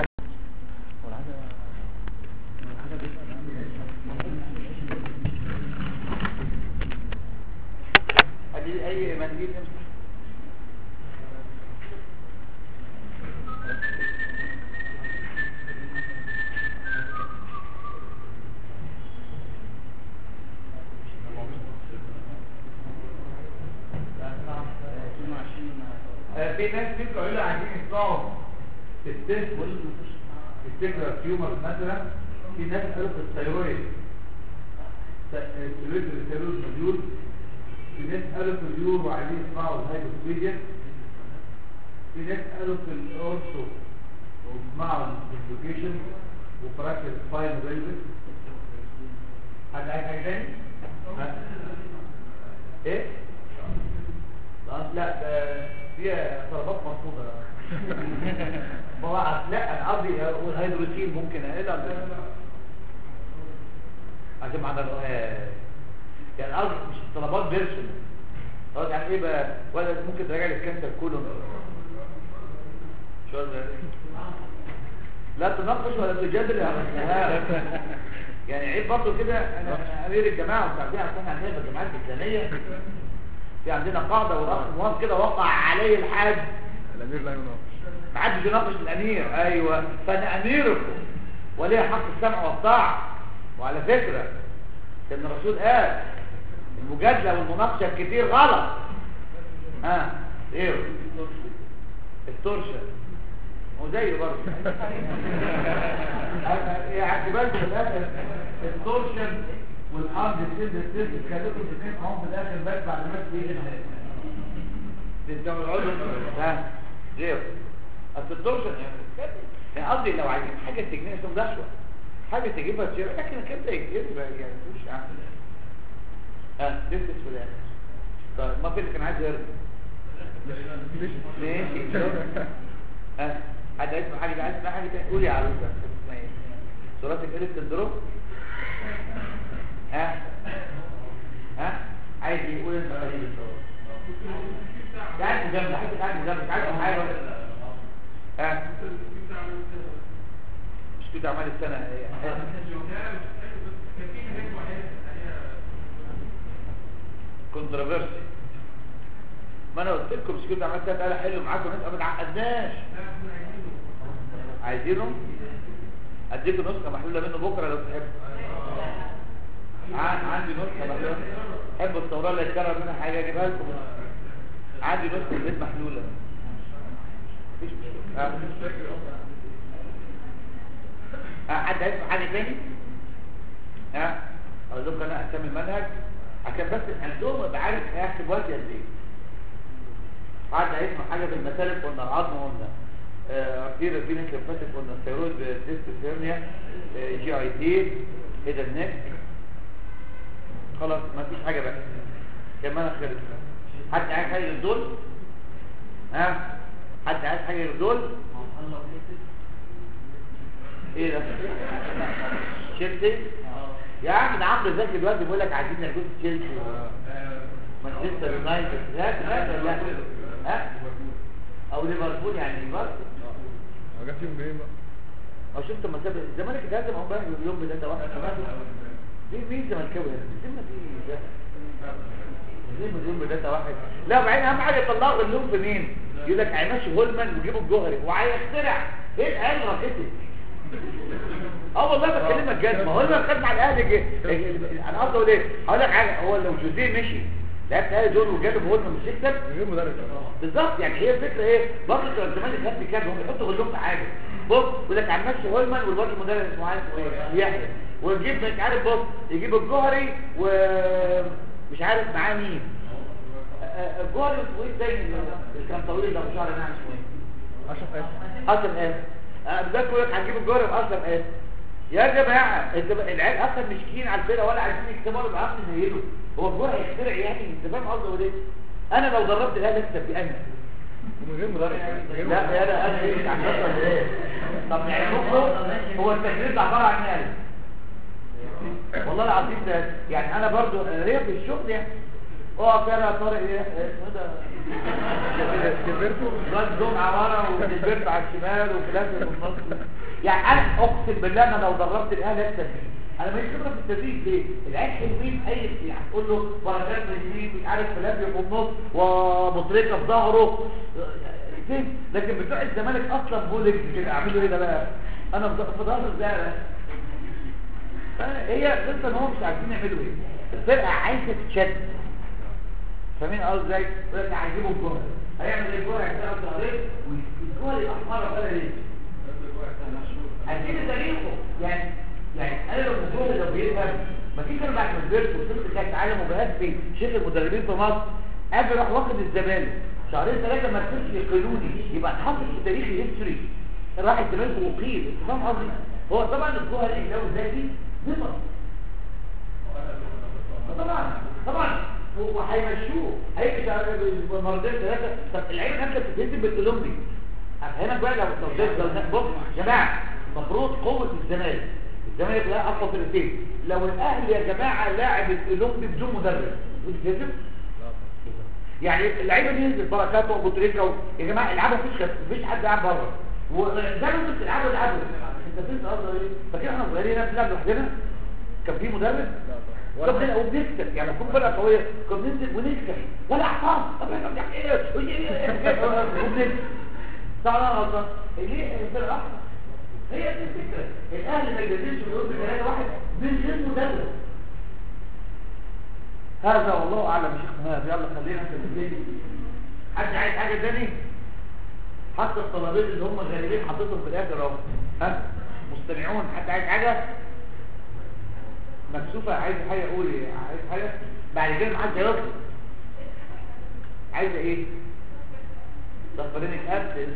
ادي اي منديل نمسح آه، في ناس بيبقوا يقولوا عايزين يطلعوا في السيرف السيكرا تيومر مثلا في ناس قالوا في الثيرويد الثيرويد الثيرويد مديول في ناس قالوا في اليور وعايزين يسمعوا الهايبوثيجيا في ناس قالوا في الاورثو ويسمعوا الديسلوكيشن وفراكشر سباين وبيلفس حد عايز حاجه تاني؟ ها؟ ايه؟ لا لا ده فيها طلبات مرفوضه ما هو لا انا قصدي اقول هيدروسين ممكن اقلها عشان ما عندها يعني قصدي مش طلبات بيرسون خلاص يعني ايه بقى ولا ممكن تراجع لي الكانسر كله شو ده لا تناقش ولا تجادل يا عم. يعني عيب برضه كده انا أنا امير الجماعه وتعرفين عشان عندنا في الجامعات الاسلاميه في عندنا قاعده والاخ موافق كده وقع عليه الحاج الامير لا يناقش ما حدش يناقش الامير ايوه فانا اميركم ولي حق السمع والطاعه وعلى فكره ان الرسول قال المجادله والمناقشه الكتير غلط ها ايه الترشه هو زيه برضه ايه عجبالكم في الاخر التورشن والارض السد السد خليكم الاثنين معاهم في الاخر بس بعد ما تيجي تنتهوا العذر ها غير اصل التورشن يعني يعني قصدي لو عايزين حاجه تجنيه اسمه دشوه حاجه تجيبها تشير لكن كده يجيب يعني مش عارف ها تلبس في الاخر طيب ما في اللي كان عايز يرمي ماشي ها حد اسمه حاجه عايز اسمها حاجه تانية قولي يا عروسه اسمها ايه صورتك ايه سندروم ها ها عايز ايه قول انت خليل قاعد جنب حد قاعد جنب مش عارف حاجه ولا ها مش كده اعمال السنه كونتروفيرسي ما انا قلت لكم مش كده عملت تعالى حلو معاكم ناس ما تعقدناش عايزينه اديكم نسخه محلوله منه بكره لو تحب عن- عندي نسخه محلوله حب الثوره اللي يتكرر منها حاجه اجيبها لكم عندي نسخه في البيت محلوله مفيش مشكله ها. ها حد عايز حاجه تاني ها اقول لكم انا اسامي المنهج عشان بس الدوم يبقى عارف هيحسب وقت قد ايه قعد هيسمع حاجه في المسالك قلنا العظم قلنا ارتير فينس لمفاتك قلنا الثيرويد ديستوثيرميا جي اي تي كده النك خلاص ما فيش حاجه بقى كمان خلص حد عايز حاجه غير دول ها حد عايز حاجه غير دول ايه ده تشيلسي يا عم ده عمرو زكي دلوقتي بيقول لك عايزين نرجو تشيلسي مانشستر يونايتد لا لا لا ها او ليفربول يعني ليفربول ما جاب فيهم منين بقى او شفت لما ساب الزمالك اتهزم اهو بقى اليوم ده واحد دي مين زملكاوي هنا الذمه دي ده الذمه دي يوم ده واحد لا وبعدين اهم حاجه يطلعوا اللوم في مين يقول لك هيمشي هولمان ويجيبوا الجوهري وهيخترع ايه العيال راكتي اه والله بكلمك جد ما هو هولمان خد مع الاهلي جه انا قصدي اقول ايه هقول لك حاجه هو لو جوزيه مشي لعبت الاهلي دول وجاب هولمان مش يكسب من غير مدرب بالظبط يعني هي الفكره ايه برضه بتوع الزمالك خدت كام هم بيحطوا غلهم في حاجه بص يقول لك هنمشي هولمان والواد المدرب اسمه عارف اسمه ايه يحيى ويجيب مش عارف بص يجيب الجوهري ومش عارف معاه مين آه، آه، الجوهري وايه التاني اللي اللي كان طويل ده بشعر ناعم اسمه ايه اشرف قاسم اشرف قاسم آه، ده يقول لك هتجيب الجوهري واشرف قاسم يا جماعه انت بقى- العيال اصلا مشكين على الفرقه ولا عايزين يكتبوا ولا بيعرفوا ينيلوا هو الجوهري هيخترع يعني انت فاهم قصدي ولا ايه انا لو دربت الاهلي اكسب بأنا من غير مدرب من غير لا مدرب. يا لا انا ايه عن ولا ايه طب يعني بصوا هو التجريد ده عباره عن ايه والله العظيم ده يعني انا برضو أنا ليا في الشغل يعني اقف يا طارق ايه اسمه ده كبرتوا الواد جمعه ورا ودبرت على الشمال وفلان في النص يعني انا اقسم بالله انا لو دربت الاهلي اكسب فيه. انا ماليش خبره في التدريب ليه العيال حلوين اي يعني تقول له بركات رجلين مش عارف فلان في النص ومطرقه في ظهره فين لكن بتوع الزمالك اصلا بولج كده اعملوا ايه ده بقى انا في في ظهر الزهره هي قصه ان هم مش عارفين يعملوا ايه الفرقه عايزه تتشد فاهمين قصدي ازاي يقول لك هيجيبوا الجوهر هيعمل ايه الجوهر هيشتغل شهرين والجوهر يبقى احمر بقى ليه هتجيب تاريخه يعني يعني انا لو الجوهر لو بيفهم ما في كان بعد ما كبرت وصلت كاس عالم وبقيت في شيخ المدربين في مصر قبل راح واخد الزمالك شهرين ثلاثه ما كانش يقيلوني يبقى اتحط في تاريخ الهيستوري راح الزمالك وقيل انت فاهم قصدي هو طبعا الجوهر اللي لو ذاتي نقط طبعا طبعا و- وهيمشوه هيجي مرتين ثلاثه طب اللعيبه نفسها بتتهزم بالاولمبي هفهمك بقى لو لو لو بص يا جماعه المفروض قوه الزمالك الزمالك لا اقوى فرقتين لو الاهلي يا جماعه لاعب الاولمبي بدون مدرب يتهزم يعني اللعيبه دي ينزل بركات وابو تريكه و... يا جماعه العبوا مفيش مفيش حد قاعد بره وده لو بس العبوا العبوا انت فهمت قصدي ايه فاكر احنا صغيرين بنلعب لوحدنا كان في مدرب ولا طب حاجة. وبنكسب يعني نكون فرقه قويه كنا بننزل ونكسب ولا احفظ طب احنا بنعمل ايه وبنكسب صح ولا أنا غلطان ليه الفرقه احفظ هي دي الفكره الاهلي ما يجددش ويقول بثلاثه واحد من غير مدرب هذا والله اعلم يا شيخ مهاب يلا خلينا في البيت حد عايز حاجه تاني حتى الطلبات اللي هم غالبين حطيتهم في الاخر اهو ها مستمعون حد عايز حاجه مكسوفة عايز حاجة قولي عايز حاجة بعد كده محدش هيطلب عايزة ايه صفرينك ابس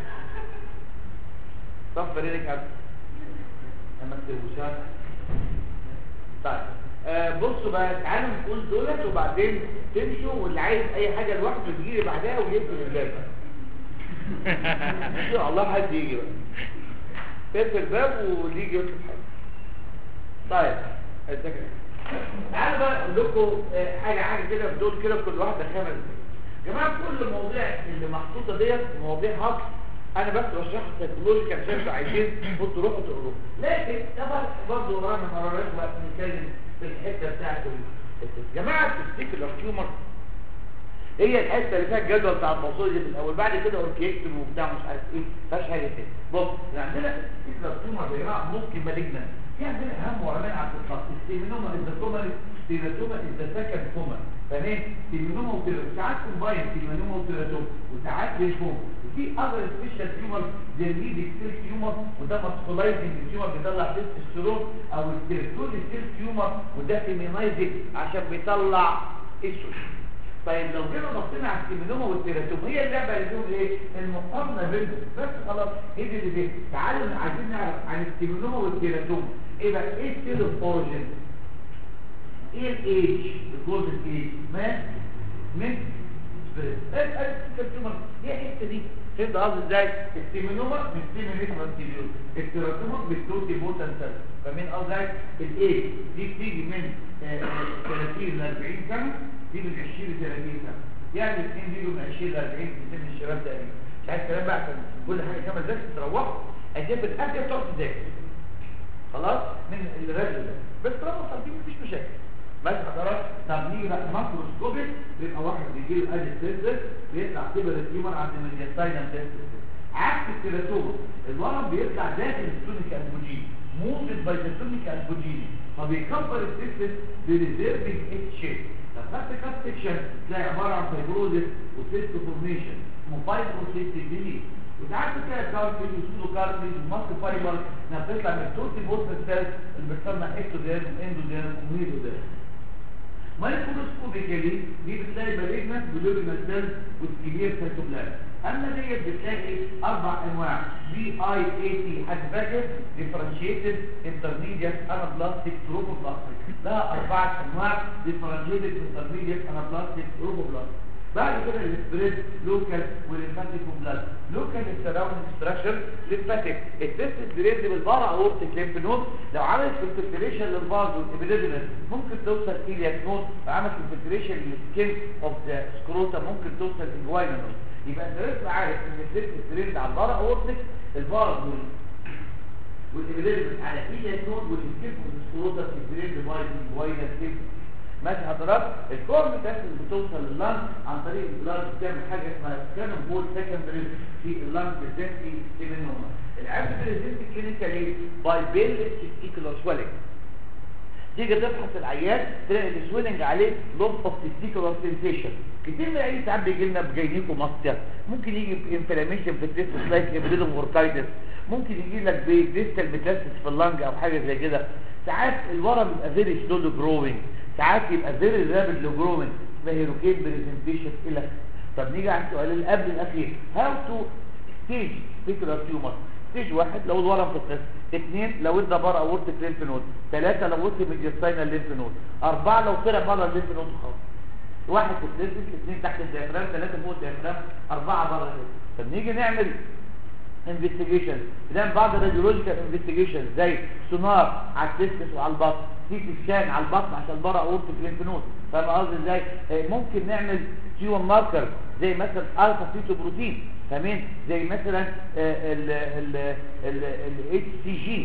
صفرينك ابس اما تكتبوش طيب آه بصوا بقى تعالوا نقول دولت وبعدين تمشوا واللي عايز اي حاجة لوحده يجي بعدها ويقفل الباب ان شاء الله حد يجي بقى تقفل الباب واللي يجي يطلب حاجة طيب الذكر تعالوا بقى اقول لكم آه، حاجه حاجه كده في دول كده كل واحده خمس دقايق. يا جماعه كل المواضيع اللي محطوطه ديت مواضيع هاك انا بس بشرح سيكولوجيكال عشان انتوا عايزين كنتوا تروحوا تقروه لكن طبعا برضه ورانا مرارات وقت نتكلم في الحته بتاعت ال- يا جماعه تفتكر التيومر هي الحته اللي فيها الجدول بتاع الموضوع دي في الاول بعد كده اوركيكتوم وبتاع مش عارف ايه فيهاش حاجه كده بص إحنا عندنا الفكره التيومر يا جماعه ممكن مالجنا في عندنا اهم وعلماء على الخط السيمينوما الدكتوما السيناتوما الدسكن كوما تمام سيمينوما وتيراتوما ساعات كومباين سيمينوما وتيراتوما وساعات لينفوما وفي اذر سبيشال تيومر زي الليدك سيل تيومر وده ماسكولايزنج تيومر بيطلع تستوستيرون او التيرتول سيل تيومر وده فيمينايزنج عشان بيطلع استروجين طيب لو جينا بصينا على السيمينوما والتيراتوما هي اللعبه اللي فيهم ايه المقارنه بينهم بس خلاص هي دي اللي دي تعالوا عايزين نعرف عن السيمينوما والتيراتوما ايه بقى ايه السيل اوف اوريجين ايه الايج الجولدن ايج ما من سبريت ايه ايه التيراتوما هي الحته دي فهمت قصدي ازاي السيمينوما من سيمينوما انتيريور التيراتوما بالتوتي بوتن سيل فمين قصدي ازاي الايج دي بتيجي من آه، آه، 30 ل 40 سنه دي من 20 ل 30 سنه يعني الاثنين بيجوا من 20 ل 40 في سن الشباب تقريبا مش عايز كلام بقى عشان كل حاجه خمس دقايق تروحوا اجيب الاكل تقعد تذاكر خلاص من الرجل ده بس طالما صارتين مفيش مشاكل بس حضرتك طب نيجي بقى ماكروسكوبيك بيبقى واحد بيجي له ادي سيلز بيطلع كبر التيومر عند الميدياستاينم تيستس عكس التيراتوما الورم بيطلع داخل السونيك البوجين موجد بايزاتونيك البوجين فبيكبر التيستس بريزيرفنج اتش شيب لو خدت كات سكشن تلاقي عباره عن فايبروزس وسيست فورميشن اسمه فايبروسيست ديزيز وساعات بتلاقي كارتج وسودو كارتج وماسك فايبر انها بتطلع من التوتي بوست سيلز اللي بتسمى اكتوديرم واندوديرم وميزوديرم مايكروسكوبيكالي دي بتلاقي مالجنت بلوبينال سيلز والكبير سيتوبلازم اما ديت بتلاقي اربع انواع بي اي اي تي حد فاكر ديفرنشيتد انترميديت انابلاستيك تروبوبلاستيك لها اربعه انواع ديفرنشيتد انترميديت انابلاستيك تروبوبلاستيك بعد كده السبريد لوكال والليمفاتيك وبلاد لوكال السراوندنج ستراكشر ليمفاتيك التست سبريد بالبارا اورتيك ليمف نود لو عملت انفلتريشن للفاز والابيديدمس ممكن توصل الياك نود لو عملت انفلتريشن للسكين اوف ذا سكروتا ممكن توصل انجواينا نود يبقى انت لازم عارف ان التست سبريد على البارا اورتيك الفاز والابيديدمس على الياك نود والسكين اوف ذا سكروتا سبريد باي انجواينا سكين ماشي حضرتك الكورن تاسل بتوصل لللنج عن طريق البلاد بتعمل حاجه اسمها كانون بول سكندري في اللنج بالذات في سيمينوما العيب بريزنت كلينيكالي باي بيل تستيكولار سويلنج تيجي تفحص العيان تلاقي السويلنج عليه لوب اوف تستيكولار سنسيشن كتير من العيان ساعات بيجي لنا بجينيكو ماستر ممكن يجي بانفلاميشن في التست لايك ابريدوم اوركايتس ممكن يجي لك بديستال ميتاستس في اللنج او حاجه زي كده ساعات الورم بيبقى فيري سلو جروينج ساعات يبقى فيري رابيد جروينج اسمها هيروكين بريزنتيشن الى طب نيجي على السؤال اللي قبل الاخير هاو تو ستيج فيكولار تيومر ستيج واحد لو الورم في القسم اثنين لو ادى بره اورتيك ليمف نود ثلاثه لو وصل ميديستاينال ليمف نود اربعه لو طلع بره الليمف نود خالص واحد في الديسك اثنين تحت الديافرام ثلاثه فوق الديافرام اربعه بره كده طب نيجي نعمل انفستيجيشن بنعمل بعض الراديولوجيكال انفستيجيشن زي سونار على التستس وعلى البطن سي سكان على البطن عشان بره اورتيك ليمف نود فاهم قصدي ازاي آه، ممكن نعمل تيوم ماركر زي مثلا الفا فيتو بروتين فاهمين زي مثلا ال ال ال ال سي جي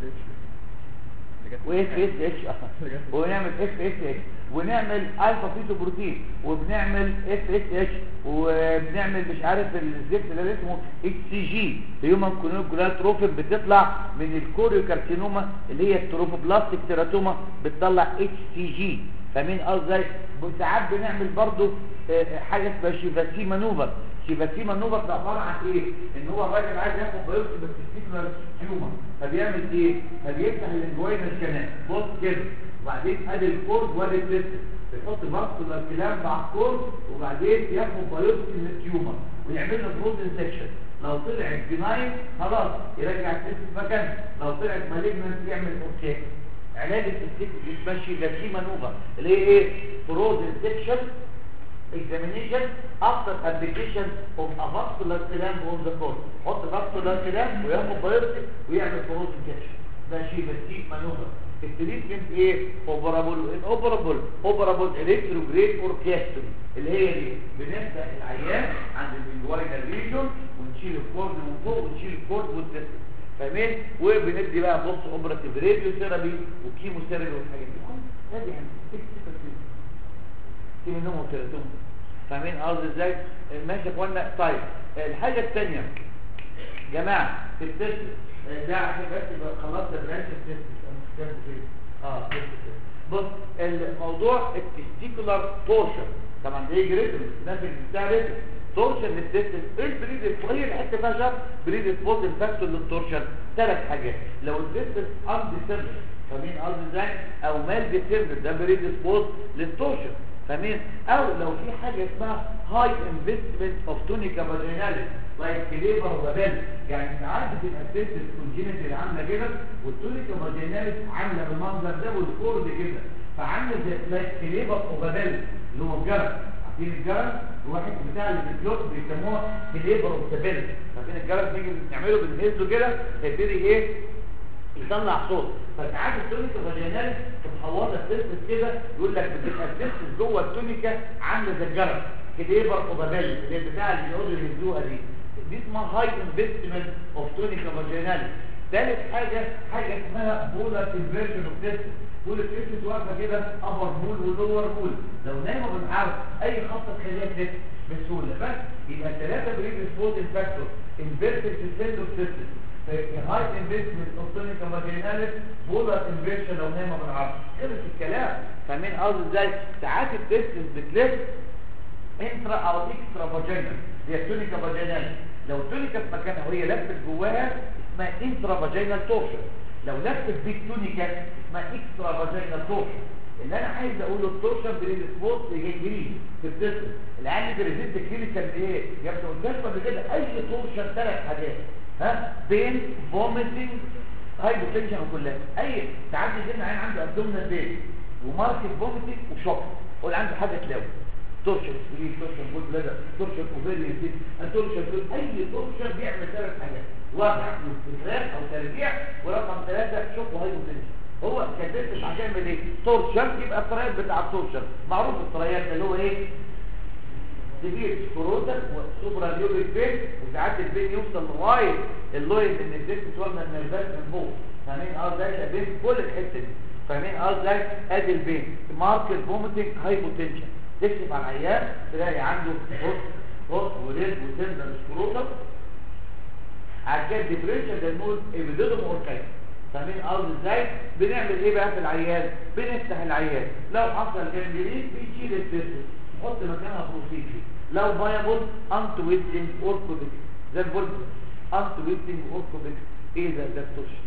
واف اس اتش ونعمل اف اس اتش ونعمل الفا فيتو بروتين وبنعمل اف اس اتش وبنعمل مش عارف الزفت اللي اسمه اتش سي جي هيومن كونوجولار تروفين بتطلع من الكوريو كارسينوما اللي هي التروفوبلاستيك تيراتوما بتطلع اتش سي جي فاهمين قصدي ازاي ساعات بنعمل برضو آه، حاجه اسمها شيفاسي مانوفر شيفاسي مانوفر ده عباره عن ايه ان هو الراجل عايز ياخد بايوبسي بس ستيكولار تيومر فبيعمل ايه فبيفتح الانجوينال كانال بص كده وبعدين ادي الكورد وادي التست بيحط باسكولار الكلام مع الكورد وبعدين ياخد بايوبسي من التيومر ويعمل له بروتين سكشن لو طلعت بناين خلاص يرجع التست في مكانه لو طلعت مالجنت يعمل اوكي علاج التستيك بتمشي جاسي مانوفر اللي هي ايه فروزن سكشن examination after application of a vascular clamp on the cord حط vascular clamp وياخد بايوبسي ويعمل فروزن سكشن ده شيء بسيط مانوفر التريتمنت ايه اوبرابل الاوبرابل اوبرابل الكتروجريد اوركستري اللي هي دي بنفتح العيان عند الانجوينال ريجون ونشيل الكورد من فوق ونشيل الكورد والتست فاهمين وبندي بقى بص اوبراتيف راديو ثيرابي وكيمو ثيرابي والحاجات دي كلها ادي في منهم وثلاثون فاهمين قصدي ازاي ماشي يا اخوانا طيب الحاجه الثانيه جماعه في التست ده عشان بس يبقى خلصت البرانش التست اه بص الموضوع التستيكولار تورشن طبعا ده يجي ريتم الناس اللي بتاع ريتم تورشن للتست ايه البريد هي الحته فيها شر بريد فوز الفاكتور للتورشن ثلاث حاجات لو التست اند سيرفيس فاهمين قصدي ازاي او مال ديسيرفيس ده بريد فوز للتورشن فاهمين او لو في حاجه اسمها هاي انفستمنت اوف تونيكا فاجيناليس لايك كليبر وبل يعني ساعات بتبقى التست الكونجينيتال عامله كده والتونيكا فاجيناليس عامله بالمنظر ده والكورد كده فعامله زي لايك كليبر وبل اللي هو الجرس عارفين الجرس الواحد بتاع اللي بيفلوت بيسموها كليبر وبل عارفين الجرس نيجي نعمله بنهزه كده هيبتدي ايه يطلع صوت فساعات التونيكا فاجيناليس تتحولها التستس كده يقول لك بتبقى التستس جوه التونيكا عامله زي الجرس كليبر وبابيل اللي هي بتاع اللي بيقعدوا يهزوها دي دي اسمها هاي انفستمنت اوف تونيكا فاجيناليس ثالث حاجه حاجه اسمها بولار انفيرجن اوف تستس بول التستس واقفه كده ابر بول ولور بول لو نايمه بنعرف اي خطه تخليها تست بسهوله بس يبقى ثلاثه بريد سبوت فاكتور انفيرتد سيستم اوف تستس هاي انفستمنت اوف تونيكا فاجيناليس بولار انفيرجن لو نايمه بالعرض خلص الكلام فاهمين قصدي ازاي ساعات التستس بتلف انترا او اكسترا فاجينال هي التونيكا فاجيناليس لو التونيكا في مكانها وهي لفت جواها اسمها انترا فاجينال تورشن لو لفت بالتونيكا اسمها اكسترا فاجينال تورشن اللي انا عايز اقوله التورشن بريد سبوت جنجرين في الجسم العيال بريزنت كلينيكال ايه يا ابني قلت قبل كده اي تورشن ثلاث حاجات ها بين فوميتنج هايبوتنشن وكلها اي تعدي جبنا عين عنده ابدومينال بين وماركت فوميتنج وشوك قول عنده حاجه تلاوي تورشن سبليت تورشن جود بلادر تورشن اوفيريان سيت تورشن اي تورشن بيعمل ثلاث حاجات وضع واستفراغ او ترجيع ورقم ثلاثة شوك وهايبوتنشن هو كاتب هتعمل ايه تورشن يبقى الطريات بتاع التورشن معروف الطريات اللي هو ايه سبير سكروتال وسوبرا ليوبيك بين وساعات البين يوصل لغايه اللوين من الديسك وصلنا من الباك من فوق فاهمين قصدي ده بين كل الحته دي فاهمين قصدي ادي البين ماركت فوميتنج هايبوتنشن تكشف على العيان تلاقي عنده هوت هوت وريد وتندر سكروتال عشان ديبريشن ده نقول ابيدودوم اوركايت فاهمين قصدي ازاي بنعمل ايه بقى في العيان بنفتح العيان لو حصل جنجرين بنشيل التستس نحط مكانها بروسيجر لو فايبل انت ويستنج اوركوبيك زي الفولت انت ويستنج اوركوبيك ايه ده ده التورشن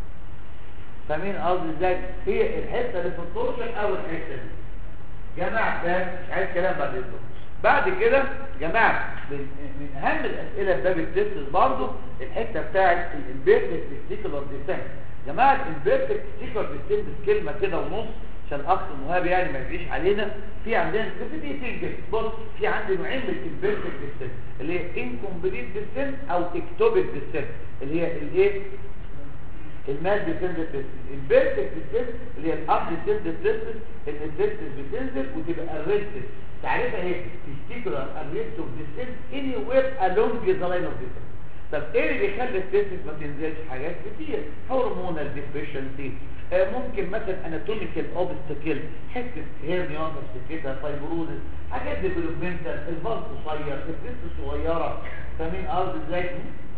فاهمين قصدي ازاي هي الحته اللي في التورشن او الحته دي جماعه ده مش عايز كلام بعد اذنكم بعد كده جماعه من, من اهم الاسئله في باب التستس برضه الحته بتاعت البيرفكت ستيكر ديسنت جماعه البيرفكت ستيكر ديسنت كلمه كده ونص عشان الاخ المهاب يعني ما يجيش علينا في عندنا في دقيقتين كده بص في عندي نوعين من البيرفكت ديسنت اللي هي انكمبليت ديسنت او اكتوبيك ديسنت اللي هي الايه المال ديسنت تيست البيرفكت ديسنت اللي هي الاب ديسنت تيست ان التيست بتنزل وتبقى ارستد تعرفها ايه تستيكولار ارست اوف ديسنت اني وير الونج ذا لاين اوف ديسنت طب ايه اللي بيخلي التيست ما تنزلش حاجات كتير هرمونال ديفيشنسي آه ممكن مثلا اناتوميكال اوبستكل حته هيرنيا اوبستكل فايبروزس حاجات ديفلوبمنتال الفالف قصير التست صغيره فاهمين قصدي ازاي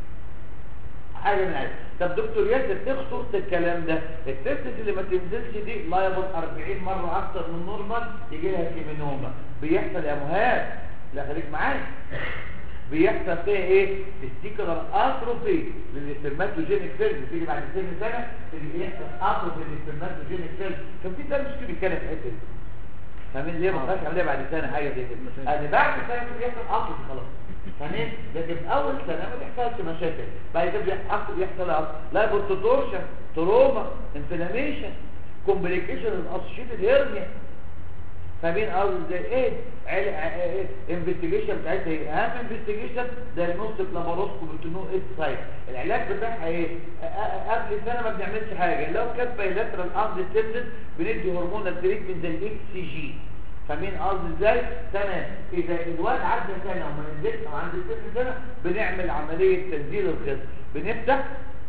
حاجه من هذا طب دكتور ياسر ايه خطوره الكلام ده التستس اللي ما تنزلش دي لايبل 40 مره اكتر من نورمال يجي لها كيمينوما بيحصل يا مهاب لا خليك معايا بيحصل فيها ايه تستيكولار اتروفي للسpermatogenetic سيلز بتيجي بعد سن سنه اللي يحصل اتروفي للسpermatogenetic سيلز كان في ده مش كده بيتكلم في الحته دي فاهمين ليه ما خدش عليها بعد سنه حاجه زي كده ادي بعد سنه بيحصل اتروفي خلاص فاهمين لكن في اول سنه ما بيحصلش مشاكل بعد كده بيحصل يحصل لا بورتورشن تروما انفلاميشن كومبليكيشن الاسوشيتد هيرنيا فاهمين قصدي ازاي ايه ايه انفستيجيشن بتاعتها ايه اهم انفستيجيشن دايجنوستيك لاباروسكوب بتنو اس سايت العلاج بتاعها ايه قبل سنه ما بنعملش حاجه لو كانت بايلاترال ارض سيبتد بندي هرمونال تريتمنت زي الاكس سي جي فاهمين قصدي ازاي تمام اذا الواد عدى سنه وما نزلش او عند ست سنه بنعمل عمليه تنزيل الخص بنفتح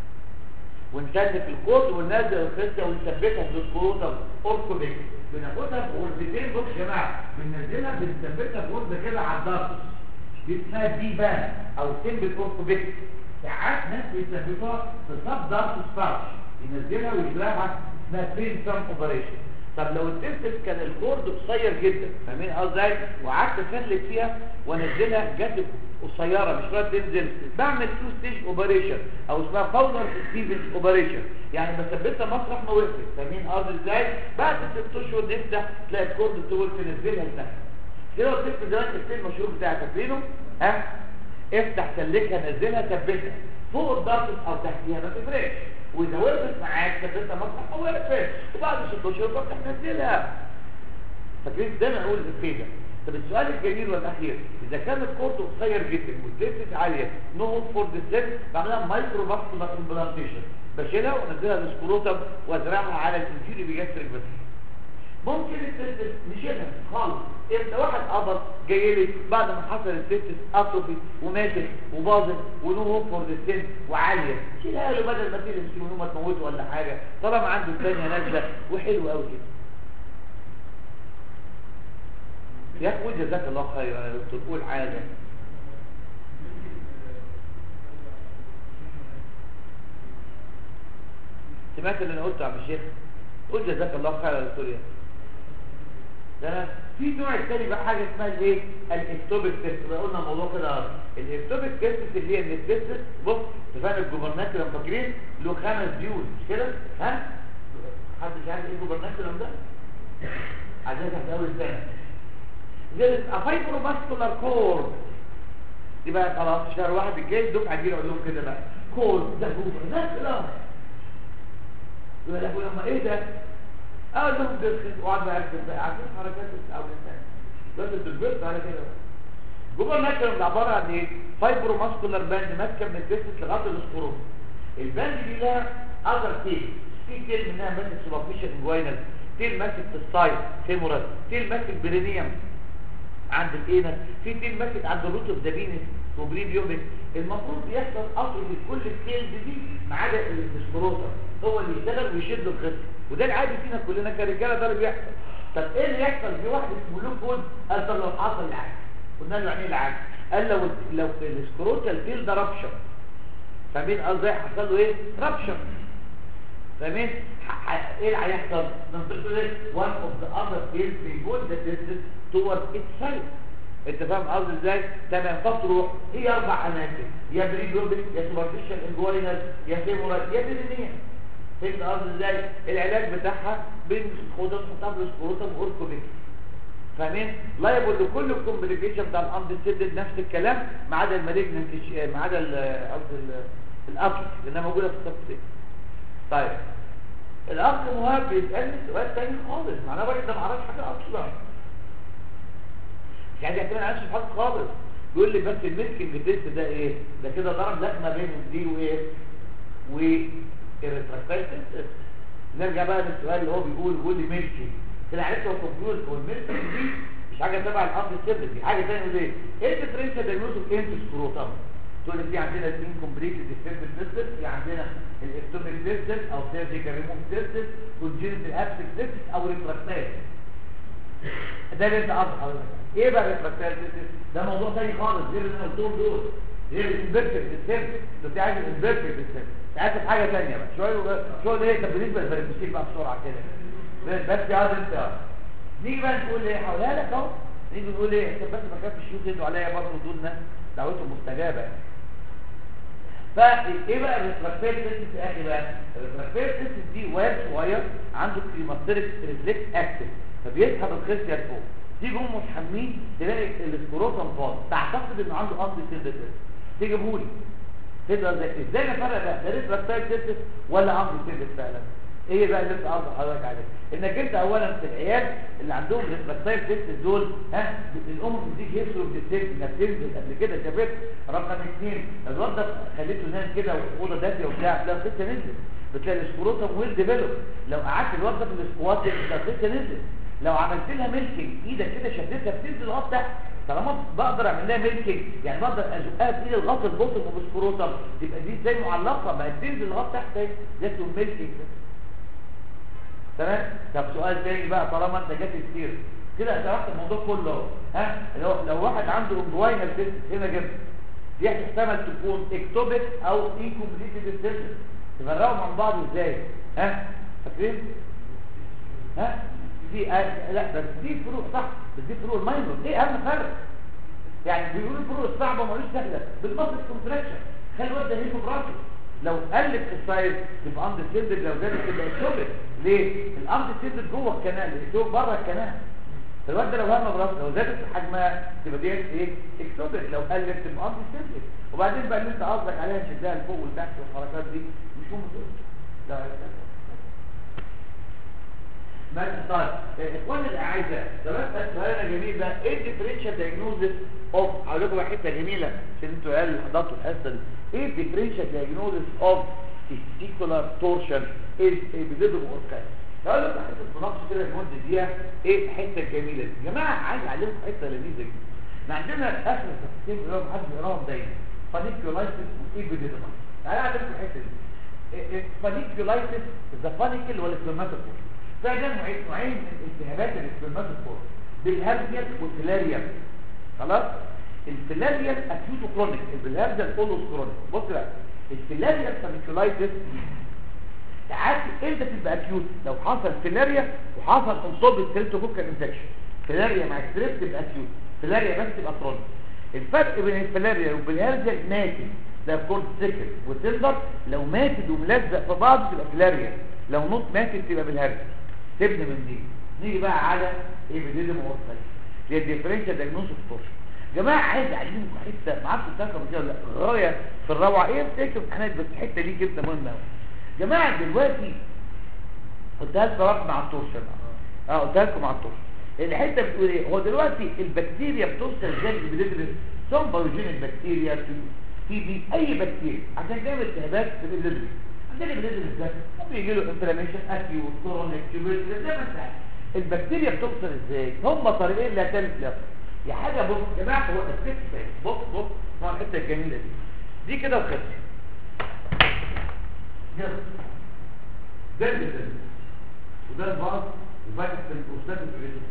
ونسلك الكود وننزل الخصه ونثبتها في الكروتا اوركوبيك بناخدها في غرزتين بص يا جماعه بننزلها بنثبتها في غرزه كده على الضغط دي اسمها دي بان او سيمبل اوركوبيك ساعات ناس بيثبتوها في صف ضغط سبارش ينزلها ويجراها اسمها بين سام اوبريشن طب لو التستس كان الكورد قصير جدا فاهمين ازاي وقعدت اسلك فيها وانزلها جت قصيره مش راضيه تنزل بعمل تو ستيج اوبريشن او اسمها فاولر ستيفنز اوبريشن يعني بثبتها مسرح ما وقفت فاهمين قصدي ازاي بعد ست اشهر نفتح تلاقي الكورد تقول تنزلها لتحت كده قلت دلوقتي الستيل المشهور بتاعك فاكرينه ها افتح سلكها نزلها ثبتها فوق الضغط او تحتيها ما تفرقش واذا وقفت معاك ثبتها مسرح ما وقفت وبعد ست اشهر بفتح نزلها فاكرين دايما اقول الفيده طب السؤال الجميل والاخير اذا كان الكورت قصير جدا والديستنس عاليه نو هولد فور ديستنس بعملها مايكرو فاسكولار امبلانتيشن بشيلها وانزلها للسكروتم وازرعها على الانفيري بيجستريك بس ممكن التستس نشيلها خالص امتى واحد قبض جاي لي بعد ما حصل التستس اتروفي وماتت وباظت ونو هوب فور ديستنس وعاليه شيلها له بدل ما تيجي ما تموته ولا حاجه طالما عنده الثانيه نازله وحلو قوي كده يا اخوي جزاك الله خير يا دكتور قول حاجه سمعت اللي انا قلته يا عم الشيخ قول جزاك الله خير يا دكتور يا تمام في نوع الثاني بقى حاجه اسمها الايه الاكتوبيك تيست بقى قلنا الموضوع كده أهو. الاكتوبيك تيست اللي هي ان التيست بص تفهم الجوبرناكولم فاكرين له خمس ديول مش كده ها حد مش عارف ايه الجوبرناكولم ده عايزين تحت اول سنه زي افايبروماسكولار كور يبقى خلاص شهر واحد الجاي الدفعه دي اقول لهم كده بقى كور ده جوبرناكولم يقول لك لما ايه ده اقول لهم ده وقعد بقى اكتب بقى عارفين حركات الاول الثاني بس الدربيرت على كده بقى جوه النكره ده عباره عن ايه فايبرو ماسكولار باند ماسكه من الجسم لغايه الاسطروم الباند دي لها اذر تيل في تيل منها ماسك سوبرفيشال انجوينال تيل ماسك في السايد فيمورال تيل ماسك برينيوم عند الانس في تيل ماسك عند الروت اوف ذا بينس وبريبيوميك المفروض بيحصل اصل لكل التيلز دي ما عدا السكروتر هو اللي يشتغل ويشد الخصم وده العادي فينا كلنا كرجاله ده اللي بيحصل طب ايه اللي يحصل في واحد اسمه له كود قال طب لو حصل العكس قلنا له يعني ايه العكس قال لو لو السكروتال تيل ده رابشر فاهمين قصدي حصل له ايه رابشر فاهمين ح- ح- ايه اللي هيحصل ننطق ايه one of the other tails may go the distance towards itself انت فاهم قصدي ازاي تمام فتروح هي اربع اماكن يا بريدوبيك يا سوبرفيشال انجوينال يا فيمورال يا برينيا فهمت قصدي ازاي العلاج بتاعها بين خدود خطاب سكروتم اوركوبيك فاهمين لايبل لكل الكومبليكيشن بتاع الامر سيدد نفس الكلام ما عدا المالجنت ما عدا ال- قصدي ال- القفل لانها موجوده في التفصيل طيب الاخ مهاب بيسالني سؤال تاني خالص معناه الراجل ده ما عرفش حاجه اصلا مش عايز يعتمد على نفسه حاجه خالص بيقول لي بس الميلكنج تيست ده ايه ده كده ضرب لكمه بين دي وايه و الريتراكتايل تيست نرجع بقى للسؤال اللي هو بيقول بيقول لي ميلكنج كده عرفت هو كونفيوز هو الميلكنج دي مش حاجه تبع الامر السيرفيس دي حاجه ثانيه ودي ايه الديفرنشال دايجنوز اوف انت سكروتم تقول لي في عندنا اثنين كومبليت ديفكتيف سيستم في عندنا الاكتوبيك سيستم او سيرجيكال ريموف سيستم كونجنتال ابسك سيستم او ريتراكتايل ده اللي انت قصدك حضرتك ايه بقى الريتراكتايل سيستم ده موضوع ثاني خالص غير اللي انا قلتهم دول غير الانفيرتيف سيستم انت عايز الانفيرتيف سيستم عايز في حاجه ثانيه بقى شويه شويه ايه طب بالنسبه للفرنسيين بقى بسرعه كده بس يا عاد انت نيجي بقى نقول ايه هقولها لك اهو نيجي نقول ايه عشان بس ما خافش الشيوخ يدوا عليا برضه دول ناس دعوتهم مستجابه يعني فايه بقى الريفراكتير سيستم يا اخي بقى الريفراكتير سيستم دي واد صغير عنده كريماتيريك ريفلكس اكتف فبيسحب الخصيه لفوق تيجي امه تحميه تلاقي السكروتم فاضي تعتقد انه عنده اصل سيلد تجيبه لي تقدر ازاي ازاي نفرق ده ده ريفراكتير سيستم ولا امر سيلد فعلا ايه بقى اللي انت قصدك حضرتك عليه انك انت اولا في العيال اللي عندهم ريفراكتير سيستم دول ها الام بتديك هيستوري بتستيك انك تنزل قبل كده شافت رقم اثنين الواد خليته نام كده واوضه دافيه وبتاع تلاقي الخصيه نزلت بتلاقي السكروتم ويل ديفلوب لو قعدت الواد ده في السكوات تلاقي الخصيه نزلت لو عملت لها ميلكينج ايدك كده شدتها بتنزل لغايه تحت طالما بقدر اعمل لها ميلكينج يعني بقدر ازقها بايدي لغايه البطن وبالسكروتم تبقى دي زي معلقه بقت تنزل لغايه تحت اهي ده اسمه ميلكينج تمام طب سؤال تاني بقى طالما انت جات كتير كده شرحت الموضوع كله اهو ها لو لو واحد عنده انجوينال سيستم هنا جنب دي هتحتمل تكون اكتوبيك او انكمبليتد سيستم تفرقوا من بعض ازاي ها فاكرين ها دي آه لا بس دي فروق صح بس دي فروق الماينور ايه اهم فرق يعني بيقولوا الفروق الصعبه مالوش سهله بالمصل كونتراكشن خلي الواد ده هيفه براسه لو قلت في السايز يبقى امد سيلد لو زادت تبقى اكتوبيك ليه الامد سيلد جوه الكنال الاكتوب بره الكنال فالواد ده لو هم براسه لو زادت في حجمها تبقى دي ايه اكتوبيك لو قلت تبقى امد سيلد وبعدين بقى اللي انت قصدك عليها نشدها لفوق ولتحت والحركات دي مش هم دول لا ماشي طيب اخواني الاعزاء ده بس سؤالنا جميل بقى ايه الديفرنشال دايجنوزس اوف هقول لكم حته جميله عشان انتوا قال حضرتوا الحصه دي ايه الديفرنشال دايجنوزس اوف testicular torsion is epididymal orchid هقول لكم حته مناقشه كده لمده دقيقه ايه الحته الجميله دي يا جماعه عايز اعلمكم حته لذيذه جدا احنا عندنا اخر التفاصيل اللي هو محدش بيقراهم دايما فانيكيولايتس وايبيديديمال تعالى اعلمكم الحته دي فانيكيولايتس ذا فانيكل والسبرماتوفور فعلا نوعين نوعين من التهابات الاسبرماتوفور بالهرزيال والفيلاريال خلاص الفيلاريال اكيوت كرونيك البلهارزيال اولوس كرونيك بص بقى الفيلاريال فانيكولايتس ساعات امتى تبقى اكيوت لو حصل فيلاريا وحصل انصاب السيرتوكوكال انفكشن فيلاريا مع ستريس تبقى اكيوت فيلاريا بس تبقى كرونيك الفرق بين الفيلاريا وبالهرجة ماتت ده كورد سكر وتندر لو ماتت وملزق في بعض تبقى فيلاريا لو نص ماتت تبقى بالهرجة سيبنا من دي نيجي بقى على ايه بديل موصل هي الديفرنشال دايجنوستيك تورشن جماعه عايز اعلمكم حته ما اعرفش تذكروا كده ولا لا غايه في الروعه ايه بتكتب امتحانات بس الحته دي كده مهمه قوي جماعه دلوقتي قلتها لكم رقم مع التورشن اه قلتها لكم مع التورشن الحته بتقول ايه هو دلوقتي البكتيريا بتوصل ازاي بندرس ثم بايوجينيك بكتيريا تي بي اي بكتيريا عشان نعمل التهابات في البلدرس عندنا البلدرس ده ممكن يجي له انفلاميشن اكيو كرونيك تيوبركلوز زي ما انت عارف البكتيريا بتوصل ازاي هم طريقين لا تلف يا حاجه بص يا جماعه هو السكس بص بص اسمع الحته الجميله دي دي كده وخدت يلا ده البلدرس وده البعض وبعد الاستاذ البريد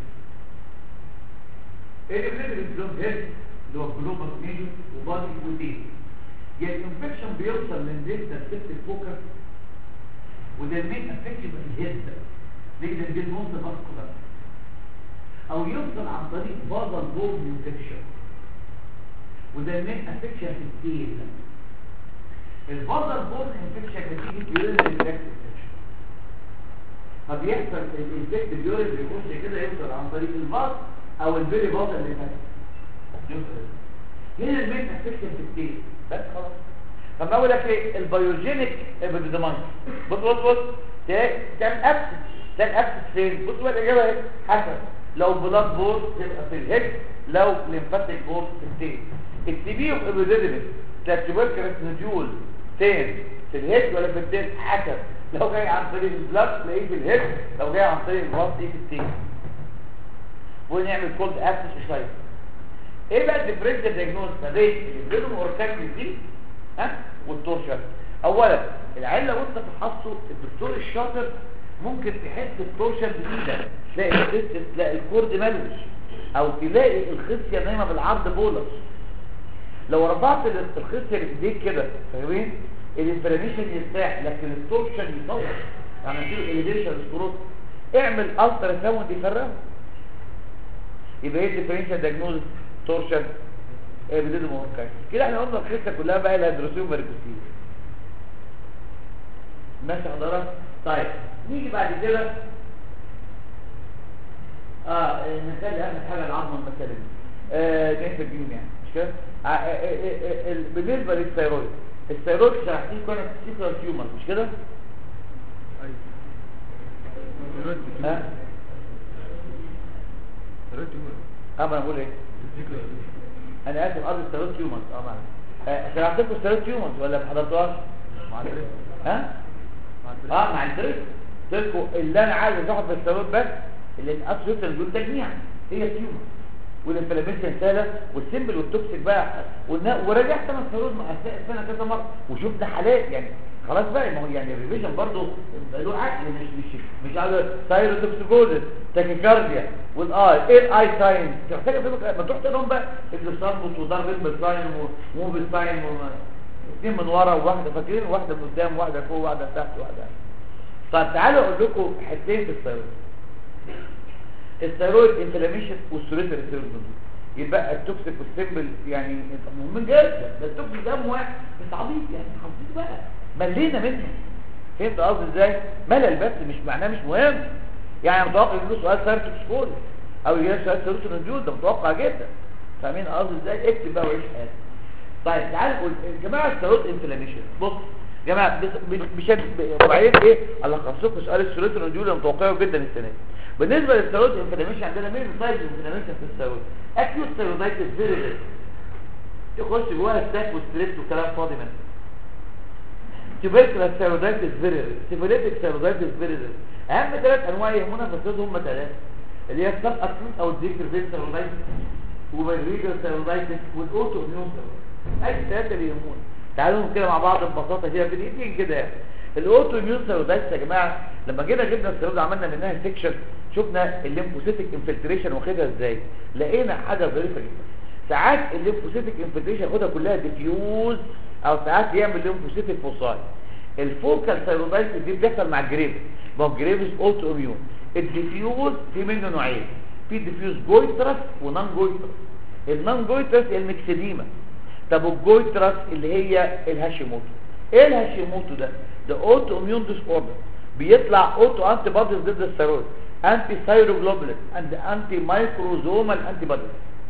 ايه البلدرس لون هيد اللي هو جلوبال ميجر وبادي وتين يعني الانفكشن بيوصل من ديستا سيبتك فوكس وده المين افكشن من الهيد ليه دي المنطقه ماسكولار او يوصل عن طريق بازل بورن انفكشن وده المين افكشن في التيل البازل بورن انفكشن بتيجي في يورين انفكشن فبيحصل الانفكت اليورين بيخش كده يوصل عن طريق الباص او البيري باص اللي فات يوصل هنا المين افكشن في التيل بس خلاص طب اقول لك ايه البيوجينيك ابيديمايت بص بص بص تعمل ابسس تعمل ابسس فين بص بقى الاجابه ايه حسب لو بلاد بورد تبقى في الهيد لو ليمفاتيك بورد في التين التبيو ابيديمايت تاتيبركرس نوديول فين في الهيد ولا في التين حسب لو جاي عن طريق البلاد تلاقيه في الهيد لو جاي عن طريق الباص تلاقيه في التين ونعمل كولد ابسس وسايد ايه بقى الديفرنشال دايجنوز ما بين البريدوم اوركاكتس دي ها والتورشن اولا العله وانت تفحصه الدكتور الشاطر ممكن تحس التورشن بايدك تلاقي الخس تلاقي الكورد ملوش او تلاقي الخصيه نايمه بالعرض بولس لو رفعت الخصيه بايديك كده فاهمين الانفلاميشن يرتاح لكن التورشن يطول يعني نديله اليفيشن سكروت اعمل الترا ساوند يفرقه يبقى ايه الديفرنشال دايجنوز تورشن ايه بديل موركاي كده احنا قلنا القصه كلها بقى الهيدروسيوم ماركوسيل ماشي حضرتك طيب نيجي بعد كده اه نخلي اهم حاجه العظمه المساله دي آه نقفل بيهم يعني مش كده آه آه آه آه بالنسبه للثيرويد الثيرويد شرحتيه كنا سيكولار تيومر مش كده ايوه ها اه ما انا بقول ايه انا اسف قصدي الثيرويد تيومر اه معلش آه شرحت لكم الثيرويد تيومر ولا ما حضرتوهاش مع الدريس ها مع الدريس اه مع الدريس قلت لكم اللي انا عايز احط في الثيرويد بس اللي الاصل دول تجميع هي التيومر والانفلاميشن سهله والسيمبل والتوكسيك بقى والنا- ورجعت انا الثيرويد مع اثناء السنه كذا مره وشفنا حالات يعني خلاص بقى ما هو يعني الريفيجن برضه له عقل مش مش مش على ثايروتوكسيكوزس تاكيكارديا والاي ايه الاي ساين تحتاج افهمك ما تروح تقول بقى الساربوس وضرب البساين وموبيساين اثنين من ورا وواحده فاكرين واحده من قدام واحده فوق واحده تحت واحده طب تعالوا اقول لكم حتتين في الثيرويد الثيرويد انفلاميشن والسوليتري ثيرويد يبقى التوكسيك والسيمبل يعني مهمين جدا ده التوكسيك ده واحد بس عبيط يعني حافظين بقى ملينا منه فهمت قصدي ازاي ملل بس مش معناه مش مهم يعني متوقع يجي له سؤال سيرتوكسكول او يجي له سؤال سيروتونيول ده متوقع جدا فاهمين قصدي ازاي اكتب بقى وعيش حياتك طيب تعالوا نقول يا جماعه الثيرويد انفلاميشن بص يا جماعه بس- مش وبعدين ايه الخص لكم سؤال السيروتونيول اللي متوقعه جدا السنه دي بالنسبه للثيرويد انفلاميشن عندنا مين تايب انفلاميشن في الثيرويد اكيوت ثيرويدايتس فيري رير تخش جواها ستاك وستريس وكلام فاضي منه تبركلس ثيرويدايتس فيري رير سيفيليتك ثيرويدايتس فيري رير اهم ثلاث انواع يهمنا في الطب هم ثلاثه اللي هي السب اكيوت او الديكر فين ثيرويدايتس وبالريجر ثيرويدايتس والاوتو اميون ثيرويدايتس اي ثلاثه اللي يهمونا تعالوا كده مع بعض ببساطه كده في دقيقتين كده يعني الاوتو اميون ثيرويدايتس يا جماعه لما جينا جبنا الثيرويد عملنا منها سيكشن شفنا الليمفوسيتك انفلتريشن واخدها ازاي لقينا حاجه ظريفه جدا ساعات الليمفوسيتك انفلتريشن ياخدها كلها ديفيوز او ساعات يعمل ليمفوسيتك فوساي الفوكال ثيرويدايتس دي بتحصل مع الجريفز ما هو الجريفز اوتو اميون الديفيوز في منه نوعين في ديفيوز جويترس ونان جويترس النان جويترس هي المكسديما طب الجويترس اللي هي الهاشيموتو ايه الهاشيموتو ده ده اوتو اميون ديس اوردر بيطلع اوتو انتي بوديز ضد الثيرويد انتي ثايروجلوبولين اند انتي مايكروزومال انتي بوديز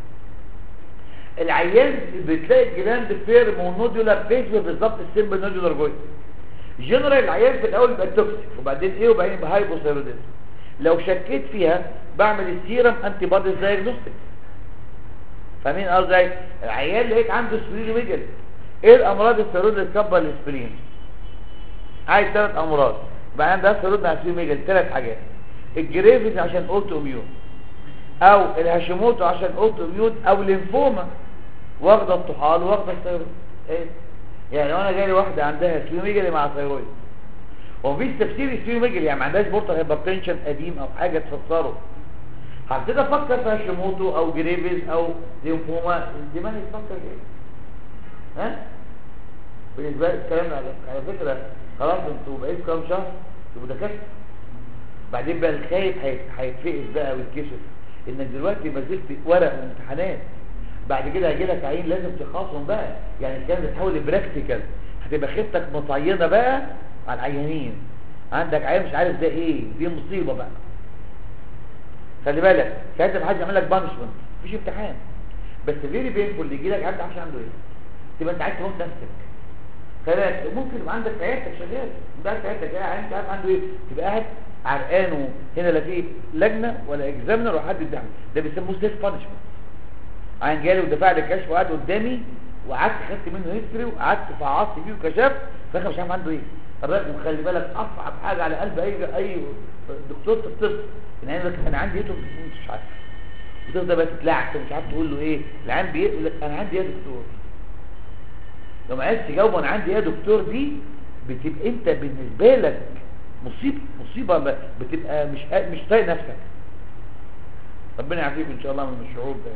العيان بتلاقي الجلاند فير مونودولار بيشبه بالظبط السيمبل نودولار جويت جنرال العيان في الاول بيبقى توكسيك وبعدين ايه وبعدين يبقى هايبوثايروديزم لو شكيت فيها بعمل السيرم انتي بوديز دايجنوستيك فاهمين قصدي العيان لقيت عنده سبلين ويجل ايه الامراض الثيرويد اللي تكبر السبلين عايز ثلاث امراض بعدين ده ثيرويد مع سبلين ويجل ثلاث حاجات الجريفز عشان اوتو اميون او الهاشيموتو عشان اوتو اميون او لينفوما واخده الطحال واخده الثيرويد ايه يعني لو انا جاي واحده عندها سبلين مع ثيرويد ومفيش تفسير سبلين يعني ما عندهاش بورتال هايبرتنشن قديم او حاجه تفسره هبتدي افكر في هاشيموتو او جريفز او لينفوما دماغي تفكر ايه ها بالنسبه لي الكلام ده على على فكره خلاص انتوا بقيتوا كام شهر تبقوا دكاتره بعدين بقى الخايف هيت- هيتفقس بقى ويتكشف انك دلوقتي ما زلت ورق وامتحانات بعد كده هيجي لك عين لازم تخاصم بقى يعني الكلام ده تحول لبراكتيكال هتبقى خيبتك مطينه بقى على العيانين عندك عيان مش عارف ده ايه دي مصيبه بقى خلي بالك ساعتها ما حدش يعمل لك بانشمنت مفيش امتحان بس فيري بينفول اللي يجي لك عارف عشان عنده ايه تبقى انت عايز تموت نفسك خلي بالك ممكن يبقى عندك في عيادتك شغال ده في عيادتك قاعد انت عارف عنده ايه تبقى قاعد عرقان وهنا لا في لجنه ولا اكزامنر ولا حد يدعم ده بيسموه سيلف بانشمنت عين جالي ودفع لي الكشف وقعد قدامي وقعدت خدت منه هيستوري وقعدت فعصت فيه وكشفت فانا مش عارف عنده ايه الراجل خلي بالك اصعب حاجه على قلب اي اي دكتور في الطب ان انا لك انا عندي ايه دكتور مش عارف وتفضل بقى تتلعب ومش عارف تقول له ايه العيان بيقول لك انا عندي ايه يا دكتور لو ما عرفتش تجاوب انا عندي ايه يا دكتور دي بتبقى انت بالنسبه لك مصيبه مصيبه ب- بتبقى مش مش طايق نفسك ربنا يعافيك ان شاء الله من الشعور ده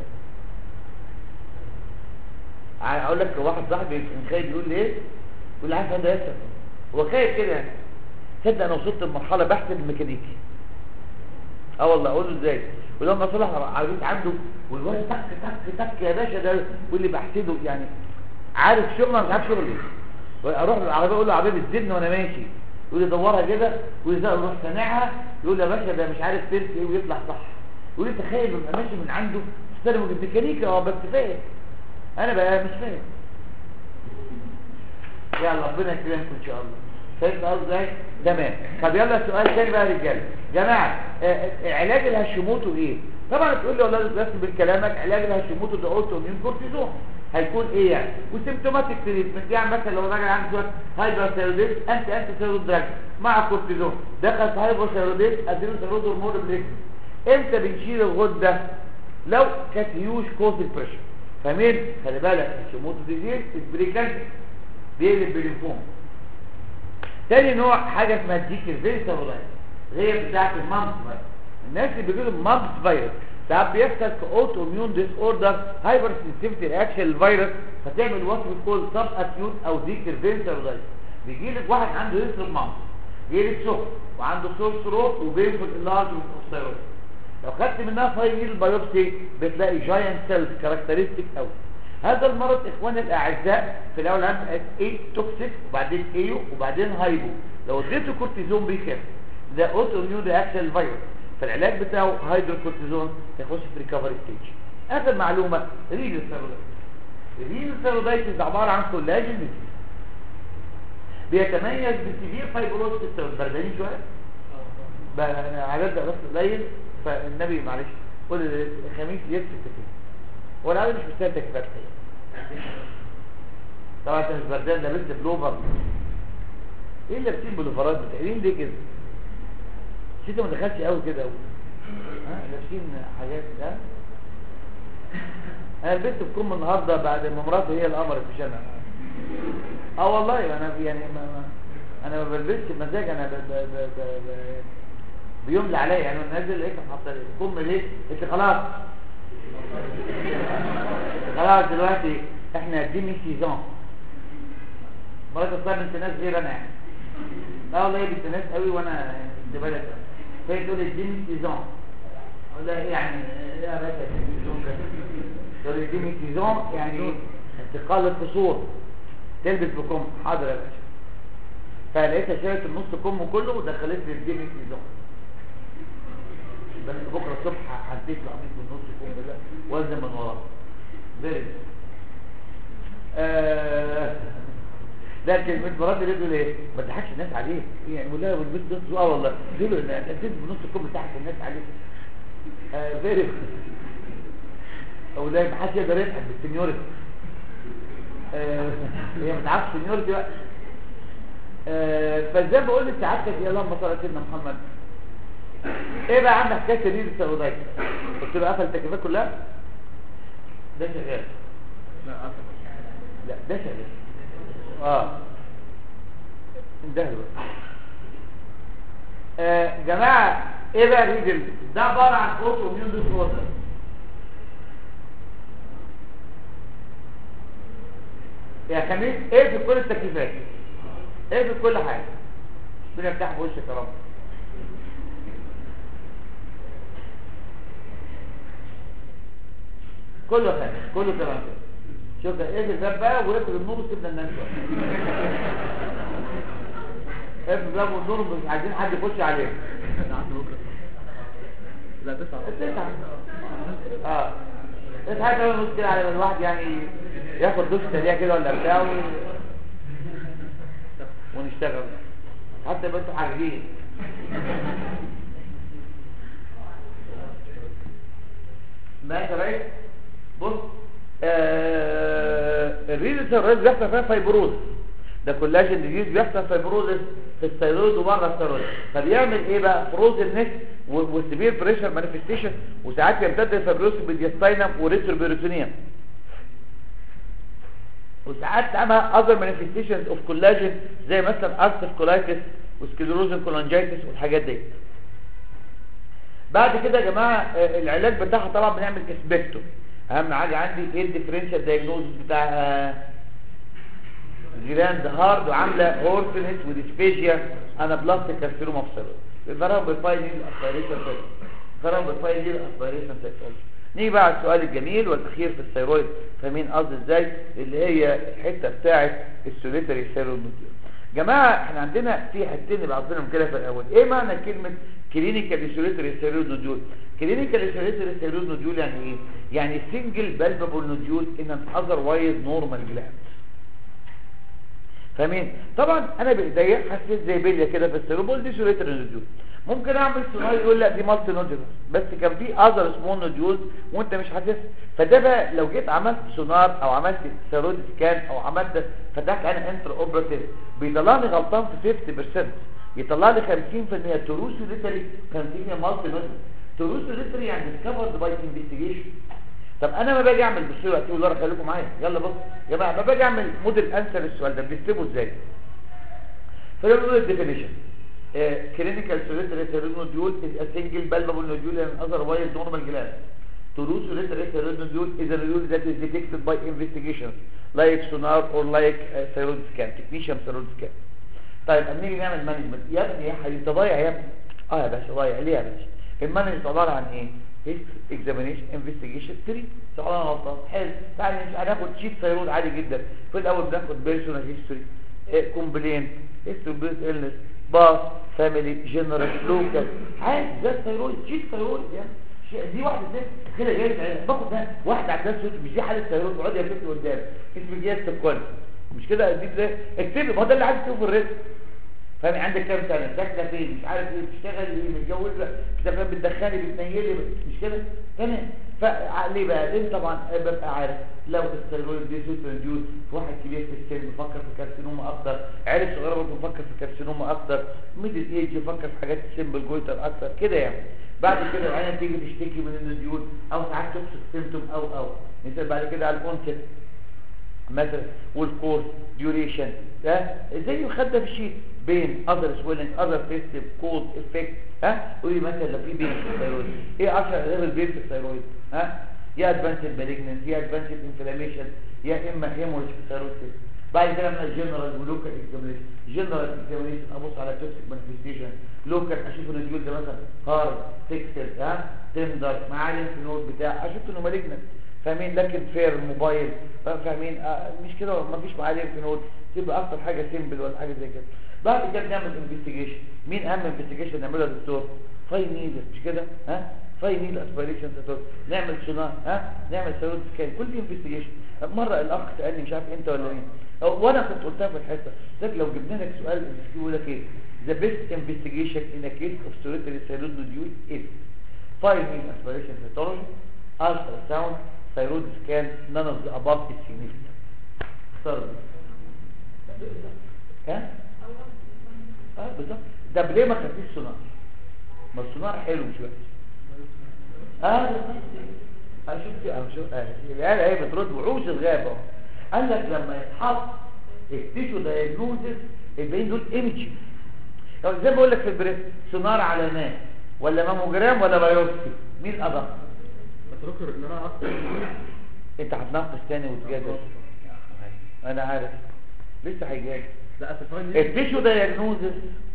ع- اقول لك واحد صاحبي كان خايف يقول لي ايه يقول لي عارف هذا ياسر هو خايف كده يعني تصدق انا وصلت لمرحله بحسب الميكانيكي اه والله اقول له ازاي ولما صلح عربيت عنده والواد تك تك تك يا باشا ده يقول لي بحسده يعني عارف شغل انا مش عارف شغل ايه اروح للعربيه اقول له عربيه بتزن وانا ماشي يقول لي دورها كده يقول لي ده اروح سامعها يقول لي يا باشا ده مش عارف ترس ايه ويطلع صح يقول لي تخيل ببقى ماشي من عنده استلم الميكانيكا هو بس فاهم انا بقى مش فاهم يلا ربنا يكرمكم ان شاء الله فهمت قصدي ازاي تمام طب يلا سؤال تاني بقى يا رجاله جماعه آه، آه، علاج الهاشيموتو ايه طبعا تقول لي والله بس بكلامك علاج الهاشيموتو ده اوتو اميون كورتيزون هيكون ايه يعني وسيمتوماتيك تريتمنت يعني مثلا لو الراجل عنده شويه هايبرثايروديز انت انت ثيرود دراج مع كورتيزون دخل في هايبرثايروديز اديله ثيرود هرمون بريك امتى بنشيل الغده لو كانت هيوج كوز بريشر فاهمين خلي بالك الهاشيموتو ديزيز بريكانت بيقلب بالليمفوما تاني نوع حاجة اسمها الديك الفيروس غير بتاعت المامس فيروس الناس اللي بيجيلهم مامس فيروس ساعات بيحصل كاوتو اميون ديس اوردر هايبر سنسيتيفيتي رياكشن للفيروس فتعمل وصف كول سب اكيوت او ديك الفيروس بيجي لك واحد عنده يسر مامس جيلي سخن وعنده سور ثروت وبينفل اللارج والستيرويد لو خدت منها فايل بايوبسي بتلاقي جاينت سيلز كاركترستيك قوي هذا المرض اخواني الاعزاء في الاول عندك ايه توكسيك وبعدين ايو وبعدين هايبو لو اديته كورتيزون بيخف ده اوتو اميون رياكشن فيروس فالعلاج بتاعه هيدروكورتيزون يخش في ريكفري ستيج اخر معلومه رينال ثيرودايتس الرينال ثيرودايتس عباره عن كولاجين ديزيز بيتميز بسيفير فايبروز بردانين شويه بقى انا عدد بس قليل فالنبي معلش قول الخميس يكفي التكليف هو العدد مش مستاهل تكفيات طبعا انت مش بردان ده لبست بلوفر ايه اللي لابسين بلوفرات بتقلين ليه كده شيته ما دخلش قوي كده قوي ها لابسين حاجات ها انا لبست بكم النهارده بعد ما مراتي هي القمر في شنة اه والله انا يعني ما ما انا ما بلبسش بمزاج انا ب ب ب ب ب بيملى عليا يعني انا نازل لقيت حاطه الكم ليه قلت خلاص خلاص دلوقتي احنا ديمي سيزون مرات الصعب انت ناس غير انا يعني لا والله بنت ناس قوي وانا انت بالك فهي تقول الديمي سيزون لا يعني لا باشا التلفزيون ده الديميتيزون يعني انتقال الفصول تلبس بكم حاضر يا باشا فلقيتها شالت النص كم كله ودخلت لي الديميتيزون بس بكره الصبح هديك القميص من نص كم ده وزن من وراه فيري آه ده كلمة مراتي اللي تقول ايه ما تضحكش الناس عليك يعني ولا والبيت ده اه والله دول انا اديت بنص الكم تحت الناس عليك آه فيري او لا ما حدش يقدر يضحك بالسنيورتي آه هي ما تعرفش سنيورتي بقى آه فازاي بقول لسعادتك يا اللهم صل على سيدنا محمد ايه بقى عندك حكايه تدريب السوداء قلت له قفل التكييفات كلها ده شغال لا أصلا لا ده شغال اه انتهى بقى آه جماعه ايه بقى الريدل ده عباره عن اوتو ميون ديس اوردر يا خميس ايه في كل التكييفات ايه في كل حاجه الدنيا بتاعك في وشك يا رب كله خميس كله تمام كده شوف ده ايه الباب بقى ويقفل النور وسيبنا ننام شويه اقفل الباب والنور مش عايزين حد يخش عليه أنا عندي بكرة لا تسعة التسعة اه تسعة كده نص كده على ما الواحد يعني ياخد دوش سريع كده ولا بتاع و... ونشتغل حتى يبقى انتوا حاجزين ماشي يا ريس بص آه الريد الريد بيحصل فيها فايبروز ده كولاجين ديزيز بيحصل فايبروز في الثيرويد وبره الثيرويد فبيعمل ايه بقى فروز النك والسبير بريشر مانيفستيشن وساعات يمتد الفايبروز بالديستاينم وريتروبيروتونيوم وساعات تعمل اذر مانيفستيشنز اوف كولاجين زي مثلا ارثف كولايتس وسكليروزن كولانجايتس والحاجات دي بعد كده يا جماعه آه، العلاج بتاعها طبعا بنعمل اسبكتو اهم حاجه عندي ايه الديفرنشال دايجنوزس بتاع آه، جيراند هارد وعامله هورفنس وديسبيجيا انا بلاستيك كارسينوما في الثيرويد الفرق بالفايل دي الاسبيريشن سيت الفرق بالفايل دي الاسبيريشن سيت نيجي بقى على السؤال الجميل والاخير في الثيرويد فاهمين قصدي ازاي اللي هي الحته بتاعه السوليتري ثيرويد نوديول جماعه احنا عندنا في حتتين نبقى عارفينهم كده في الاول ايه معنى كلمه كلينيكال سوليتري ثيرويد نوديول كلينيكال سوليتري ثيرويد نوديول يعني ايه يعني سنجل بالبابل نوديول ان ان اذروايز نورمال جلاند فاهمين طبعا انا بايديا حسيت زي بليه كده في السيروبول دي سوليتري نوديول ممكن اعمل سونار يقول لا دي مالتي نوديول بس كان في اذر سمول نوديول وانت مش حاسس فده بقى لو جيت عملت سونار او عملت سيرود سكان او عملت فتحت انا انتر اوبراتيف بيطلع لي غلطان في 50% يطلع لي 50% تروس ليتري 50% مالتي نوديول تروس ليتري يعني ديسكفرد باي انفستيجيشن طب انا ما باجي اعمل بصوا اكتبوا ورا خليكم معايا يلا بص يا جماعه ما باجي اعمل موديل انسر السؤال ده بنكتبه ازاي فنقول الديفينيشن clinical solitary thyroid nodule is a single palpable nodule and otherwise normal gland true solitary thyroid nodule is a nodule that is detected by investigations like sonar or like uh, thyroid scan technician thyroid scan طيب اما نيجي نعمل مانجمنت يا ابني يا حبيبي انت ضايع يا ابني اه يا باشا ضايع ليه يا باشا المانجمنت عباره عن ايه اكزامينيشن انفستيجيشن تري سؤال انا غلطان حلو تعالى مش هناخد شيت ثيرويد عادي جدا في الاول بناخد بيرسونال هيستوري كومبلين هيستوري بيرس النس باس فاميلي جنرال لوكال عادي ده الثيرويد شيت ثيرويد يعني شيء- دي واحده ست كده جايه تعالى باخد ده واحده عندها صوت مش دي حاله ثيرويد اقعد يا ست قدام اسم جهاز سكوان مش كده اديك ده اكتبي ما هو ده اللي عايز تشوفه الرزق فاهم عندك كام سنه ساكنه فين مش عارف ايه بتشتغل ايه متجوزه كده بتدخلي بتنيلي مش كده تمام فليه بقى ليه طبعا ببقى عارف لو الثيرويد دي سوت ريديوس في واحد كبير في السن بيفكر في كارسينوما اكتر عيل صغير برضه بيفكر في كارسينوما اكتر ميدل ايج يفكر في حاجات سيمبل جويتر اكتر كده يعني بعد كده العينه تيجي تشتكي من النوديول او ساعات تقصد سيمتوم او او مثل بعد كده على الاونست مثلا والكورس ديوريشن ده زي خدنا في الشيت بين اذر سويلنج اذر فيستيف كوز افكت ها قولي مثلا لو في بين في الثيرويد ايه اشهر اسباب البين في الثيرويد ها يا ادفانسد مالجننت يا ادفانسد انفلاميشن يا اما هيموريج في الثيرويد بعد كده من الجنرال ولوكال اكزامينيشن جنرال اكزامينيشن ابص على توكسيك مانيفستيشن لوكال اشوف الريديول ده مثلا هارد تكسل ها تندر معالم في نود بتاع اشوف انه مالجنت فاهمين لكن فير موبايل فاهمين آه مش كده مفيش معالم في نود تبقى اكتر حاجه سيمبل ولا حاجه زي كده بعد كده بنعمل انفستيجيشن مين اهم انفستيجيشن نعملها يا دكتور فاين نيدل مش كده ها فاين نيدل اسبيريشن نعمل سونار ها نعمل سيرود سكان كل دي انفستيجيشن مره الاخ سالني مش عارف انت ولا مين أو- وانا كنت قلتها في الحصه لك لو جبنا لك سؤال يقول لك ايه the best investigation in a case of solitary thyroid nodule is fine needle aspiration cytology ultrasound thyroid scan none of the above is significant اختار ها اه بالظبط ده ليه ما خدتيش سونار ما السونار حلو مش وحش اه اه شفت اه شوف اه العيال اهي بترد وحوش الغابه اهو. قال لك لما يتحط التيشو دايجنوزس الباقيين دول ايمجي زي ما بقول لك في البريس سونار علامات ولا ماموجرام ولا بايوبسي مين ادق بس دكتور ان انا اكتر انت هتناقش تاني وتجادل انا عارف لسه هيجادل لا اسفاين التيشو دايجنوزس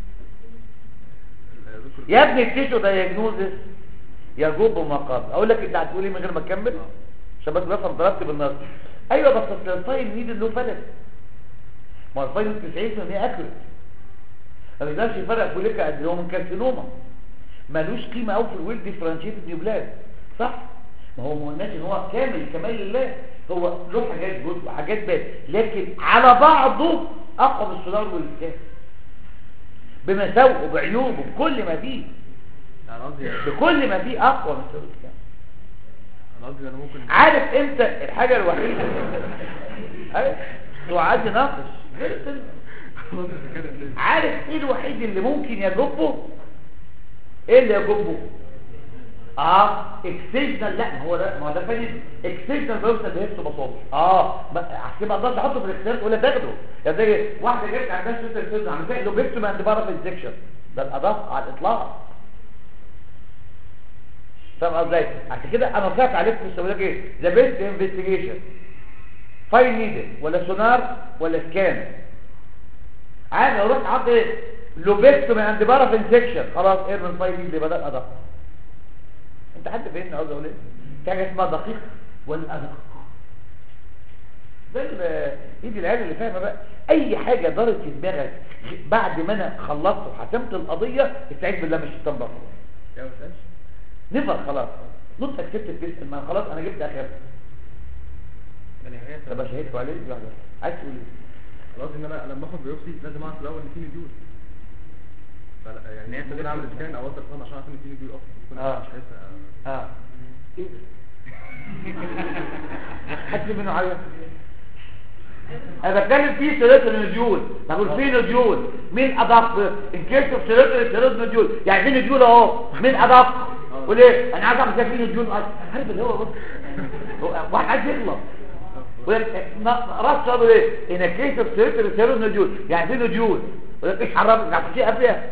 يا ابني التيشو دايجنوزس يجوب ما قبل اقول لك انت هتقول ايه من غير ما تكمل عشان بس بفهم ضربت بالنص ايوه بس اصل الفاين نيد له فلس ما الفاين 90% اكل ما بيقدرش يفرق كوليكا قد هو من كارسينوما ملوش قيمه قوي في الويل ديفرنشيتد نيوبلاز صح ما هو ما قلناش ان هو كامل كمال لله هو له حاجات جزء وحاجات بس لكن على بعضه اقوى من السولار والكاس بمساوئه بعيوبه بكل ما فيه يعني قصدي بكل ما فيه اقوى من السولار والكاس انا قصدي انا ممكن عارف امتى الحاجه الوحيده ايوه هو عايز يناقش خلاص كده انتهينا. عارف ايه الوحيد اللي ممكن يجبه ايه اللي يجبه اه اكسجنال لا ما هو ده ما هو ده فاهم اكسجنال بيوصل لهيبسو بصوت اه عشان ما اقدرش احطه في الاختيار ولا تاخده يعني زي واحده جت عندها سوتر سيلز عم فيها لو بيبسو ما عند بره في الانجكشن ده الادق على الاطلاق فاهم قصدي إيه؟ عشان كده انا طلعت عليك مش بقول لك ايه ذا بيست انفستيجيشن فاين نيدل ولا سونار ولا سكان عادي لو رحت حط ايه لوبيكتو من عند بره في انسكشن خلاص ارمي الفاين نيدل يبقى ده الادق انت حد فاهمني عاوز اقول ايه في حاجه اسمها دقيق والادق ده ال- ايدي العيال اللي فاهمه بقى اي حاجه دارت في دماغك بعد ما انا خلصت وحسمت القضيه استعيذ بالله من الشيطان بقى يا ما تسالش نفر خلاص نوت اكسبتد بيس ما خلاص انا جبت اخر يعني هي طب شهدت عليه دي واحده عايز تقول ايه أنا قصدي ان انا لما باخد بيوبسي لازم اعرف الاول ان في نيدول فلا يعني هي ممكن اعمل سكان او اصلا عشان اعرف ان في نيدول اصلا ممكن آه. مش حاسسها اه ايه حد منه عيط انا بتكلم فيه ثلاثة نوديول بقول فيه نوديول مين ادق ان كيس اوف ثلاثة ثلاثة نوديول يعني في نوديول اهو مين ادق وليه انا عايز اعرف ازاي في نوديول عارف اللي هو بص هو واحد عايز يخلص راس صدر ايه ان كيس اوف ثلاثة ثلاثة نوديول يعني في نوديول ولا ايش عرفك عارف شيء قبلها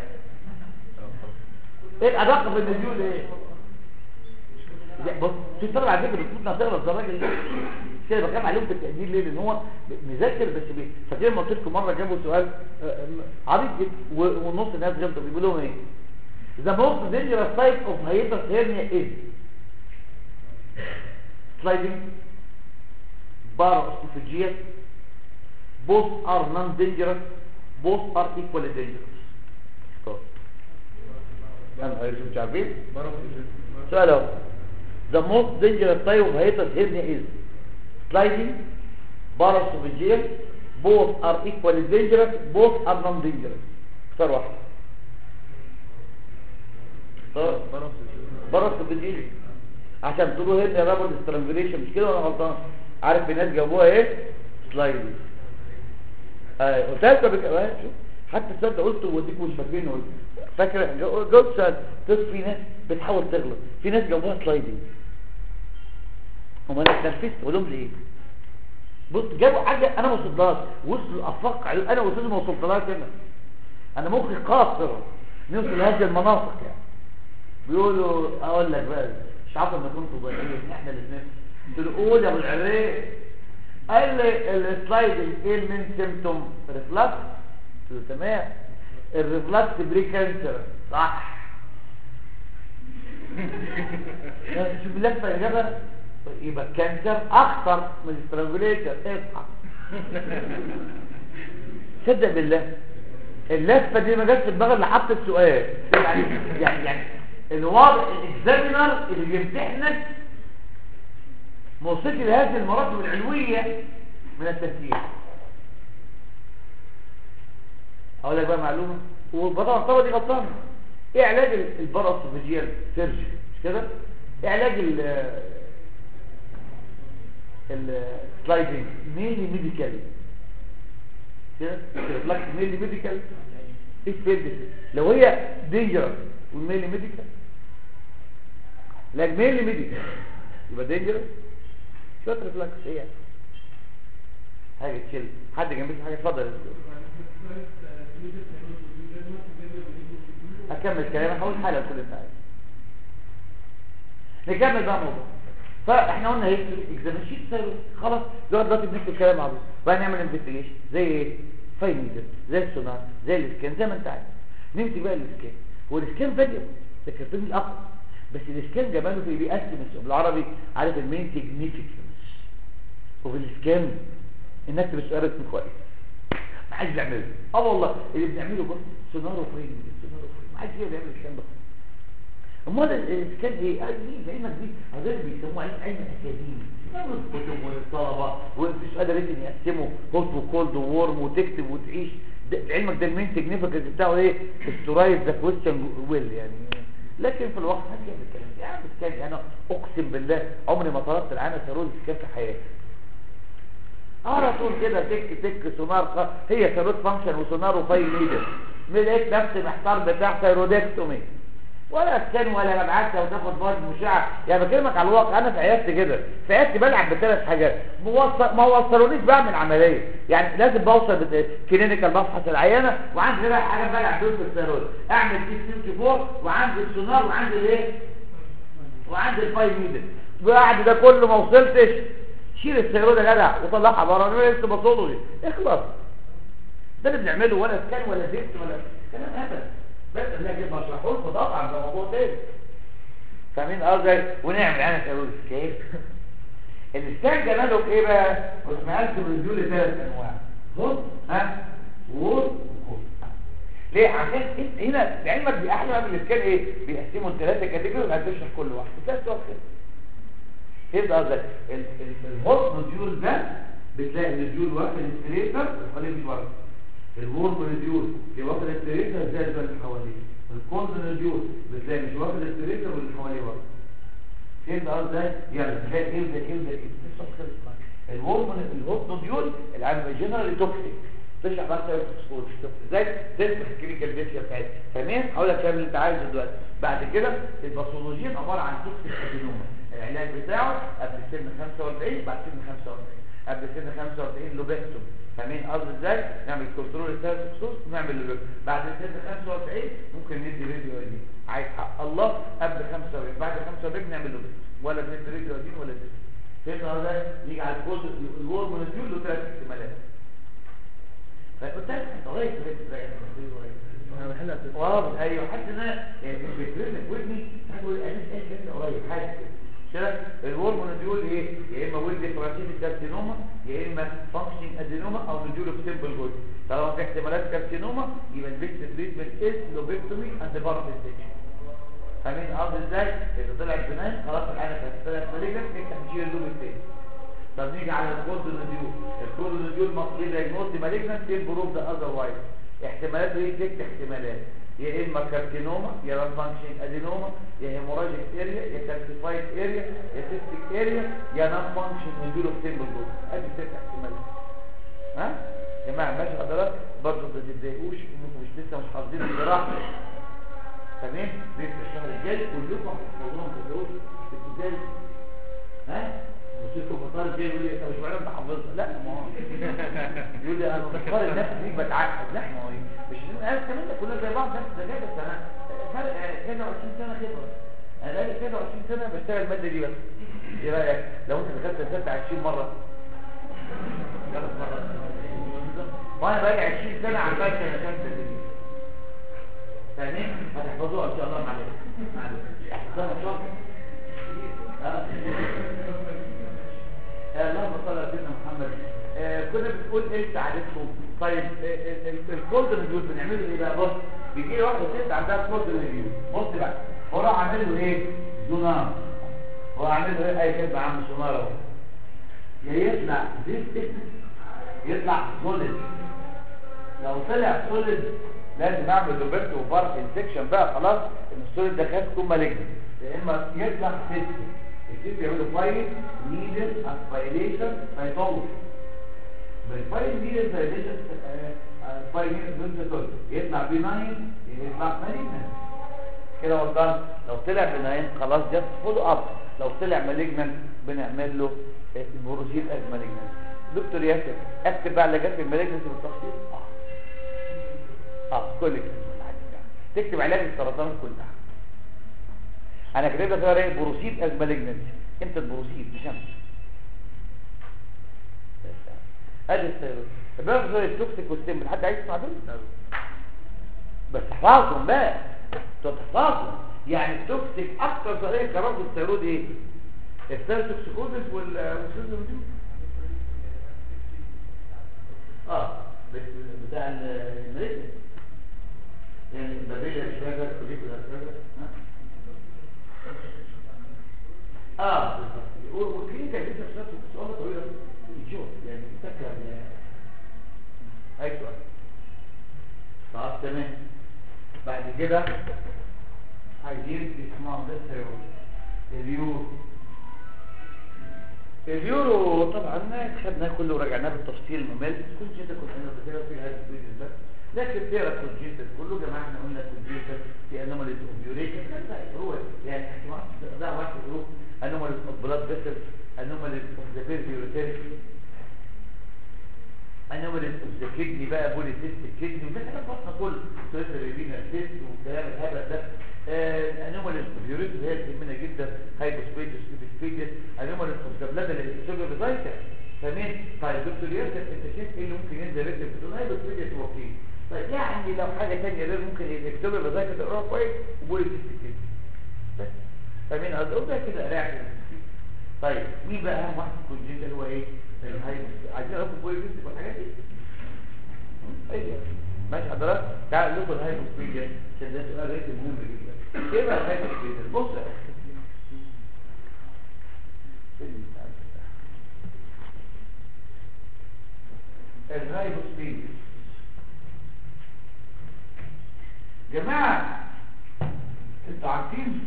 ايه الادق في النوديول ايه لا، بص في طلب على فكره بتموتنا تغلط ده الراجل ده كده بكام عليهم بالتقدير ليه لان هو مذاكر بس بي فاكرين ما قلت لكم مره جابوا سؤال آه، آه، عريض جدا و- والنص الناس غلطوا بيقولوا لهم ايه The most dangerous type of hiatus hernia is sliding paraesophageal both are non-dangerous both are equally dangerous طب. انا عايزين مش عارفين بره سؤال اهو The most dangerous type of hiatus hernia is sliding, paraesophageal, both are equally dangerous, both are non-dangerous. اختار واحد. اختار بره paraesophageal. عشان تقولوا hernia رابط strangulation مش كده ولا غلطان؟ عارف في ناس جابوها ايه؟ sliding. ايوه قلت لك قبل كده أهي، شوف حتى تصدق قلت وديك مش فاكرين قلت فاكر جاوبت سؤال قلت في ناس بتحاول تغلط في ناس جابوها سلايدنج هم انا اتنرفزت اقول لهم ليه بص جابوا حاجه انا ما وصلتلهاش وصلوا افق على انا وصلت ما وصلتلهاش هنا انا مخي قاصر نوصل لهذه المناطق يعني بيقولوا اقول لك بقى مش عارف ان كنتوا ضايعين احنا الاثنين قلت له قول يا ابو العريق قال لي السلايدنج ايه المين سيمتوم ريفلاكس قلت له تمام الريفلاكس بري كانسر صح شوف اللفه اللي جابها يبقى الكانسر اخطر من الاسترانجوليشن اصحى صدق بالله اللفه دي ما جاتش في دماغ اللي حط السؤال يعني يعني يعني الواضح الاكزامينر اللي بيمتحنك ما وصلش لهذه المراتب العلويه من التفكير اقول لك بقى معلومه والبطاقه الطلبه دي غلطانه ايه علاج الباراسوفيجيال سيرجري مش كده ايه علاج ال السلايدنج ميلي ميديكال كده ريفلكس ميلي ميديكال ايه الفيلد لو هي دينجرس والميلي ميديكال لا ميلي ميديكال يبقى دينجرس شويه ريفلكس ايه يعني حاجه تشيل حد جنبك حاجه اتفضل يا دكتور. اكمل كلامي هقول حاله كل اللي عايز نكمل بقى الموضوع فاحنا قلنا ايه اكزامينشن خلاص دلوقتي دلوقتي بنكتب كلام عبيط بقى نعمل انفستيجيشن زي ايه فاين ميتر زي السونار زي الاسكان زي ما انت عايز نمسك بقى الاسكان هو الاسكان فاليو ده كان الاقوى بس الاسكان جماله في بيقسم السؤال بالعربي عارف المين سيجنيفيكانس وفي الاسكان انك تبقى سؤالك كويس ما حدش بيعمله اه والله اللي بنعمله بص سونار وفريم سونار وفريم ما حدش بيعمل الاسكان ده امال الاسكان ايه قال دي علمك دي هذول بيسموه علم علم اكاديمي الكتب والطلبه ومفيش قادر انت يقسمه هوت وكولد وورم وتكتب وتعيش ده علمك ده المين سيجنيفيكانس بتاعه ايه ستورايز ذا كويستشن ويل يعني لكن في الوقت ما كان الكلام ده يعني اسكان انا اقسم بالله عمري ما طلبت العانه سيرول اسكان في حياتي على طول كده تك تك سونار خ... هي سيرود فانكشن وسونار وفاي ميدر لقيت نفسي محتار بتاع سيرودكتومي ولا اسكان ولا ببعث لو تاخد مواد مشعه يعني بكلمك على الواقع انا في عيادتي كده في عيادتي بلعب بثلاث حاجات موصل ما وصلونيش بعمل عمليه يعني لازم بوصل بت... كلينيكال بفحص العيانه وعندي بقى حاجه بلعب دول في السيرود اعمل تي 24 وعندي السونار وعندي الايه وعندي الفاي ميدر بعد ده كله ما وصلتش شيل السيرود يا جدع وطلعها بره انا لسه بصوله اخلص ده اللي بنعمله ولا اسكان ولا زفت ولا كلام هبل بس لكن بشرحه لكم طبعا ده موضوع تاني فاهمين قصدي ونعمل انا سيرود كيف الاسكان جماله في ايه بقى واسمها الرجول لثلاث انواع بص ها وول وكول ليه عشان هنا علمك باحلى من الاسكان ايه بيقسموا الثلاثه كاتيجوري وهتشرح كل واحد ثلاث واحد كده يبقى ده الهوت نوديول ده بتلاقي النوديول واخد الستريتر وحواليه مش واخد الورم نوديول في واخد الستريتر زي اللي حواليه الكولد نوديول بتلاقي مش واخد الستريتر واللي حواليه واخد فهمت قصدي ازاي يلا تلاقي ابدا ابدا ابدا الورم الهوت نوديول العام جنرال توكسيك تشرح بقى سيرة سكوت ازاي تسمح الكلينيكال ديشيا بتاعتها تمام هقول لك كام اللي انت عايزه دلوقتي بعد كده الباثولوجيين عباره عن توكسيك ادينوما العلاج بتاعه قبل سن 45 بعد سن 45 قبل سن 45 لوبكتوم فاهمين قصدي ازاي نعمل كنترول السيرفكسوس ونعمل لوبكتوم بعد سن 45 ممكن ندي راديو دي عايز حق الله قبل 45 بعد 45 نعمل لوبكتوم ولا ندي راديو دي ولا دي فهمت قصدي نيجي على الكود الورم نوديول له ثلاث احتمالات فكنت انت لغايه انا بحل اسئله واضح ايوه حتى ان انا يعني بيترنك ودني هقول انا ايه كده قريب حاجه كده الورم نوديول ايه يا اما ويل ديفرنشيت كارسينوما يا اما فانكشنج ادينوما او نوديول اوف سيمبل جود طالما في احتمالات كارسينوما يبقى البيست تريتمنت از لوبكتومي اند بارافيستيشن فاهمين قصدي ازاي اذا طلع بناء خلاص العينه هتطلع مالجنت نفتح نشيل اللوب التاني طب نيجي على الكولد نوديول الكولد نوديول مصري دايجنوستي مالجنت تيل بروف ذا اذروايز احتمالاته ايه ست احتمالات يا اما كارسينوما يا ران فانكشن ادينوما يا هيموراجيك اريا يا كالسيفايد اريا يا سيستيك اريا يا نون فانكشن نوديول اوف سيمبل جود ادي ست احتمالات ها يا جماعه ماشي حضرتك برضه ما تتضايقوش انكم مش لسه مش حافظين الجراحه تمام بيبقى الشهر الجاي كلكم هتحفظوها ما تتضايقوش في الابتدائي ها وشيخ بطال جاي يقول لي انت مش معنى انت حافظها لا ما هو يقول لي انا بختار الناس دي بتعقد لا ما هو مش انا كمان كلنا زي بعض نفس الذكاء بس انا فرق كده 20 سنه خبره انا بقالي كده 20 سنه بشتغل الماده دي بس ايه رايك لو انت دخلت الست 20 مره ثلاث مرات وانا بقالي 20 سنه عمال انا كنت دي فاهمين هتحفظوها ان شاء الله مع ال- مع ال- احفظوها ان شاء الله آه. آه، اللهم صل على سيدنا محمد آه، كنا بنقول ايه تعريفهم طيب الكولد ريفيو بنعمله ايه بقى بص بيجي لي واحده ست عندها كولد ريفيو بص بقى هو راح عامل له ايه زونار هو عامل له ايه اي كلمه عم زونار اهو يا يطلع ديستك يطلع سوليد لو طلع سوليد لازم اعمل روبرت وبارك انسكشن بقى خلاص ان السوليد ده خاف تكون مالجنت يا اما يطلع سيستم السيستم يعملوا فايل نيدل اسبيريشن فيطول بالفايل نيدل اسبيريشن فايل نيدل اسبيريشن يطلع بناين يطلع مالجنت كده غلطان لو طلع بناين خلاص جت فولو اب لو طلع مالجنت بنعمل له البروسيد از مالجنت دكتور ياسر اكتب بقى علاجات المالجنت بالتفصيل اه اه كل كده تكتب علاج السرطان كلها انا كاتب لك ايه بروسيد از مالجنت انت البروسيد مش انا ادي السيروس الباب زي التوكسيك والسيمبل حد عايز يسمع دول بس احفظهم بقى تحفظهم يعني التوكسيك اكتر طريقه كرامه الثيرويد ايه الثيروتوكسيكوزيس والسيزم دي اه بت- بتاع المريض يعني البابيلا الشجر كليكولا الشجر اه بالظبط. والكلينيكا دي نفسها سؤال طويله يشوف يعني فاكره ايوه طب تمام بعد كده عايزين تسمعوا ده الثيرويد اليورو اليورو طبعا خدناه كله وراجعناه بالتفصيل الممل كنت جدا كنت انا بذاكر في هذا الفيديو ده لكن تقرا كونجيتال كله جماعه احنا قلنا كونجيتال في انوماليز اوف يوريكا هو يعني احتمال ده واحد جروب انوماليز اوف بلاد فيسل انوماليز اوف ذا بيرفيوريتيري انوماليز اوف ذا كدني بقى بوليسيستيك كدني وده كلام بطنه كله سيرفر رينا تيست والكلام الهبل ده انوماليز اوف يوريكا هي اللي تهمنا جدا هايبوسبيديوس ايبسبيديوس انوماليز اوف ذا بلاد اللي بتسجل بزايكا فاهمين طيب دكتور ياسر انت شايف ايه اللي ممكن ينزل ريتم بدون هايبوسبيديوس وكيل طيب يعني لو حاجه ثانيه غير ممكن يكتب لي بذاكر تقراها كويس وبوليسيستيك كدني بس فاهمين قصدي قلت كده قرايه كده طيب مين بقى اهم واحد في الكونجنتال هو ايه الهايبوس عايزين نعرف البوليسيستيك والحاجات دي ايوه ماشي حضرتك تعال لكم الهايبوسبيديا عشان ده سؤال ريت مهم جدا ايه بقى الهايبوسبيديا بص يا اخي الهايبوسبيديا جماعة انتوا عارفين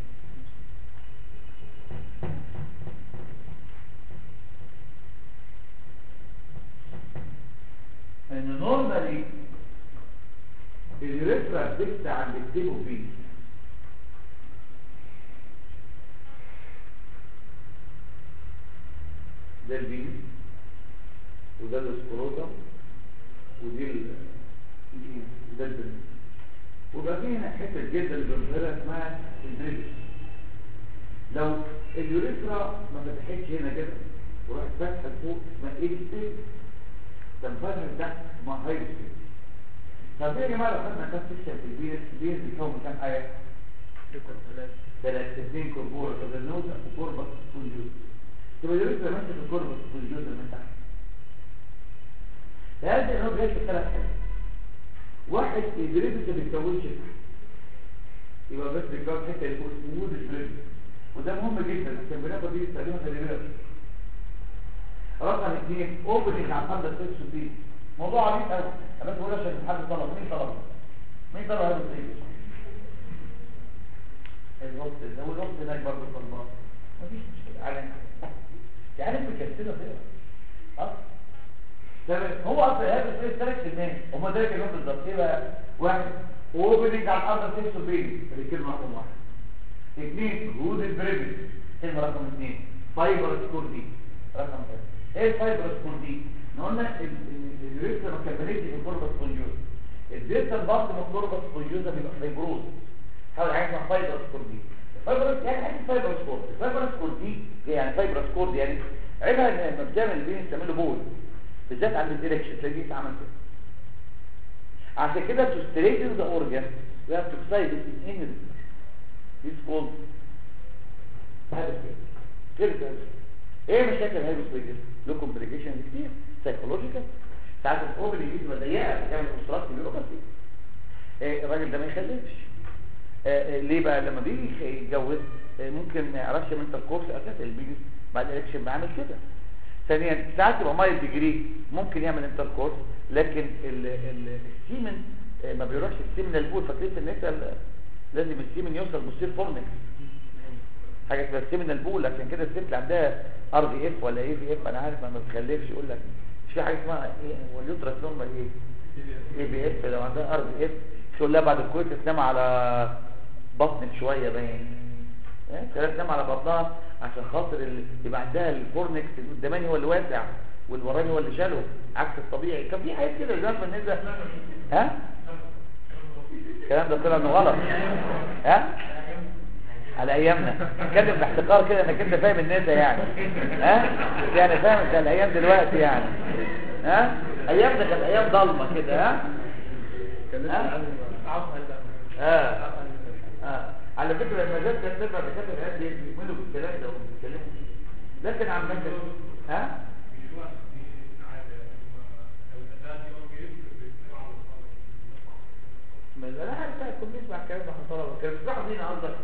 ان نورمالي الريفرا بتاع عند التيبو بي ده البين وده الاسكروتا ودي ال ده البين ويبقى في هنا حته جدا الجمهوريه اسمها البريدس لو اليوريثرا ما فتحتش هنا كده وراحت فاتحه فوق اسمها ايه ستيت تنفتح من تحت اسمها هاي ستيت طب يا جماعه لو خدنا كام سكشن في البيس البيس بيكون من كام حاجه؟ ثلاث اثنين كوربورا كابرنوز وكوربا كونجوز تبقى اليوريثرا ماشيه في الكوربا كونجوز من تحت هذا هو بيحكي ثلاث حاجات واحد البريدس ما بيتكونش يبقى بس بيتكون حته اللي فوق سمود البريدس وده مهم جدا عشان بناخد دي تقريبا خلي بالك رقم اثنين اوبننج على الارض السكس دي موضوع عميق قوي انا بس بقول عشان حد طلب مين طلب مين طلب هذا الشيء الوقت ده والوقت هناك برضه طلبات مفيش مشكله يعني يعني مكسله كده اه تمام هو اصلا هذا الشيء ثلاث كلمات هم ثلاث كلمات بالظبط ايه بقى واحد اوبننج على الارض السكس دي دي كلمه رقم واحد اثنين هود البريبل كلمه رقم اثنين فايبر سكور دي رقم ثلاثة ايه الفايبر سكور دي قلنا الريسر ما كملتش في الكوربس سبونجوز الديرتال بارت من الكوربس سبونجوز بيبقى فايبروز حاول عايز اسمها فايبر سكور دي فايبر يعني ايه فايبر سكور الفايبر سكور دي يعني فايبر سكور دي يعني عيبها ان لما بتعمل البين تعمل له بول بالذات عند الديركشن تلاقيه اتعمل كده عشان كده تو ستريتن ذا اورجان we have to decide this in any this called hypospadias غير ايه مشاكل الهايبوسبيدس له كومبليكيشن كتير سايكولوجيكال ساعات الاوبن يجي ضيقه بتعمل اوستراكت بيوروباثي إيه الراجل ده ما يخلفش آه، آه، ليه بقى لما بيجي يتجوز آه، ممكن ما يعرفش من الكورس اساسا البيبي بعد الالكشن بيعمل كده ثانيا ساعات يبقى مايل ديجري ممكن يعمل انتركورس لكن ال- ال- السيمن آه، ما بيروحش السيمن البول فاكرين في النساء ال- لازم السيمن يوصل بصير فورنكس حاجه اسمها السيمن البول عشان كده الست اللي عندها ار بي اف ولا اي في اف انا عارف ما بتخلفش يقول لك مش في حاجه اسمها ايه واليوترس نورمال ايه اي بي اف لو عندها ار بي اف تقول لها بعد الكويت تنام على بطنك شويه باين إيه؟ تلاقيها تنام على بطنها عشان خاطر ال... يبقى عندها الفورنكس القداماني هو اللي واسع والوراني هو اللي شاله عكس الطبيعي كان في حاجات كده زمان بالنسبه ها الكلام ده طلع انه غلط ها على ايامنا اتكلم باحتقار كده انك انت فاهم الناس يعني ها يعني فاهم انت الايام دلوقتي يعني ها ايامنا كانت ايام ضلمه كده ها كلمت ها؟ عنه اه اه على فكره لما جت كانت تبقى دكاتره العيال دي بيعملوا بالكلام ده وبيتكلموا فيه لكن عامه ها ما انا عارف بقى كنت بسمع كلام احنا طلبه كانوا بيسمعوا فينا قصدك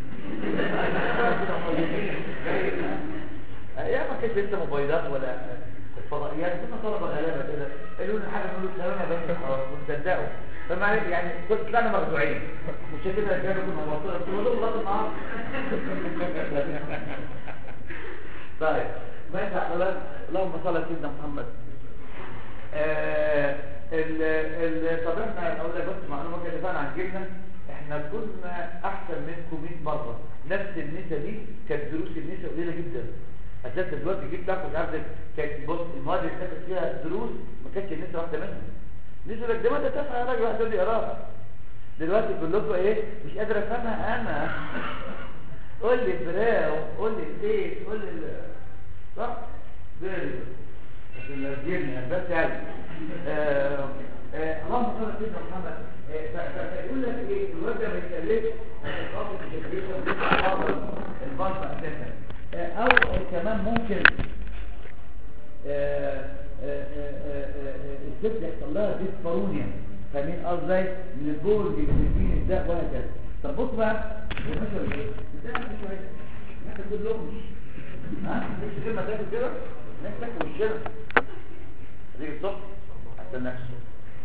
ايام ما كانش لسه موبايلات ولا الفضائيات كنا طلبه غلابه كده قالوا لنا حاجه نقول الكلام بس ونصدقوا فما عليك يعني كنت طلعنا مخدوعين مش كده كانوا كنا موصلين قلت له لغايه النهارده طيب ماشي حضرتك اللهم صل على سيدنا محمد آه، ال ال طب احنا اقول لك بس معلومه كده فعلا عن جيلنا احنا كنا احسن منكم 100 مره نفس النسا دي كانت دروس النسا قليله جدا اساسا دلوقتي جيت تاخد مش عارف كانت بص المواد اللي كانت فيها دروس ما كانتش النسا واحده منها نسا لك ده ما ده تفهم يا راجل واحد يقول لي قراها دلوقتي كلكم لكم ايه مش قادر افهمها انا قول لي براو قول لي ايه قول لي ال- صح فيري عشان الجن بس يعني آه، آه، اللهم صل على سيدنا محمد آه، ف- ف- فيقول لك ايه الواد ده ما يتكلمش عشان خاطر الجنريشن البلطة اساسا آه، او كمان ممكن آه، آه، آه، آه، آه، الست يحصل لها ديسبارونيا فاهمين قصدي من البول بالفين الداء وهكذا طب بص بقى يا باشا ولا ايه؟ ازاي مش شويه ناكل كل لقمه ها مش غير ما تاكل كده الناس تاكل وشنا هتيجي الصبح حتى نفسه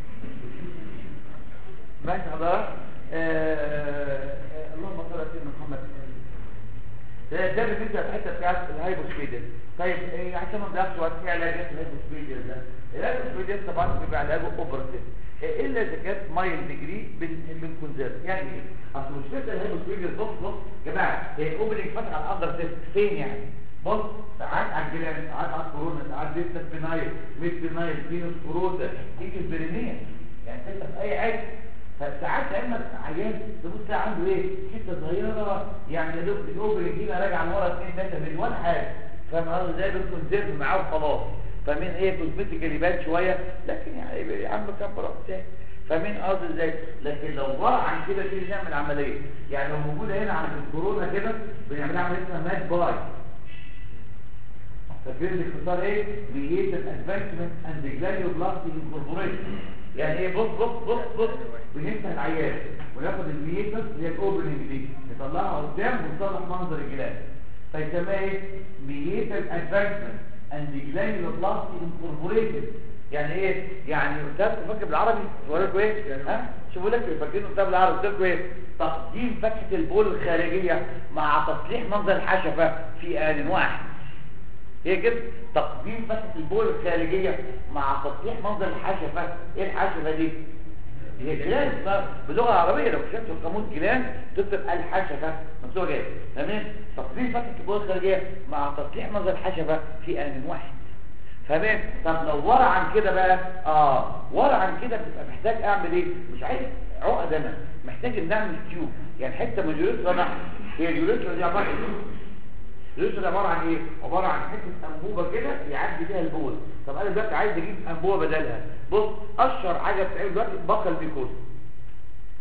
ماشي حضرتك آه، آه، اللهم صل على سيدنا محمد ده ده بالنسبه للحته بتاعت الهايبوسبيديا طيب إيه عشان ما نضيعش وقت في علاجات الهايبوسبيديا ده الهايبوسبيديا طبعا بيبقى علاجه اوبراتيف إيه الا اذا كانت مايل ديجري بنكونزيرف يعني ايه اصل مشكله الهايبوسبيديا بص بص يا جماعه هي الاوبننج فتح على الاندر تيست فين يعني بص ساعات على الجلان ساعات على الكورونا ساعات لسه بنايل ميد بنايل فينوس كوروزا تيجي البرينيه يعني تفتح في اي عين فساعات لما عيان تبص تلاقي عنده ايه حته صغيره يعني يا دوب الاوبر يجينا راجع من ورا 2 3 من ولا حاجه فاهم قصدي زي بيكون زيرف معاه وخلاص فاهمين ايه كوزمتيكال يبان شويه لكن يعني يا عم كان براءه فاهمين قصدي ازاي لكن لو ورا عن كده تيجي نعمل عمليه يعني لو موجوده هنا عند الكورونا كده بنعملها عمليه اسمها مات باي فاكرين الاختصار ايه بييتد ادفانسمنت اند جلانيوبلاستي انكوربوريشن يعني ايه بص بص بص بص بنفتح العيان وناخد الميتس اللي هي الاوبننج دي نطلعها قدام ونصلح منظر الجلاس فيسميها ايه ميتد ادفانسمنت اند جلانيوبلاستي انكوربوريشن يعني ايه يعني استاذ فاكر بالعربي بوريكم ايه ها شوفوا لك فاكرين استاذ بالعربي قلت لكم ايه تقديم فتحه البول الخارجيه مع تصليح منظر الحشفه في ان واحد هي كده تقديم فتحة البول الخارجية مع تصليح منظر الحشفة ايه الحشفة دي هي جلان بلغة عربية لو كتبت القاموس جلان تكتب الحشفة مكتوبة جاي تمام تقديم فتحة البول الخارجية مع تصليح منظر الحشفة في آن واحد تمام طب لو ورا عن كده بقى اه ورا عن كده بتبقى محتاج اعمل ايه مش عايز عقد انا محتاج ان اعمل تيوب يعني حته من اليوريثرا نحو هي اليوريثرا دي عباره عن ايه الريش ده عباره عن ايه عباره عن حته انبوبه كده يعدي بيها البول طب انا دلوقتي عايز اجيب انبوبه بدلها بص اشهر حاجه بتتعمل دلوقتي بقى الميكوز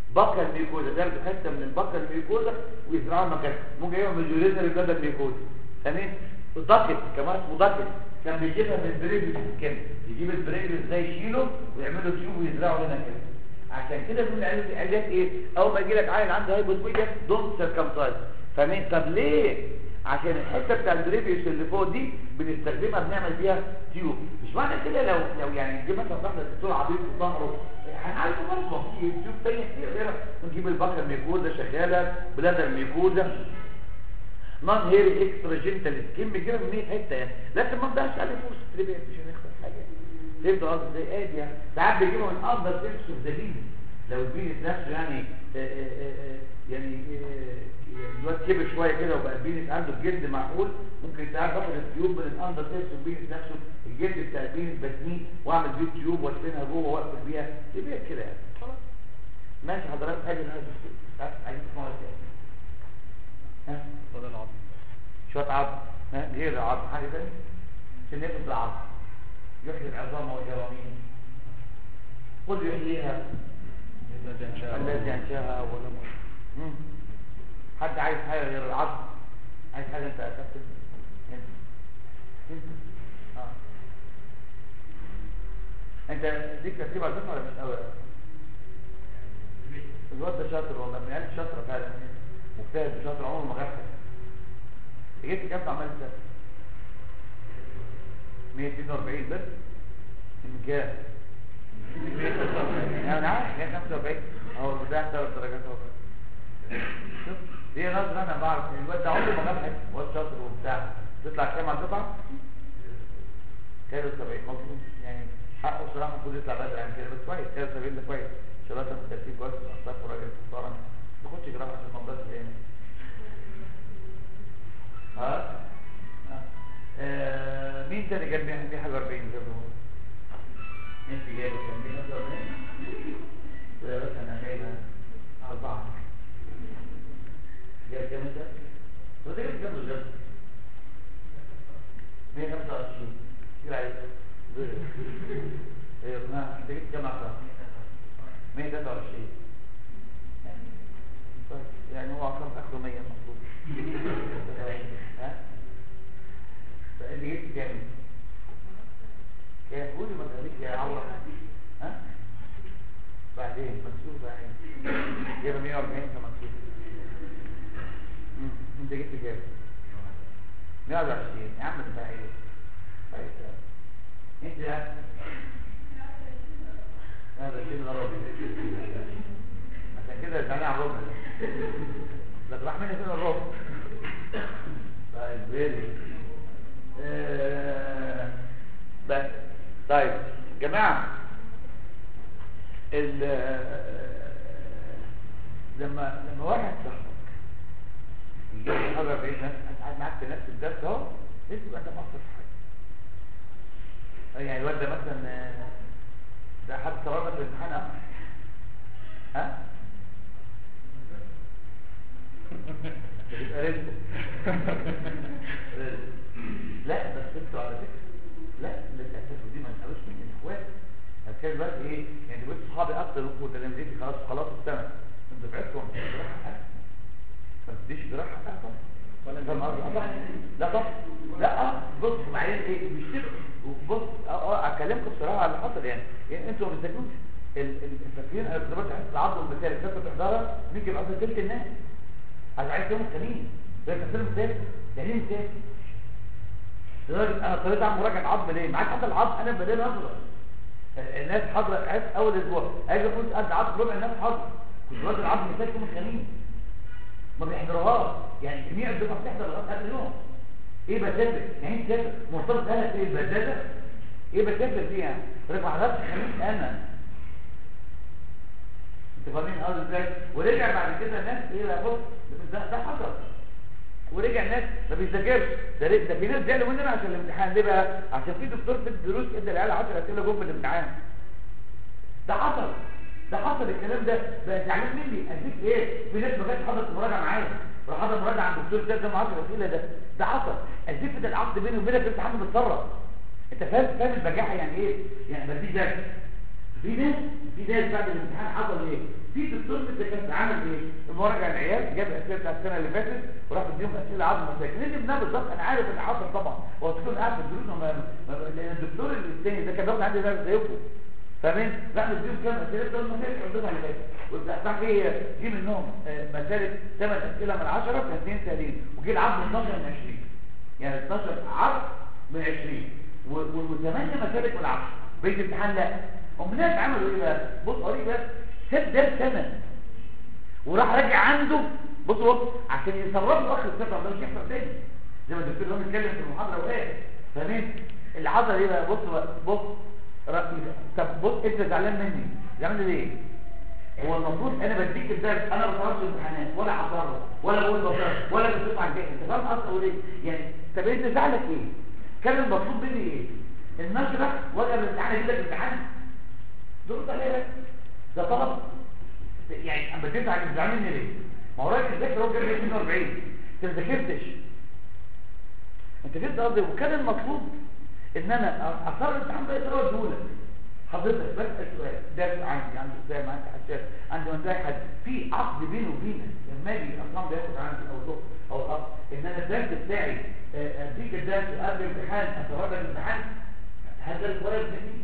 بقى الميكوزا ده حته من البقى الميكوزا ويزرعها مكان ممكن يعمل مليونير بلاد الميكوزا تمام ضغط كمان اسمه ضغط كان بيجيبها من البريجلس كده يجيب البريجلس ده يشيله ويعمله تيوب ويزرعه هنا كده عشان كده بنقول العلاجات ايه اول ما يجي لك عيل عنده هايبوسبيديا دونت سيركمسايز فاهمين طب ليه عشان الحته بتاع البريفيوس اللي فوق دي بنستخدمها بنعمل بيها تيوب مش معنى كده لو لو يعني نجيب مثلا واحده دكتور عبيط في ظهره هنعالجه برضه في تيوب تانية كتير غيرها نجيب البكر ميكوزا شغاله بلادر ميكوزا نون هيري اكسترا جنتال سكين بيجيبها من 100 حته يعني لكن ما نضيعش عليه فرصه تريبيا مش هنخسر حاجه فهمتوا قصدي ازاي ادي يعني ساعات بيجيبها من افضل سيرفس اوف ذا لو البينس نفسه يعني آه، آه، آه، يعني الواد كبر شويه كده وبقى البينس عنده الجلد معقول ممكن ساعات باخد التيوب من الاندر سيرفس البينس نفسه الجلد بتاع البينس بتنيه واعمل بيه تيوب واشفنها جوه واقفل بيها تبقى كده يعني خلاص ماشي حضرتك حاجه هذا الشيء عايزين تسمعوا ازاي ها فضل العظم شويه عظم ها غير العظم حاجه ثانيه عشان يفضل العظم يحيي العظام والجرامين قل يحييها الذي انشاه الذي انشاها اول مره حد عايز حاجه غير العظم عايز حاجه انت اكدت انت انت اه انت ديك ترتيب على الفكره ولا مش قوي الواد ده شاطر والله من عيال شاطره فعلا مجتهد وشاطر عمره ما غفل جبت كام في عمال السنه 142 بس من كام يعني انا عارف 145 اهو بتاع ثلاث درجات اهو شوف هي نظره انا بعرف الواد ده عمره ما غفل واد شاطر وبتاع تطلع كام على الدفعه 73 مظبوط يعني حقه بصراحه المفروض يطلع بدري عن كده بس كويس 73 ده كويس شباب الترتيب كويس اصلا راجل محترم ما تاخدش جراحه عشان ما تضيعش يعني ها آه، مين تاني جاب 141 زي ما بقول انت جايبه كام 141 يا بس انا جايبه اربعه جايب كام انت؟ هو ده جايب كام بالظبط؟ 125 كتير عليك ايوه ها انت جبت كام عقد 123 طيب يعني هو عقد اخره 100 المفروض ها فانت جبت كام كام قولي ما تخليك يا عوض ها بعدين مكسور بعدين جايبه 140 فمكسور انت جبت كام 120 يا عم انت عايز طيب انت هذا شيء غرابي عشان كده زعلان على الربع لك راح مني فين الربع طيب فيري آه، بس طيب جماعة ال لما لما واحد صاحبك يجي لي حاجه بعيد ناس قاعد معاك في نفس الدرس اهو لسه يبقى انت مقصر في حاجه يعني الواد ده مثلا آه، ده حد قرر في الامتحان أه؟ ها ده بيبقى رزق رزق. لا بس انتوا على فكره لا للاسف ودي ما نقولش من الاخوات هتكلم بس ايه يعني دول صحابي اكتر وانتوا تلامذتي خلاص خلاص السنه انتوا بعتكم جراحه حق ما تديش جراحه حق طبعا ولا فاهم قصدي آه طبعا. لا طبعا لا اه بص بعدين ايه بيشتغل بص اه اه اكلمكم بصراحه على اللي حصل يعني يعني انتوا ما بتذاكروش ال- ال- الفاكرين انا كنت بدرس حصه العضل والمثال اللي كنت بتحضرها بيجي بعد ثلث الناس عايز عايز يوم الخميس زي تفسير المثال يعني ايه مثال لدرجه انا اضطريت اعمل مراجعه عظم ليه معاك حتى العظم انا بدل اصغر الناس حاضره قاعد اول اسبوع عايز اقول قد عظم ربع الناس حاضره كنت بدل العظم مثال يوم الخميس ما بيحضروهاش يعني جميع الدفعه بتحضر لغايه اخر يوم ايه بتسافر يعني انت تسافر مرتبط اهلك ايه البداله ايه بتسافر دي يعني رجع ما حضرتش الخميس انا انت فاهمين قصدي ازاي ورجع بعد كده الناس ايه لا بص ده ده حصل ورجع الناس ما بيذاكرش ده ري- ده في ناس زعلوا مننا عشان الامتحان ليه بقى عشان في دكتور في الدروس ادى العيال 10 اسئله جم في الامتحان ده حصل ده حصل الكلام ده بقى زعلان مني اديك ايه في ناس ما كانتش حضرت مراجعه معايا راح حضر مراجعه عند الدكتور ده ده ما 10 اسئله ده ده حصل اديك ده العقد بيني وبينك الامتحان متسرب انت فاهم فاهم البجاحه يعني ايه يعني بديك ده في ناس في ناس بعد الامتحان حصل ايه في دكتور في الدكاتره عمل ايه المراجع العيال جاب اسئله بتاعت السنه اللي فاتت وراح مديهم اسئله عظم مساكن اللي ابنها بالظبط انا عارف اللي حصل طبعا هو الدكتور قاعد في الدروس وما- ما- لان الدكتور الثاني ده كان بياخد عندي درس زيكم فاهمين راح مديهم كام اسئله دول مسائل عندهم اللي فاتت راح ايه جه منهم آه، مسائل ثمان اسئله من 10 كان اثنين سهلين وجه العظم 12 من 20 يعني 12 عرض من 20 وثمانية مسالك من 10 بيت الامتحان لا هم الناس عملوا ايه بقى بص اوريك بس ساب ده سنه وراح راجع عنده بص بص عشان يصرف له اخر السفر ده مش هيحصل تاني زي ما الدكتور هو بيتكلم في المحاضره وقال فاهمين اللي حصل ايه بقى بص بقى بص را- طب بص انت زعلان مني زعلان ليه هو المفروض انا بديك الدرس انا ما بصرفش امتحانات ولا عطارة ولا بقول بصرف ولا بصرف على الجاي انت فاهم اصلا اقول ايه يعني طب انت زعلك ايه كان المفروض مني ايه ان اشرح ولا الامتحان اجيب لك امتحان دول عليه بس ده طلب يعني اما تزعل تزعل مني ليه ما هو راجل ذاكر هو جاب 42 انت ما ذاكرتش انت فهمت قصدي وكان المطلوب ان انا اصر الامتحان بقى يتراوح دولك حضرتك بسأل سؤال درس عندي عندي استاذ معاك حساس عندي مزاج حد في عقد بيني وبينك لما اجي اصلا بياخد عندي او الأخت او الاب ان انا الدرس بتاعي آه، اديك الدرس قبل الامتحان اتفرج الامتحان هذا الولد مني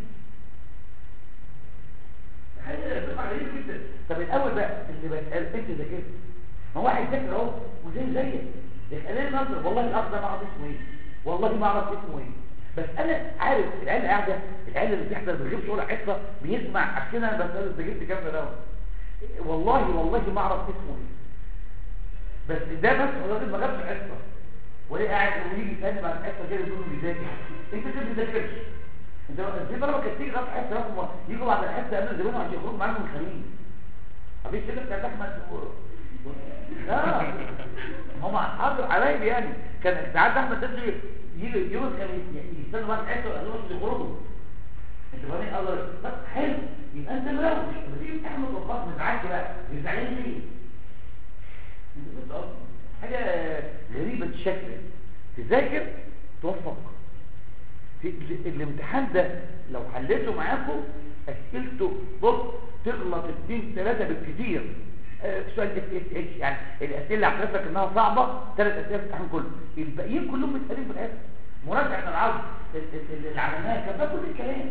حاجه بتبقى غريبه جدا طب الاول بقى اللي بسال انت ذاكرت ما هو واحد ذاكر اهو وزي زيك يخليني نظر والله الاخ ده ما اعرف اسمه ايه والله ما اعرف اسمه ايه بس انا عارف العيال قاعده العيال اللي بتحضر بتجيب شغل حصه بيسمع عشان انا بساله انت جبت كام ده والله والله ما اعرف اسمه ايه بس ده بس الراجل ما جابش حصه وهي قاعد ويجي يسالني بعد الحصه كده يقول له بيذاكر انت كده ما بتذاكرش انت في طلبه كانت تيجي غلط حصه ياخدوا يجوا بعد الحصه قبل زمانهم عشان يخرجوا معاهم من الخليج مفيش كده بتاعت احمد لا هم حاضر عليا يعني كان ساعات احمد ده يجي يوم الخميس يستنوا بعد الحصه قالوا لهم يخرجوا انت فاهمين قصدي بس حلو يبقى انت مروش لما تيجي تعمل وقفات مزعلك بقى زعلان ليه انت بس اصلا حاجه غريبه الشكل تذاكر توفق في ال- الامتحان ده لو حليته معاكم اسئلته بص تغلط اتنين ثلاثة بالكتير آه، سؤال اس اس اتش يعني الاسئله اللي هتحس لك انها صعبه ثلاث اسئله في الامتحان كله الباقيين كلهم متقالين في الاخر مراجعه العرض ال- ال- ال- العلامات كان ده كل الكلام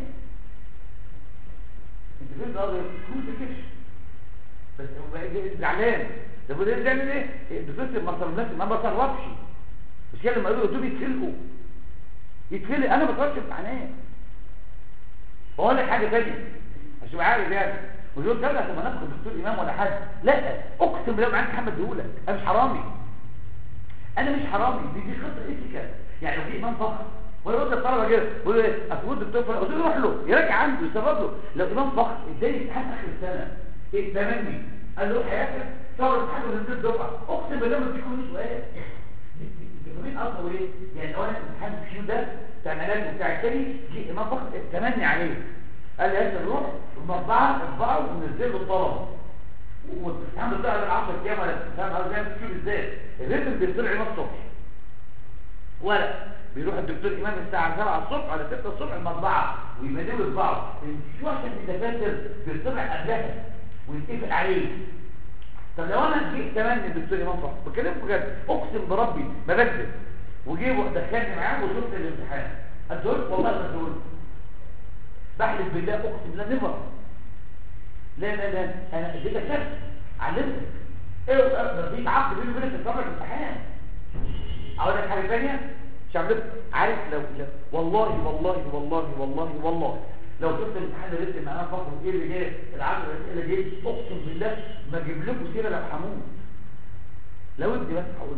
انت فهمت قصدي ما تذاكرش بس هو بقى زعلان طب وده بيعمل ايه الدكتور ما صرفناش ما بصرفش مش كده لما قالوا دول يتخلقوا يتخلق انا ما بصرفش امتحانات بقول لك حاجه ثانيه عشان تبقى عارف يعني مش يقول كده عشان ما ناخد دكتور امام ولا حد لا اقسم بالله معاك محمد بيقولك انا مش حرامي انا مش حرامي دي دي خطه ايثيكال يعني لو في امام فخر ويرد الطلبه كده يقول ايه اصل الدكتور فلان قلت له روح له يراجع عنده يسرب له لو امام فخر اداني امتحان اخر السنه ايه ده مني قال له حياتك صار امتحان ولا دفعه اقسم بالله ما تكونش سؤال مين اصلا ايه يعني لو انا امتحان الكيو ده بتاع العلاج بتاع التاني جه امام فخر تمني عليه قال لي ياسر روح المطبعه اطبعه ونزل له الطلبه والامتحان بتاع ال 10 ايام ولا فاهم قصدي ازاي بتشوف ازاي الريتم بيطلع يوم الصبح ولا بيروح الدكتور امام الساعه 7 الصبح ولا 6 الصبح المطبعه ويبدلوا يطبعوا شو عشان الدفاتر بيطلع قبلها ويتقفل عليه طب لو انا جيت كمان الدكتور امام فخر بكلمكم بجد اقسم بربي ما بكذب وجيبه دخلني معاه وشفت الامتحان ادول والله ما ادول بحلف بالله اقسم بالله نفر لا لا لا انا اديتك درس علمتك ايه ده في عقد بيني وبينك في الامتحان اقول لك حاجه ثانيه مش عارف عارف لو, لو والله والله والله والله والله لو شفت الامتحان اللي لسه معانا فخر ايه اللي جاي العشر اسئله جاي اقسم بالله ما اجيب لكم سيره لو حمود لو انت بس هقول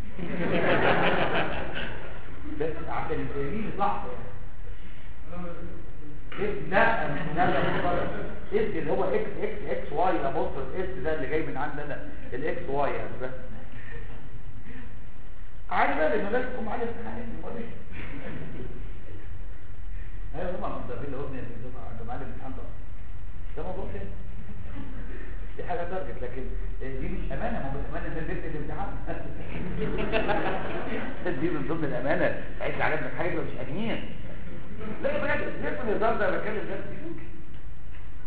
بس عشان التمرين صح إيه؟ لا لا لا اس اللي هو اكس اكس اكس واي ابص الاس ده اللي جاي من عندنا الاكس واي يعني بس عادي بقى لما لازم على الامتحان ايوه طبعا المدربين اللي هو ابن الجماعه الامتحان ده ده موضوع تاني دي حاجه تارجت لكن دي مش امانه ما هو الامانه ده بيت الامتحان دي من ضمن الامانه عايز علمك حاجه مش امين لا بجد سيبك من الهزار ده بتكلم جد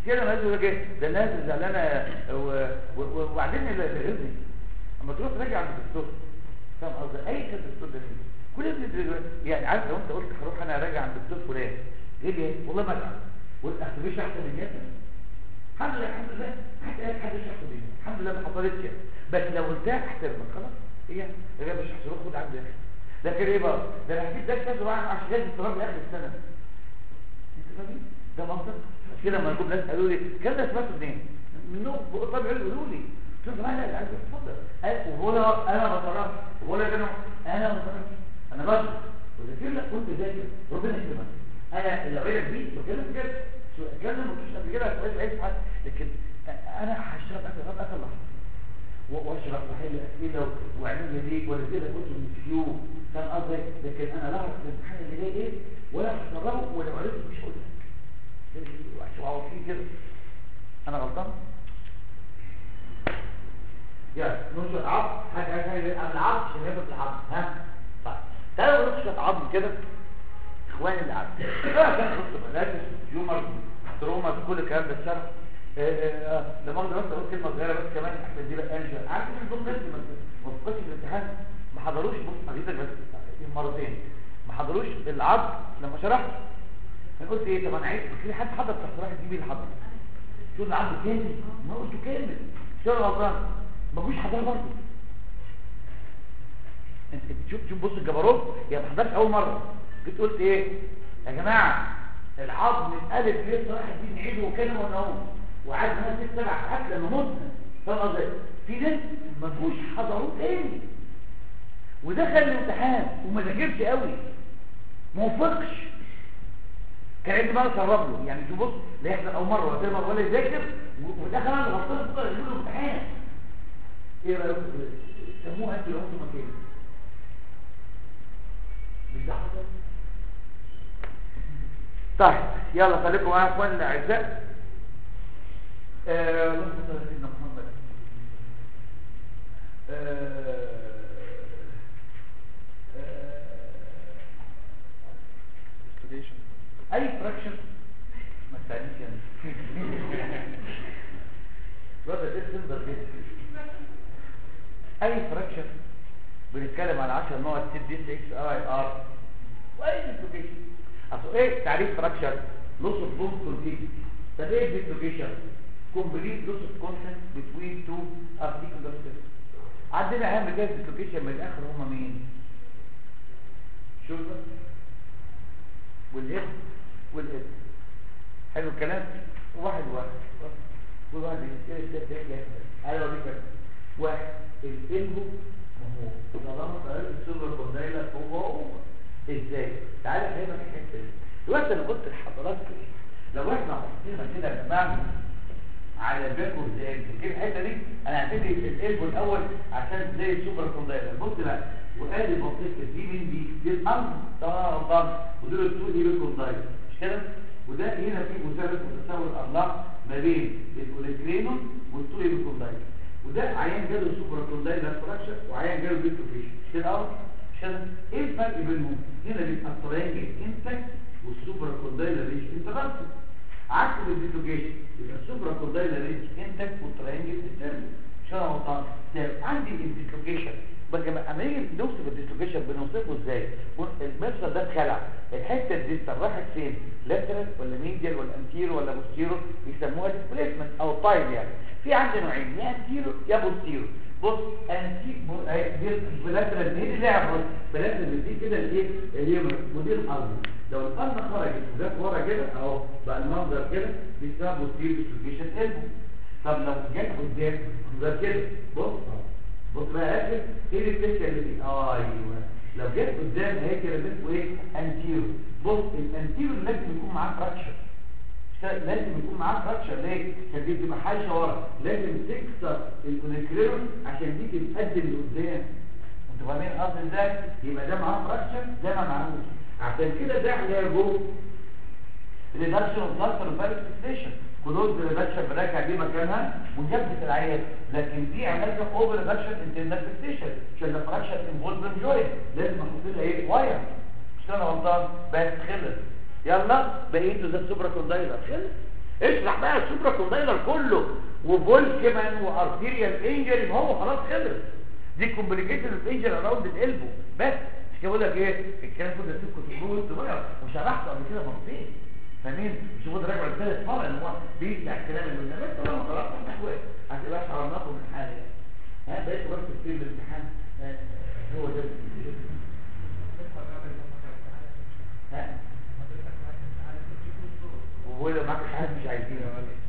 كده الناس يقول لك ايه ده الناس زعلانه و- و- و- وبعدين اللي غيرني اما تروح تراجع عند الدكتور فاهم قصدي اي كان الدكتور ده مين كل ابن دلوقتي يعني عارف لو انت قلت هروح انا اراجع عند الدكتور فلان ايه ليه والله ما ادعم قلت اختبيش احسن من كده الحمد لله الحمد لله حتى قال حد مش احسن مني الحمد لله ما حصلتش يعني. بس لو قلتها احترمك خلاص ايه يعني ده مش هحسن خد عندك لكن ايه بقى ده انا هجيب ده كذا واحد عشان لازم تربي اخر السنه انت فاهم ده منطق عشان كده لما يكون ناس قالوا لي كذا سمعته منين منهم طبعا يقولوا لي قلت لهم لا لا عايز اتفضل قال وبقول انا ما طلعت وبقول لك انا انا ما طلعتش انا بشر وذاكر لك كنت ذاكر ربنا يكرمك انا لو عيلك بيه بتكلم كده شو اتكلم مش قبل كده مش عايز حد لكن انا هشرب اكل غدا اخر لحظه و- واشرب وحل اسئله واعمل لي ليك ولا كده كنت من فيو كان قصدي لكن انا لا اعرف الامتحان اللي جاي ايه ولا هشربه ولو عرفت مش هقول لك عشان اقعد فيه كده انا غلطان يلا ننشر عظم حاجه حاجه حاجه قبل العظم عشان ناخد العظم ها طيب تعالوا ننشر عظم كده اخواني اللي عارف بقى كان خصوصا بلاش يومر تروما كل الكلام ده الشرح لما اقدر بس اقول كلمه صغيره بس كمان احمد دي بقى انجل عارف ان دول ناس ما وفقش الامتحان ما حضروش بص حضرتك بس مرتين ما حضروش العظم لما شرحت انا قلت ايه طب انا عايز في حد حضر تصريح دي مين اللي حضر شو اللي عنده كامل ما قلته كامل شو انا غلطان ما جوش حضر برضه انت انت شوف شوف بص الجبروت يا ما حضرش اول مره جيت قلت ايه يا جماعه العظم من الف ليه صراحه دي نعيده وكلمه ونقوم وقعدنا ناس ست سبع ساعات لما متنا فاهم قصدي في ناس ما جوش حضروه تاني ودخل الامتحان وما ذاكرش قوي ما وفقش كان عندي بقى سرب له يعني شوف بص لا يحضر اول مره ولا تاني مره ولا يذاكر و- ودخل انا غلطان بقى يقول له امتحان ايه رايكم في ده؟ سموها انتوا لو انتوا مكاني مش ده حصل طيب يلا خليكم معايا يا اخواني الاعزاء آه، اللهم صل على سيدنا محمد آه، آه، اي فراكشن ما تساعدنيش يعني الوضع ده سندر جدا اي فراكشن بنتكلم عن 10 نوع سي دي 6 اي ار واي ديسلوكيشن اصل ايه تعريف فراكشر لوس اوف بون كونتيجيتي طب ايه ديسلوكيشن كومبليت لوس اوف كونتنت بتوين تو ارتيكولار سيستم عندنا اهم جهاز ديسلوكيشن من الاخر هما مين شولدر والهيب والهيب حلو الكلام واحد واحد كل واحد يستير ستيب ايوه دي كده واحد الالبو ما هو طالما طريقه السوبر كوندايلا هو هو ازاي تعالى افهمك الحته دي دلوقتي انا قلت لحضراتكم لو احنا حطينا كده يا جماعه على البيكو ازاي كده الحته دي انا هبتدي الالبو الاول عشان زي السوبر كوندايلا بص بقى وادي بسيط دي مين دي دي الارض طبعا غلطان ودول التو ايبل كوندايلا مش كده وده هنا في مثلث متساوي الارلاح ما بين الاوليكرينون والتو ايبل كوندايلا وده عيان جاله سوبر كوندايلا فراكشر وعيان جاله بيتروفيشن مش كده اه مش كده ايه الفرق بينهم هنا بيبقى الترينجل انتك والسوبر كوندايلا ريش انترابتد عكس الديسلوكيشن يبقى السوبر كوندايلا ريش انتك والترينجل انترابتد مش انا غلطان طيب عندي الديسلوكيشن بقى اما نيجي نوصف الديسلوكيشن بنوصفه ازاي المفصل ده اتخلع الحته دي راحت فين لاترال ولا ميديال ولا انتيرو ولا بوستيرو يسموها ديسبليسمنت او تايب يعني في عندي نوعين يا انتيرو يا بوستيرو بص انتيرو دي لاترال دي اللي لعب بلاترال دي كده الايه اليمين ودي الارض لو الارض خرجت وجت ورا كده اهو بقى المنظر كده بيسموها بوستيرو ديسلوكيشن البو طب لو جت قدام منظر كده بص بص بقى يا اخي ايه الفكره اللي دي ايوه لو جت قدام هي كده اسمه ايه انتيرو بص الانتيرو لازم يكون معاه فراكشر لازم يكون معاه فراكشر ليه عشان دي تبقى حاجه ورا لازم تكسر الاونيكريون عشان دي تتقدم لقدام انتوا فاهمين قصدي ازاي يبقى ده معاه فراكشر ده ما معهوش عشان كده ده علاجه ريدكشن اوف بلاستر فاليك ستيشن كلوز ريدكشن براجع دي مكانها وجبت العيان لكن دي علاجها اوفر ريدكشن انترنال فيكسيشن عشان الفراكشن انفولفن جوينت لازم احط لها ايه واير مش انا غلطان بس خلص يلا بقيتوا زي السوبرا كوندايلر خلص اشرح بقى السوبرا كوندايلر كله وفولكمان وارتيريال انجري ما هو خلاص خلص دي كومبليكيشن اوف انجري اراوند الالبو بس مش كده بقول لك ايه الكلام كله ده سيبكم تقولوه وشرحته قبل كده مرتين فاهمين مش هو ده راجع الثالث مره ان هو بيسمع الكلام اللي قلنا بس طالما طلعت نحو هتبقى عرفناكم من حاجه ها بقيت بس في الامتحان ها، هو ده ها وبقول معاك حاجه مش عايزينه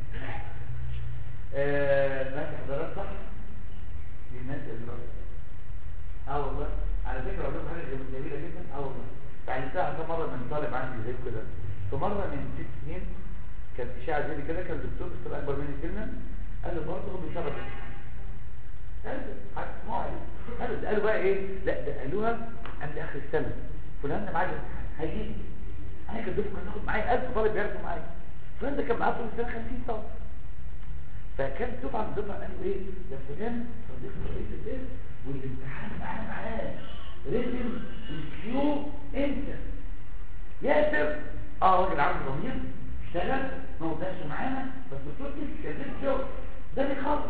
آه ماشي حضرتك صح دي الناس اللي اه والله على فكره اقول لكم حاجه جميله جدا اه والله اتعلمتها كم مره من طالب عندي زي كده في مره من ست سنين كانت اشاعه زي كده كان الدكتور بس اكبر مني سنا قال له برضه هو بيشرب قال له هتسمعوا عليه قال له قالوا بقى ايه لا ده قالوها عند اخر السنه فلان ده معاه الامتحان هيجيب انا كان كنا ناخد معايا 1000 طالب يعرفوا معايا فلان ده كان معاه طول السنه 50 طالب فكان دفعه من دفعه قالوا ايه ده فلان صديق رئيس الدرس والامتحان معاه معاه ريتم الكيو انت ياسر اه راجل عنده ضمير اشتغل ما وقفش معانا بس الدكتور كيف كان شغل ده بيخلص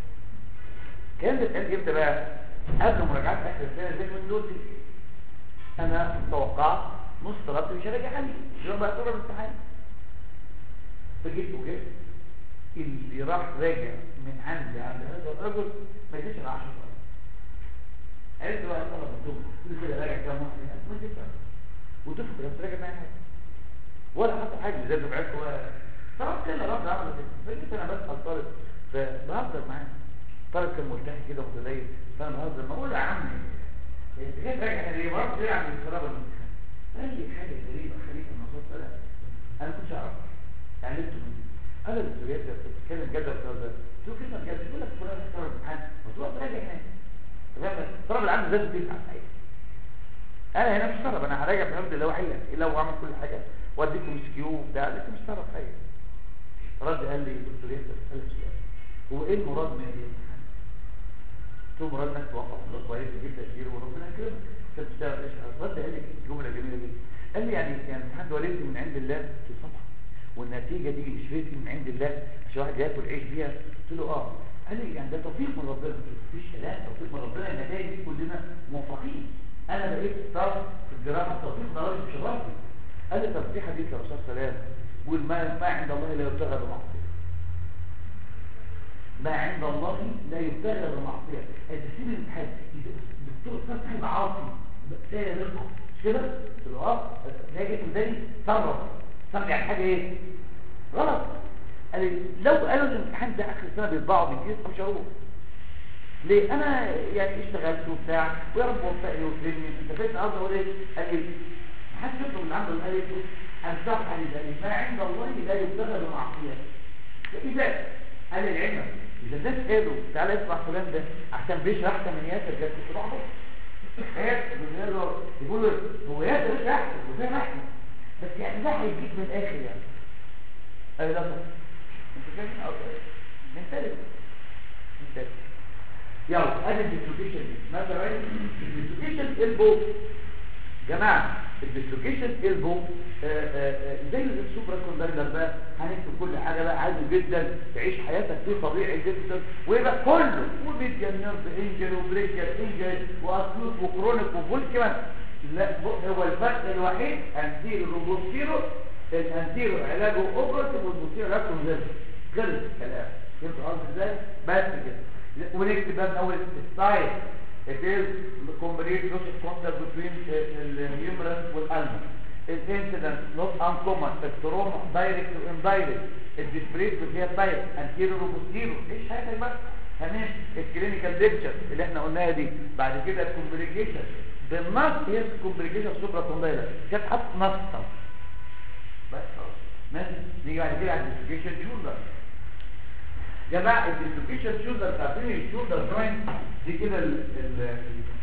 كان ده اتقال امتى بقى قبل مراجعات اخر السنه زي من دول انا توقعت نص طلبت مش هراجع عليه يوم بقى طلب الامتحان فجيت وجيت اللي راح راجع من عندي عند هذا الرجل ما يجيش ال 10 طلب عرفت بقى طلب مكتوب كل كده راجع كام واحد هناك ما يجيش وتفق لما تراجع معايا حاجه ولا حتى حاجه زي دفعتك ولا طلبت كده رد عمل كده فجيت انا بسال طالب فبهزر معاه طالب كان ملتحي كده متدين فانا بهزر ما اقول يا عمي انت جاي راجع ليه مرات ليه عم الخراب الامتحان قال لي حاجه غريبه خليك النصوص لا انا ما كنتش اعرف علمت منه قال لي الدكتور ياسر بتتكلم جد ولا بتهزر قلت له كلمه جد يقول لك فلان اختار الامتحان ما تروح تراجع هناك تمام الطلب العام لازم تسعى الحقيقه انا هنا مش طلب انا هراجع بحمد الله وحيلك الا هو عمل كل حاجه واديكم سكيو وبتاع لكن مش طلب حاجه رد قال لي الدكتور ياسر قال لي سؤال هو ايه المراد من الامتحان؟ قلت له مراد انك توقف الله كويس وجيب تقدير وربنا يكرمك انت بتشتغل ايش رد قال لي جمله جميله جدا قال لي يعني يعني الامتحان ده وليت من عند الله قلت له طبعا والنتيجه دي مش رزق من عند الله عشان واحد ياكل عيش بيها قلت له اه قال لي يعني ده توفيق من ربنا قلت له مفيش كلام توفيق من ربنا النتائج دي كلنا موفقين انا بقيت طرف في الجراحه التوفيق ده راجل مش راجل قال لي طب في حديث الرسول صلى الله عليه وسلم بيقول ما ما عند الله لا يبتغى بمعصيه ما عند الله لا يبتغى بمعصيه انت سيب الامتحان الدكتور فتحي معاصي تلاقي رزقه مش كده؟ قلت له اه تلاقي قدامي تصرف تصرف يعني حاجه ايه؟ غلط قال لي لو قالوا الامتحان ده اخر السنه بيطبعوا من كيس مش هروح ليه انا يعني اشتغلت وبتاع ويا رب وفقني وكرمني انت فاهم قصدي اقول ايه قال لي محدش يطلب من عنده قال لي انصح علي ذلك ما عند الله لا يبتغى بمعصيه اذا قال العلم اذا الناس قالوا تعالى اسمع فلان ده عشان بيشرح احسن من ياسر جاب كنت بحضر يقولوا هو ياسر مش احسن وفاهم احسن بس يعني ده هيجيك من الاخر يعني قال لي لا طبعا انت فاهم او من ثالث من ثالث يلا ادي الديسلوكيشن دي مثلا الديسلوكيشن البو جماعه الديسلوكيشن البو زي السوبر كوندايلر بقى هنكتب كل حاجه بقى عادي جدا تعيش حياتك فيه طبيعي جدا ويبقى كله وميديان نيرف انجل وبريكال انجل واسلوب وكرونيك وفول كمان لا هو الفرق الوحيد انتيرو روبوستيرو الانتيرو علاجه اوبرتيف والبوستيرو علاجه ريزيرف خلص الكلام فهمت قصدي ازاي بس كده ونكتب بقى من اول ستايل it is the complete loss of contact between the humerus والالmond الانسيدنت not uncommon التروما دايركت واندايركت الديسبريس اللي هي تايب انتيريور وبوستيريور ايش حاجه بقى تمام الكلينيكال ديكتشر اللي احنا قلناها دي بعد كده الكومبليكيشن بالنص هي الكومبليكيشن سوبرا كوندايلر كانت حط نصا بس خلاص ماشي نيجي بعد كده على الديسلوكيشن شولدر جماعه الديسلوكيشن شولدر تعرفين الشولدر جوينت دي كده ال ال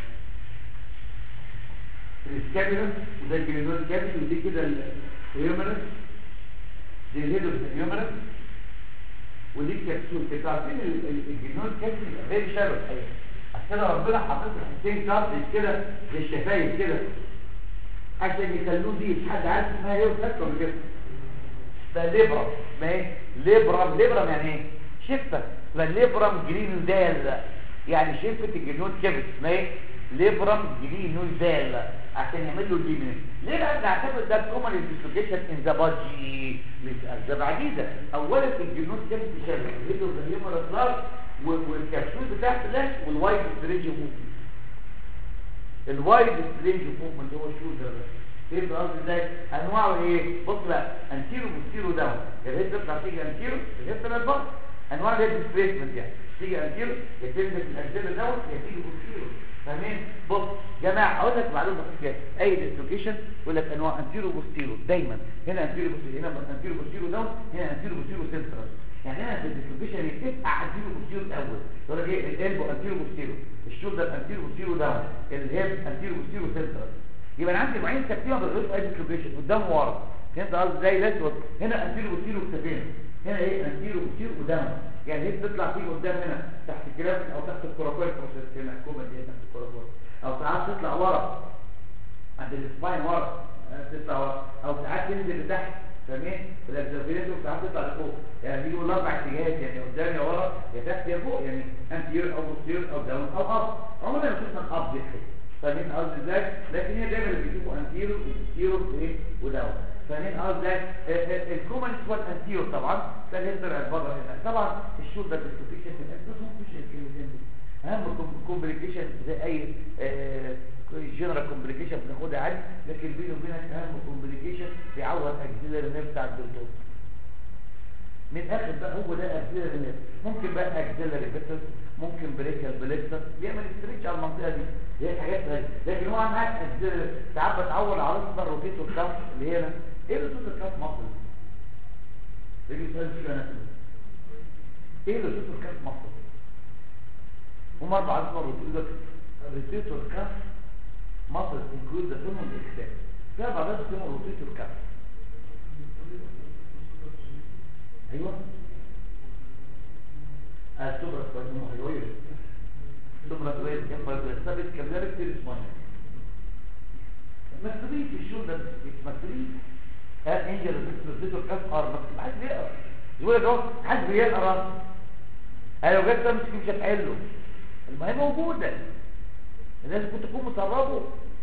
السكابيولس وده الجلينول كابيل ودي كده الهيومرس دي الهيدوس الهيومرس ودي الكبسول كده عارفين الجلينول كابيل غير شبه الحقيقه عشان كده ربنا حاطط حتتين كارتج كده زي الشفايف كده عشان يخلوه دي حد عارف اسمها ايه وفاكره كده اسمها ليبرم اسمها ايه ليبرم ليبرم يعني ايه شفه اسمها ليبرم جرينودال يعني شفه الجنود كبد اسمها ايه ليبرم جرينودال عشان يعمل له ديمين ليه بقى بنعتبر ده كومن ديسلوكيشن ان ذا بادي لاسباب عديده اولا الجنود كبد شبه فيديو الهيومر اطلاق والكبسول بتاعته ده والوايد سترينج موفمنت الوايد سترينج موفمنت هو الشولدر ده فهمت قصدي ازاي انواعه ايه بص بقى انتيرو بوستيرو داون الهيد بتطلع تيجي انتيرو الهيد تبقى بره انواع الهيد ديسبيسمنت يعني تيجي انتيرو يا تنزل الاجزاء داون يا تيجي بوستيرو فاهمين بص جماعه اقول لك معلومه كده اي ديسلوكيشن يقول لك انواع انتيرو بوستيرو دايما هنا انتيرو بوستيرو هنا انتيرو بوستيرو داون هنا انتيرو بوستيرو سنترال يعني هنا في الديسلوكيشن يتبقى انتيرو بوستيرو الاول يقول لك ايه الالبو انتيرو بوستيرو الشولدر انتيرو بوستيرو داون الهيب انتيرو بوستيرو سنترال يبقى انا عندي نوعين ترتيبا بالغير اي ديسلوكيشن قدام وورا فهمت قصدي زي الاسود هنا انتيرو بوستيرو كتفين هنا ايه انتيرو بوستيرو قدام يعني هي بتطلع تيجي قدام هنا تحت الكلام او تحت الكوراكويد بروسيس هنا الكومه دي تحت الكوراكويد او ساعات تطلع ورا عند السباين ورا تطلع ورا او ساعات تنزل لتحت فاهمين الاكزرفيريتور ساعات تطلع لفوق يعني بيجوا الاربع اتجاهات يعني قدام يا ورا يا تحت يا فوق يعني انتير او بوستير او داون او اب عمرنا ما شفنا الاب دي فاهمين قصدي ازاي لكن هي دايما اللي بيشوفوا انتير وبوستير وايه وداون فاهمين قصدي ازاي الكومن هو الانتير طبعا ده اللي يقدر بره هنا طبعا الشولدر ديسلوكيشن في الاكسس مش الكلمتين دول اهم كومبليكيشن زي اي جنرال كومبليكيشن بناخدها عادي لكن بيني وبينك اهم كومبليكيشن بيعوض اكسيلري نيرف بتاع الدكتور من الاخر بقى هو ده اكسيلري نيرف ممكن بقى اكسيلري بيتس ممكن بريكال بليكسر بيعمل ستريتش على المنطقه دي هي الحاجات دي لكن هو معاك اكسيلري ساعات بتعور على اسمها روتيتور كاف اللي هي هنا ايه روتيتور كاف مصر يجي سؤال فيه انا ايه روتيتور كاف مصر هم اربع اسماء روتيتور روتيتور كاف مصر include the femoral extent فيها بعضها اسمه روتيتور كاف ايوه السوبر سباينوهيرويد سوبر سباينوهيرويد كان ثابت كابيلاري تيرس ماينر مكتوبين في الشولدر مكتوبين ها انجل روتيتور كاف ار مكتوب حد بيقرا يقول لك اهو حد بيقرا انا لو جت تمسك مش هتحله المهم موجوده الناس كنت تكون متربوا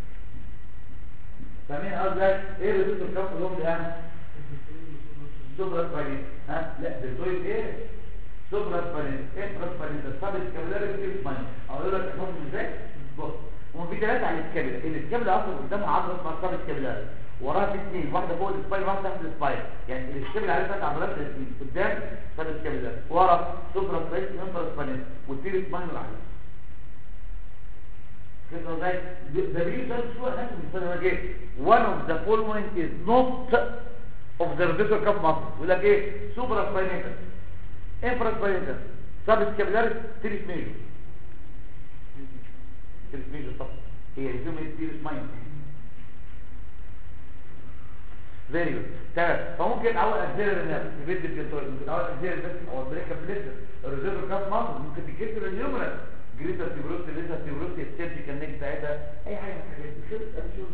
فاهمين قصدي ايه ردود الكف اللي هم ده سوبر سباينين ها لا دلتويد ايه سوبر سباينين ايه سوبر سباينين الصابت الكابيلاري في سباين اقول لك تحفظهم ازاي بص هم في ثلاثه على الكابيلا اللي الكابيلا اصلا قدامها عضله اسمها الصابت الكابيلاري وراها في اثنين واحده فوق السباين واحده تحت السباين يعني الكابيلا عليه ثلاث عضلات الاثنين قدام صابت الكابيلاري ورا سوبر سباينين سوبر سباينين والتيري سباين عليه كده ازاي ده بيقول شو انا مثلا ايه one of the following is not of the radial cuff muscle يقول لك ايه super spinator infra spinator subscapularis teres major teres major طب هي ريزوم teres minor very good تمام فممكن اول اكزيلر النفس يبد الجلطويد ممكن اول اكزيلر بس او بريكا بليسر الريزيرف كاف ماسل ممكن تكسر اليومرس جريتر تيبروس ليزر تيبروس السيرجيكال نيك بتاعتها اي حاجه من الحاجات دي خلص انا شو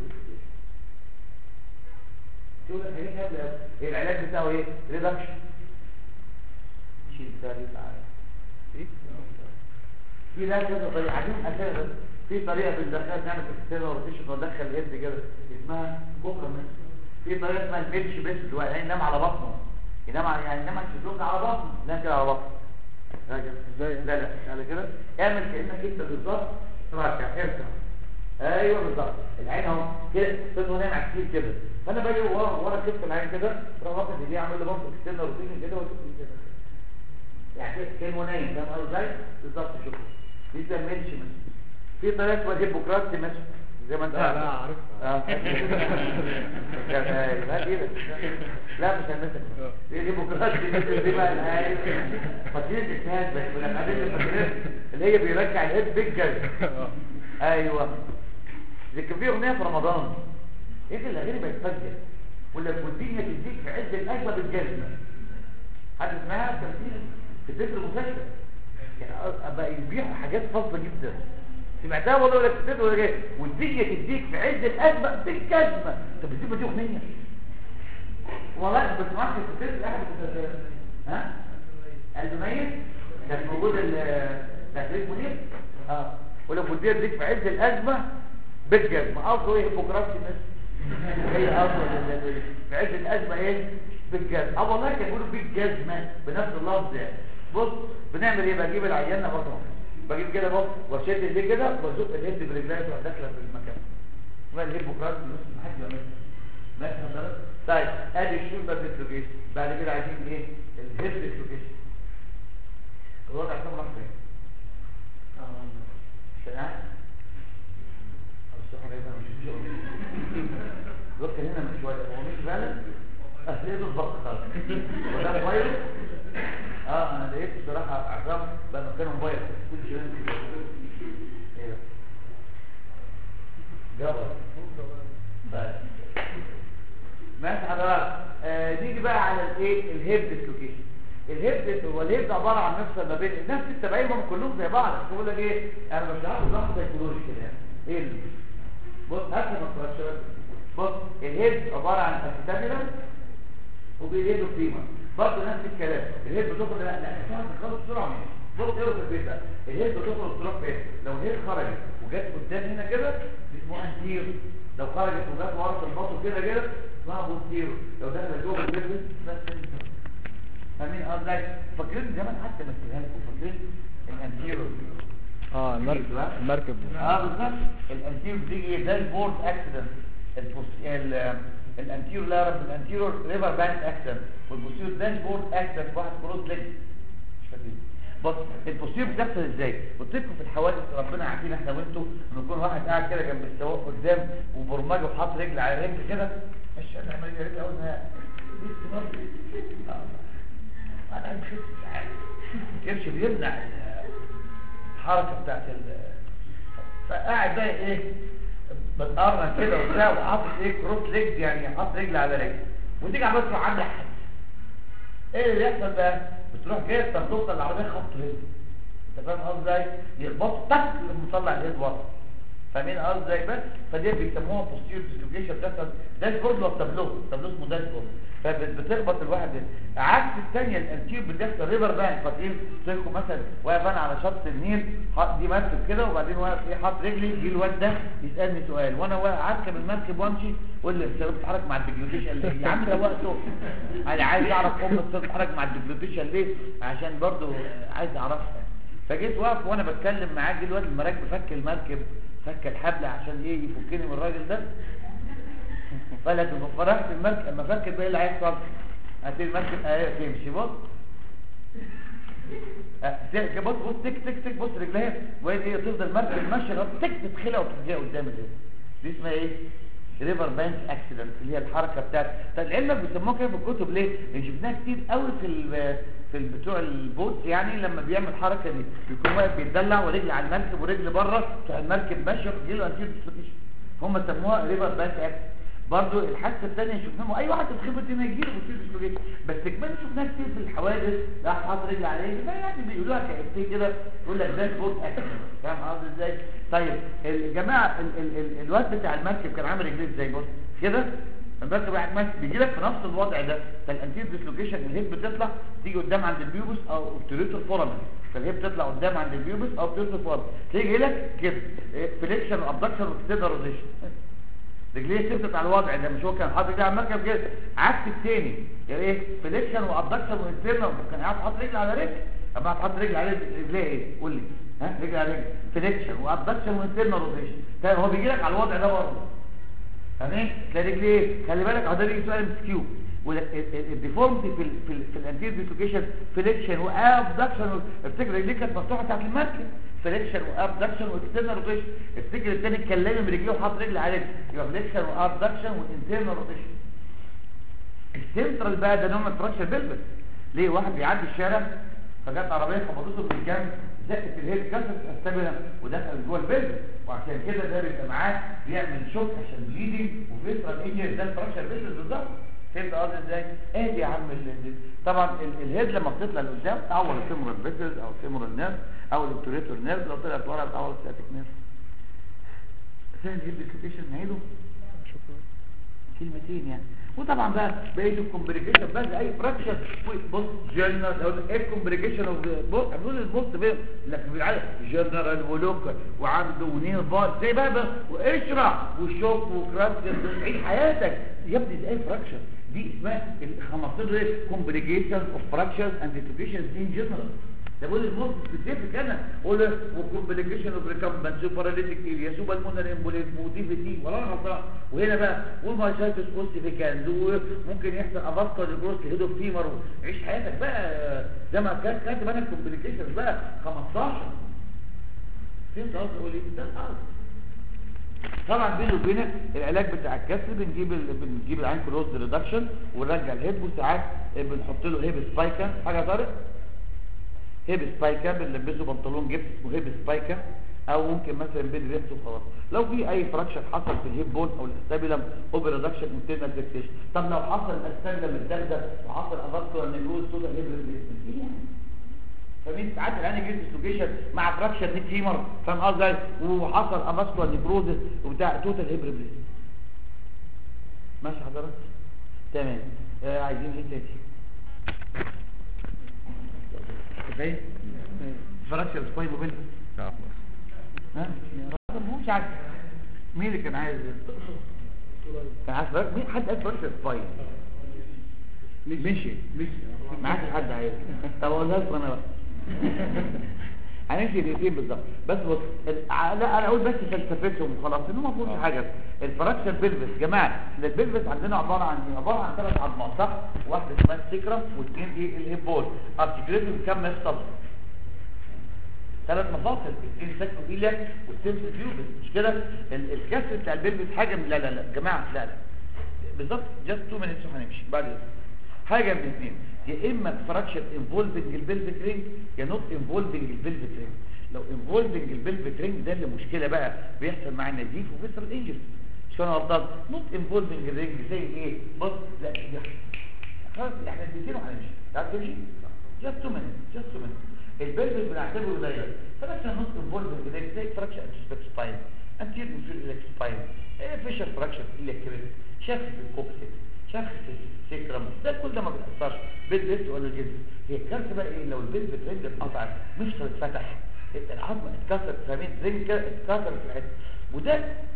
شو الحاجات قبل ايه العلاج بتاعه ايه ريدكشن شيل بتاع دي ايه في ده كذا طريقه عايزين اساسا في طريقه بندخل نعمل اكسترنال روتيشن وندخل اليد كده اسمها بوكر في طريقه اسمها البيتش بيس اللي ينام على بطنه ينام على يعني ينام على بطنه ينام كده على بطنه ازاي لا لا على كده اعمل كانك انت بالظبط راكع اركع ايوه بالظبط العين اهو كده صدره نايم كتير كده فانا باجي ورا ورا كتف العين كده اروح واخد ايديه اعمل له بص اكسترنال روتيشن كده واشوف كده يعني كانه نايم فاهم قصدي ازاي بالظبط شوف دي تعملش في طريقه اسمها هيبوكراتي ماشي زي ما انت لا لا عارفها اه لا مش هنمسك دي هيبوكراتي دي بقى الهاي فاكرين الاجتهاد بس ولا قاعدين اللي هي بيرجع الهيد بيج ايوه زي كان في اغنيه في رمضان ايه الاغاني بقت فجه ولا والدنيا تديك في عز الاجمل بالجزمه حد سمعها تمثيل في تتر المسلسل يعني بقى يبيعوا حاجات فاضله جدا سمعتها والله ولا كتبتها ولا ايه والدنيا تديك في عز الازمه بالجزمه طب بتسيبها دي اغنيه والله بس ما في الفيلم الاحد ها قلب ميت كان موجود التكليف مدير اه ولو مدير ديك في عز الازمه بالجزمه قصده ايه بكرات الناس هي قصده في عز الازمه ايه بالجزمه اه والله كان بيقولوا بالجزمه بنفس اللفظ يعني بص بنعمل ايه بجيب العيان بطنه بجيب كده بص واشد ايديه كده وازق الهيد برجليه تروح داخله في المكان ما الهيد بكرات الناس ما حد يعملها ماشي حضرتك طيب ادي الشولدر ديسلوكيشن بعد كده عايزين ايه الهيد ديسلوكيشن الوضع كام راح فين سمعت الصحة ايه مش شغل الوقت هنا من شوية هو مش فعلا اهليه الضغط خالص وده موبايل اه انا لقيت بصراحة عقام بقى مكانه موبايل كل شيء ايه جبر بس ماشي حضرتك آه نيجي بقى على الايه الهيب ديسلوكيشن الهيب هو الهيب ده عباره عن نفس ما بين نفس التبعين هم كلهم زي بعض بس بقول لك ايه انا مش عارف نظام سيكولوجي كده يعني ايه اللي بص هات لي مصطلحات بص الهيب عباره عن اكتابيلر وبيهيدو فيما برضه نفس الكلام الهيب بتخرج لا لا تعرف خالص بسرعه مين بص اقرا في البيت ده الهيب بتخرج تروح فين لو الهيب خرجت وجت قدام هنا كده اسمه انتير لو خرجت وجت ورا في البطن كده كده اسمها بوستيرو لو دخلت جوه البيت بس فاهمين قصدي فاكرين زمان حتى مثلها لكم فاكرين الانتيرو اه المركب المركب اه بالظبط الانتيرو بتيجي ده البورد اكسيدنت الانتيرو لا رب الانتيرو ريفر بانك اكسيدنت والبوستيرو ده البورد اكسيدنت واحد كروس ليج مش فاكرين بص البوستيرو بتحصل ازاي قلت لكم في الحوادث ربنا عارفين احنا وانتوا ان يكون واحد قاعد كده جنب السواق قدام وبرمجه وحاط رجل على رجل كده مش انا عمال رجل اقول انا مش عارف الكرش بيمنع الحركه بتاعت ال فقاعد بقى ايه بتقرن كده وبتاع وحاطط ايه كروس ليج يعني حاطط رجل على رجل وتيجي عمال تروح عامله حد ايه اللي يحصل بقى بتروح جايه توصل العربيه خبط رجل انت فاهم قصدي ازاي يخبط تك المطلع اليد ورا فاهمين قصدي ازاي بس فدي بيسموها بوستيريور ديسلوكيشن بتحصل داشبورد ولا تابلو تابلو اسمه داشبورد فبتخبط الواحد ده عكس الثانيه الانتير بتحصل ريفر بانك فاكرين تلكم مثلا واقف انا على شط النيل حاط دي مركب كده وبعدين واقف ايه حاط رجلي يجي الواد ده يسالني سؤال وانا واقف اركب المركب وامشي يقول لي السياره بتتحرك مع الدبليوتيشن ليه يا عم ده وقته انا عايز اعرف ام السياره بتتحرك مع الدبليوتيشن ليه عشان برضو عايز اعرفها فجيت واقف وانا بتكلم معاه جه الواد المراكب فك المركب فك الحبل عشان ايه يفكني من الراجل ده فلك فرحت المركب اما فكر بقى اللي هيحصل هتلاقي المركب اهي تمشي بص أه، بص بص تك تك تك بص رجليها وهي ايه تفضل المركب ماشيه لغايه تك تتخلع وترجع قدام الهيد دي اسمها ايه ريفر بانك اكسيدنت اللي هي الحركه بتاعت طب العلم بيسموها كده في الكتب ليه لان شفناها كتير قوي في ال في ال- بتوع البوت يعني لما بيعمل الحركه دي بيكون واقف بيتدلع ورجل على المركب ورجل بره بتوع المركب ماشيه وتجي له انتير ديسلوكيشن هم سموها ريفر بانك اكسيدنت برضو الحادثه الثانيه شفناها اي واحد في الخبره دي ما يجي له بوستير ديسلوكيشن بس كمان شفناها كتير في الحوادث راح حاطط رجل على رجل يعني بيقولوها كافتين كده يقول لك ده البوت اكسيدنت فاهم قصدي ازاي طيب الجماعه ال ال ال الواد بتاع المركب كان عامل رجليه ازاي بص كده المركب قاعد ماشي بيجي لك في نفس الوضع ده فالانتير ديسلوكيشن الهيب بتطلع تيجي قدام عند البيوبس او اوبتوريتور فورامين فالهيب بتطلع قدام عند البيوبس او اوبتوريتور فورامين تيجي لك كده فليكشن وابدكشن واكسترنال روتيشن رجليه ثبتت على الوضع ده مش هو كان حاطط رجليه على المركب كده عكس الثاني يعني ايه فليكشن وابدكشن وانترنال كان قاعد حاطط رجل على رجل اما حاطط رجل على رجليه ايه قول لي ها رجل على رجل فليكشن وابدكشن وانترنال روتيشن طيب هو بيجي لك على الوضع ده برضه تمام تلاقي رجليه خلي بالك اهو ده بيجي سؤال ام كيو والديفورمتي في ال في ال في الانتير ديسلوكيشن فليكشن وابدكشن افتكر رجليه كانت مفتوحه تحت المركب فليكشن وابدكشن واكسترنال روتيشن افتكر الثاني اتكلم برجليه وحط رجل على رجل يبقى فليكشن وابدكشن وانترنال روتيشن السنترال بقى ده نوع من فراكشر بيلبس ليه واحد بيعدي الشارع فجت عربيه خبطته من الجنب زقت الهيد كسرت استبنى ودخل جوه البيلبس وعشان كده ده بيبقى معاه بيعمل شوك عشان بليدنج وبيسرق ايه ده الفراكشر بيلبس بالظبط فهمت قصدي ازاي؟ ايه دي يا عم ال- طبعا ال- الهيد لما بتطلع لقدام تعور الفيمورال فيسلز او الفيمورال نيرف او الابتوريتور نيرف لو طلعت ورا تعور السياتيك نيرف سهل الهيد ديسلوكيشن نعيده شكرا كلمتين يعني وطبعا بقى بقيه الكومبليكيشن بقى اي فراكشر بص جنرال ايه الكومبليكيشن اوف بص هنقول البص بيه لكن بالعاده جنرال ولوكال وعنده ونير بار زي بقى, بقى واشرح وشوف وكراس عيش حياتك يا ابني ده ايه فراكشر دي اسمها ال 15 كومبليكيشن اوف فراكشرز اند ديسلوكيشنز ان جنرال ده بقول الموست سبيسيفيك انا اقول وكومبليكيشن اوف ريكامبنت سوبراليتيك اريا سوبر مونر امبوليزم وديفيتي ولا انا غلطان وهنا بقى والمايسايتس اوستيفيكانز وممكن يحصل افاسكولار جروث لهيد اوف فيمر عيش حياتك بقى زي ما كان كاتب انا الكومبليكيشنز بقى 15 فهمت قصدي اقول ايه ده الارض طبعا بيني وبينك العلاج بتاع الكسر بنجيب ال... بنجيب العين كلوز ريدكشن ونرجع الهيب وساعات بنحط له هيب سبايكا حاجه طارق هيب سبايكا بنلبسه بنطلون جبس اسمه هيب سبايكا او ممكن مثلا بيد ريست وخلاص لو في اي فراكشن حصل في الهيب بون او الاستابيلم اوبر ريدكشن انترنال فيكسيشن طب لو حصل الاستابيلم الدرجه وحصل افاسكولار نيجروز توتال هيب ريبليسمنت ايه يعني فمين ساعات العين يجي ديسلوكيشن مع فراكشر نيك فيمر فاهم قصدي وحصل افاسكولار نيكروزس وبتاع توتال هيب ريبليسمنت ماشي حضرتك تمام آه عايزين ايه تاني كفايه فراكشر سباين موبين لا خلاص ها هو مش عارف مين اللي كان عايز كان عايز فراكشر مين حد قال فراكشر سباين مشي مشي ما عادش حد عايز طب اقولها لكم انا بقى هنمشي دقيقتين بالظبط بس بص ال- ع- لا انا اقول بس فلسفتهم وخلاص انه ما فيهوش حاجه الفراكشر بيلفس جماعه ده البيلفس عندنا عباره عن ايه عباره عن ثلاث عظمات صح واحده اسمها السكرم واثنين ايه الهيب بول ارتكليتهم كام مفصل ثلاث مفاصل الاثنين ساكتو ايلك والسيمس فيوبس مش كده ال- الكسر بتاع البيلفس حاجه من لا لا لا جماعه لا لا بالظبط جاست 2 مينتس وهنمشي بعد إذنك. حاجه من الاثنين يا اما فراكشر انفولفنج البلفيك رينج يا نوت انفولفنج البلفيك رينج لو انفولفنج البلفيك رينج ده اللي مشكله بقى بيحصل مع النزيف وبيحصل انجري مش انا غلطان نوت انفولفنج الرينج زي ايه بص لا ده خلاص احنا اديتين وهنمشي تعرف تمشي جاست 2 مينتس جاست 2 مينتس البلفيك بنعتبره دايما فراكشر نوت انفولفنج الرينج زي فراكشر انتسبكت سباين انتير انفير اليك سباين فيشر فراكشر اليك كريت شخص في الكوكسيكس شخص في السكرم ده كل ده ما بيأثرش بالبيت ولا الجلد هي الكارثه بقى ايه لو البيت بترنج اتقطعت مش اتفتح العظم اتكسر فاهمين رنج كده اتكسر في الحته وده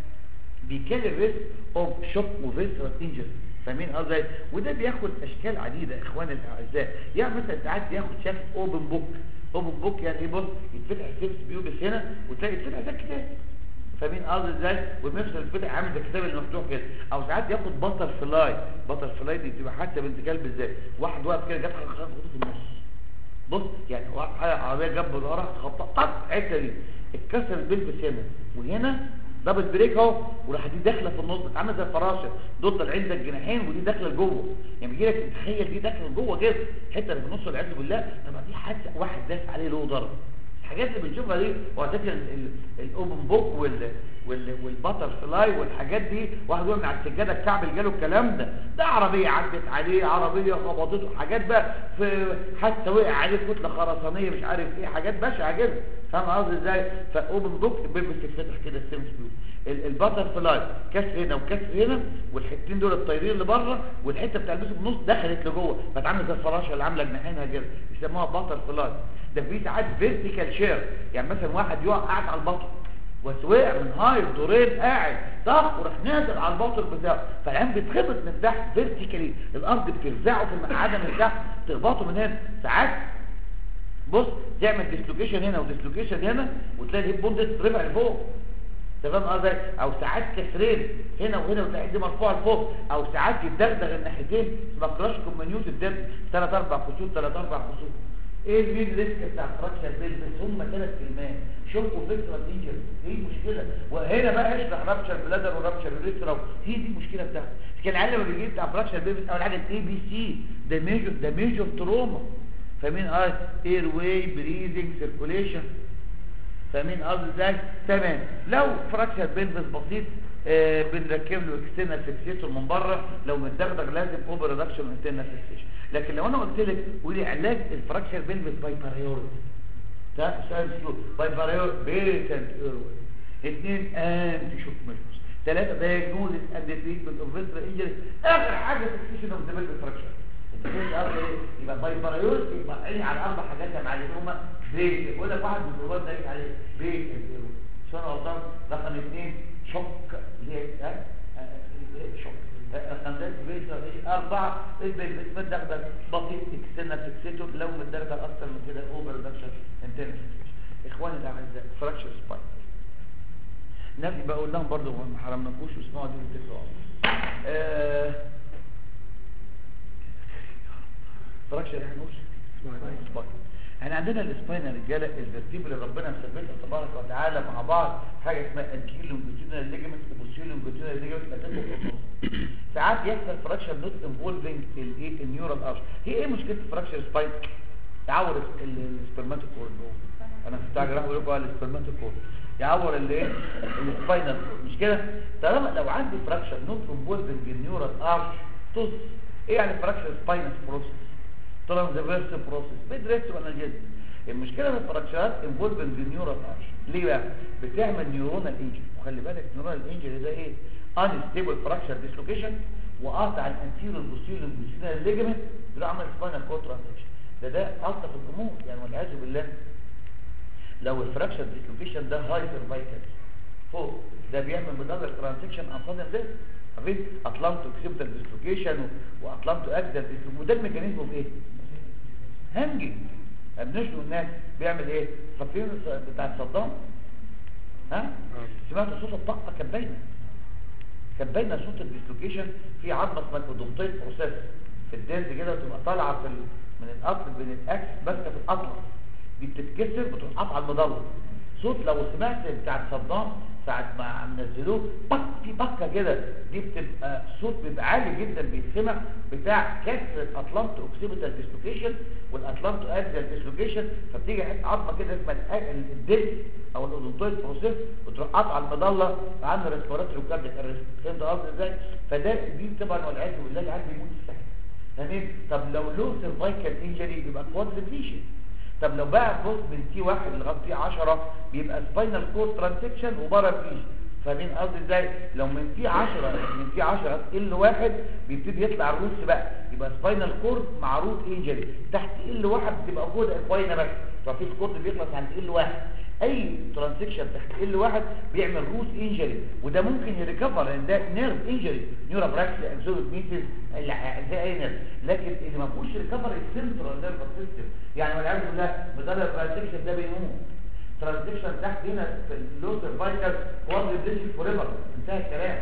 بيكلم ريسك اوف شوك وفيسرال انجري فاهمين قصدي وده بياخد اشكال عديده اخواني الاعزاء يعني مثلا ساعات بياخد شكل اوبن بوك اوبن بوك يعني ايه بص يتفتح السيبس بيوبس هنا وتلاقي يتفتح زي الكتاب فاهمين قصدي ازاي والمفصل الفتح عامل زي الكتاب اللي مفتوح كده او ساعات ياخد بطل فلاي بطل فلاي دي بتبقى حتى بنت كلب ازاي واحد واقف كده جاب خبطه في النص بص يعني واحد حاجه عربيه جنب ظهرها خبطه طق الحته دي اتكسر البلبس هنا وهنا دبل بريك اهو وراح دي داخله في النص عامله زي الفراشه دول طالعين زي الجناحين ودي داخله لجوه يعني بيجي لك تخيل دي داخله لجوه كده الحته اللي في النص والعياذ بالله طب دي حادثه واحد داس عليه له ضرب الحاجات اللي بنشوفها دي وعلى فكره الاوبن بوك وال وال والباتر فلاي والحاجات دي واحد يقول من على السجاده الكعب جاله الكلام ده ده عربيه عدت عليه عربيه خبطته حاجات بقى في حتى وقع عليه كتله خرسانيه مش عارف ايه حاجات بشعه كده فاهم قصدي ازاي فاوبن بوك بيلبس تتفتح كده السيمس بلو الباتر فلاي كسر هنا وكسر هنا والحتتين دول الطايرين اللي بره والحته بتاع البس بالنص دخلت لجوه فتعمل زي الفراشه اللي عامله جناحينها كده يسموها باتر فلاي ده في ساعات فيرتيكال شير يعني مثلا واحد يقع قاعد على البطن وسوقع من هاي دورين قاعد ضغط وراح نازل على البطن بتاعه فالعين بيتخبط من تحت فيرتيكالي الارض بترزعه في المقعده من تحت تخبطه من هنا ساعات بص تعمل ديسلوكيشن هنا وديسلوكيشن هنا وتلاقي الهيب بوند رفع لفوق انت فاهم قصدي او ساعات كسرين هنا وهنا وتلاقي دي مرفوعه لفوق او ساعات يتدغدغ الناحيتين اسمها كراش كومنيوت الدم ثلاث اربع خطوط ثلاث اربع خطوط ايه المين ريسك بتاع فراكشر بيلبس هم ثلاث كلمات شوك وفيكترال انجر ايه المشكله وهنا بقى اشرح رابشر بلادر ورابشر ريسترا هي دي المشكله بتاعته كان العيال لما بيجي بتاع فراكشر بيلبس اول حاجه الاي بي سي ده ميجور ده ميجور تروما فاهمين اه اير واي بريزنج سيركوليشن فاهمين قصدي ازاي تمام لو فراكشر بيلبس بسيط آه بنركب له اكسترنال فيكسيتور من بره لو متدغدغ لازم اوفر ريدكشن انترنال فيكسيشن لكن لو انا قلت لك قولي علاج الفراكشر بيلبس باي باريورتي ده سؤال سلو باي باريور بيتنت ايروي اثنين انتي شوك ميجرز ثلاثه دايجنوزس اند تريتمنت اوف فيسرال انجري اخر حاجه فيكسيشن اوف ذا بيلفيك فراكشر انت فهمت قصدي ايه يبقى باي بارايوس يبقى عيني على اربع حاجات يا معلم هما بريك يقول لك واحد من الجروبات ده عليه بريك شو انا غلطان رقم اثنين شوك اللي هي ها؟ آه، آه، شوك رقم ثلاثة بريك أربعة متدغدغ بسيط اكسترنال فيكسيتور لو متدغدغ أكتر من كده أوفر ريدكشن انترنال إخواني الأعزاء فراكشر سباين نفسي بقول لهم برضو ما حرمناكوش واسمعوا دي وتكرهوا آه فراكشر احنا نقول سباين احنا عندنا السباين يا رجاله الترتيب اللي ربنا مثبتها تبارك وتعالى مع بعض حاجه اسمها انكيل لونجيتودينال ليجمنت وبوستيريور لونجيتودينال ليجمنت مكانهم في النص ساعات يحصل فراكشر نوت انفولفنج الايه النيورال ارش هي ايه مشكله الفراكشر سباين يعور السبرماتيك كورد انا مستعجل اقول لكم على السبرماتيك كورد يعور الايه السباينال مش كده طالما لو عندي فراكشر نوت انفولفنج النيورال ارش طز ايه يعني فراكشر سباينس بروسس ترانزفيرس بروسيس بيدريس وانالجيزم المشكله في الفراكشرات انفولفنج النيورال ارش ليه بقى بتعمل نيورونال انجري وخلي بالك نيورونال انجري ده ايه انستيبل فراكشر ديسلوكيشن وقاطع الانتيريور بوستيريور بوستيريور ليجمنت ده عمل سباينال كورد ترانزكشن ده ده الطف الامور يعني والعياذ بالله لو الفراكشر ديسلوكيشن ده هاي سيرفايكال فوق ده بيعمل مدلل ترانزكشن انصدم ده عارفين اطلانتو اكسبتال ديسلوكيشن واطلانتو اكسل ديسلوكيشن وده الميكانيزم في ايه هنجي بنشلو الناس بيعمل ايه فاكرين بتاع صدام ها سمعت صوت الطاقه كان باينه كان باينه صوت الديسلوكيشن في عظمه اسمها الاودونتيت بروسيس في الدنس كده بتبقى طالعه في ال... من القطر بين الاكس ماسكه في الاطلس دي بتتكسر بتروح قاطعه المضله صوت لو سمعت بتاع صدام ساعة ما نزلوه بك في بكة كده دي بتبقى صوت بيبقى عالي جدا بيتسمع بتاع كسر الاتلانتو اوكسيبيتال ديسلوكيشن والاتلانتو اكسيال ديسلوكيشن فبتيجي حته عظمه كده اسمها الديس او الاودونتويد بروسيس وتروح قاطعه المضله عن الريسبيراتوري وكارديك ارست فهمت قصدي ازاي فده دي طبعا والعياذ بالله العيال بيموت السهل تمام طب لو لو سيرفايكال انجري يبقى كوادريبليشن طب لو بقى بص من تي واحد لغايه تي 10 بيبقى سباينال كورد ترانزكشن وبارابليجيا فاهمين قصدي ازاي لو من تي 10 من تي 10 ال واحد بيبتدي يطلع الروس بقى يبقى سباينال كورد مع روت انجري تحت ال واحد بتبقى كود اكواينا بس ففي الكورد بيخلص عند ال واحد اي ترانزكشن تحت ال واحد بيعمل روت انجري وده ممكن يريكفر لان ده نيرف انجري نيورا براكس اكزوت ميتس زي اي نيرف لكن اللي ما فيهوش ريكفر السنترال نيرف سيستم يعني والعياذ بالله بدل الترانزكشن ده بيموت ترانزكشن تحت هنا في اللو سيرفايكال كوادريبليجيك فور ايفر انتهى الكلام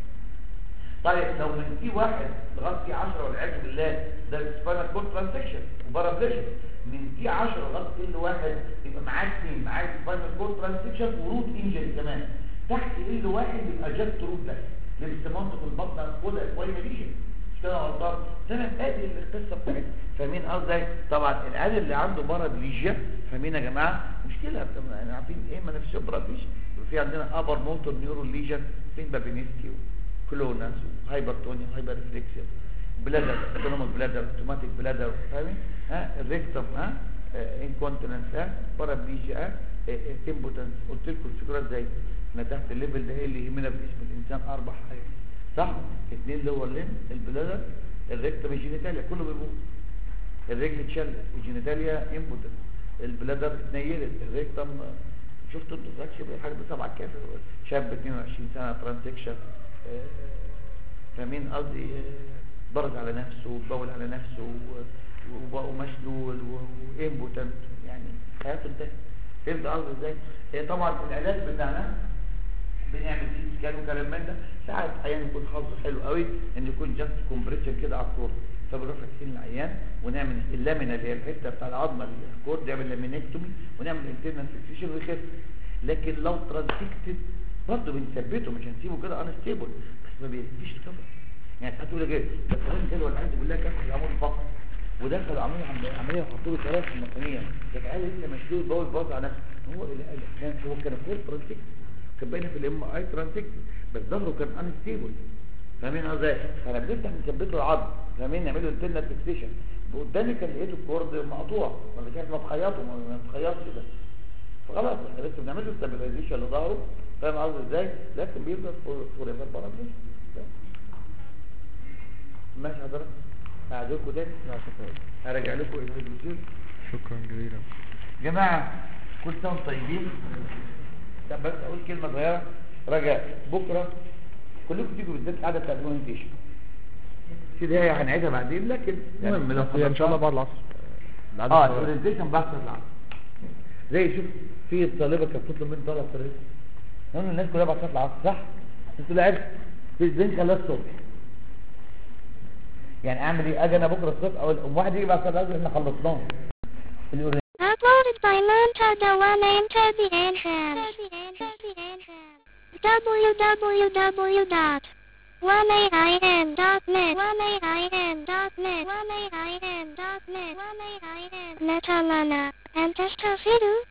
طيب لو من تي واحد لغايه تي 10 والعياذ بالله ده سباينال كورد ترانزكشن وبارابليجيك من تي 10 لغايه ال واحد يبقى معاك اثنين معاك سباينال كورد ترانزكشن وروت انجري كمان تحت ال واحد يبقى جت روت بس لبس منطق البطن خد اكواينا ليجن مش كده غلطان تمام ادي القصه بتاعتنا فاهمين قصدي طبعا العيال اللي عنده بارابليجيا فاهمين يا جماعه مشكله احنا عارفين ايه ما نفسه بارابليجيا في عندنا ابر موتور نيورو ليجن فين بابينسكي كلوناس هايبرتونيا هايبر ريفلكسيا بلادر اوتونوميك بلادر اوتوماتيك بلادر فاهمين ها الريكتم ها انكونتيننس ها بارابليجيا تيمبوتنس قلت لكم الفكره ازاي احنا تحت الليفل ده ايه اللي يهمنا في جسم الانسان اربع حاجات صح اثنين لور لين البلادر الريكتم الجينيتاليا كله بيموت الرجل اتشلت الجينيتاليا امبوتنس البلادر اتنيلت الريكتم شفتوا انتوا فاكشن الحاجه دي سبعه كافر شاب 22 سنه ترانزكشن فاهمين قصدي برز على نفسه وبول على نفسه وبقوا مشلول وامبوتنت يعني حياته انتهت فهمت قصدي ازاي هي طبعا العلاج بتاعنا بنعمل سي سكان وكلام من ده ساعات احيانا يكون حظه حلو قوي ان يكون جاست كومبريشن كده على الكور فبنروح فاتحين العيان ونعمل اللامينا اللي هي الحته بتاع العظمه اللي في الكور نعمل لامينكتومي ونعمل انترنال فيكسيشن ويخف لكن لو ترانزكتد برضه بنثبته مش هنسيبه كده انستيبل بس ما بيديش ريكفر يعني ساعات تقول لك ايه ده فلان جاله والعياذ بالله كسر العمود الفقري ودخل عمليه عمليه وحطوا له ثلاث مقاميه لكن قال لسه مشلول بول باظ على نفسه هو كان هو كان فول ترانزكت كان باين في الام اي ترانزكت بس ظهره كان انستيبل فاهمين ازاي فانا بنفتح نثبت له العظم فاهمين نعمل له انترنال فيكسيشن قدامي كان لقيته الكورد مقطوع ما كانش ما تخيطه ما تخيطش ده خلاص احنا لسه بنعمل له ستابلايزيشن لظهره فاهم قصدي ازاي لكن بيفضل فور ايفر بارابليش ماشي حضرتك هعدلكوا تاني لا شكرا هرجع لكم الهيدروجين شكرا جزيلا جماعة كل سنة وانتم طيبين طب بس اقول كلمة صغيرة رجاء بكرة كلكم تيجوا بالذات القعدة بتاعت الاورينتيشن في دي هنعيدها بعدين لكن المهم لو هي ان شاء الله حضرتها- بعد العصر بعد اه الصلاة. الاورينتيشن بعد صلاة العصر زي شوف في الطالبة كانت بتطلب مني طلب في الرزق نقول الناس كلها بعد صلاة العصر صح؟ انت اللي عرفت في الزين خلاها الصبح يعني اعمل ايه اجي انا بكره الصبح او ام واحد يجي بعد صلاة العصر احنا خلصناه الأورينتيشن Uploaded by Monta Dewan into the entrance. www.1aim.net 1aim.net 1aim.net Netalana and Testafidu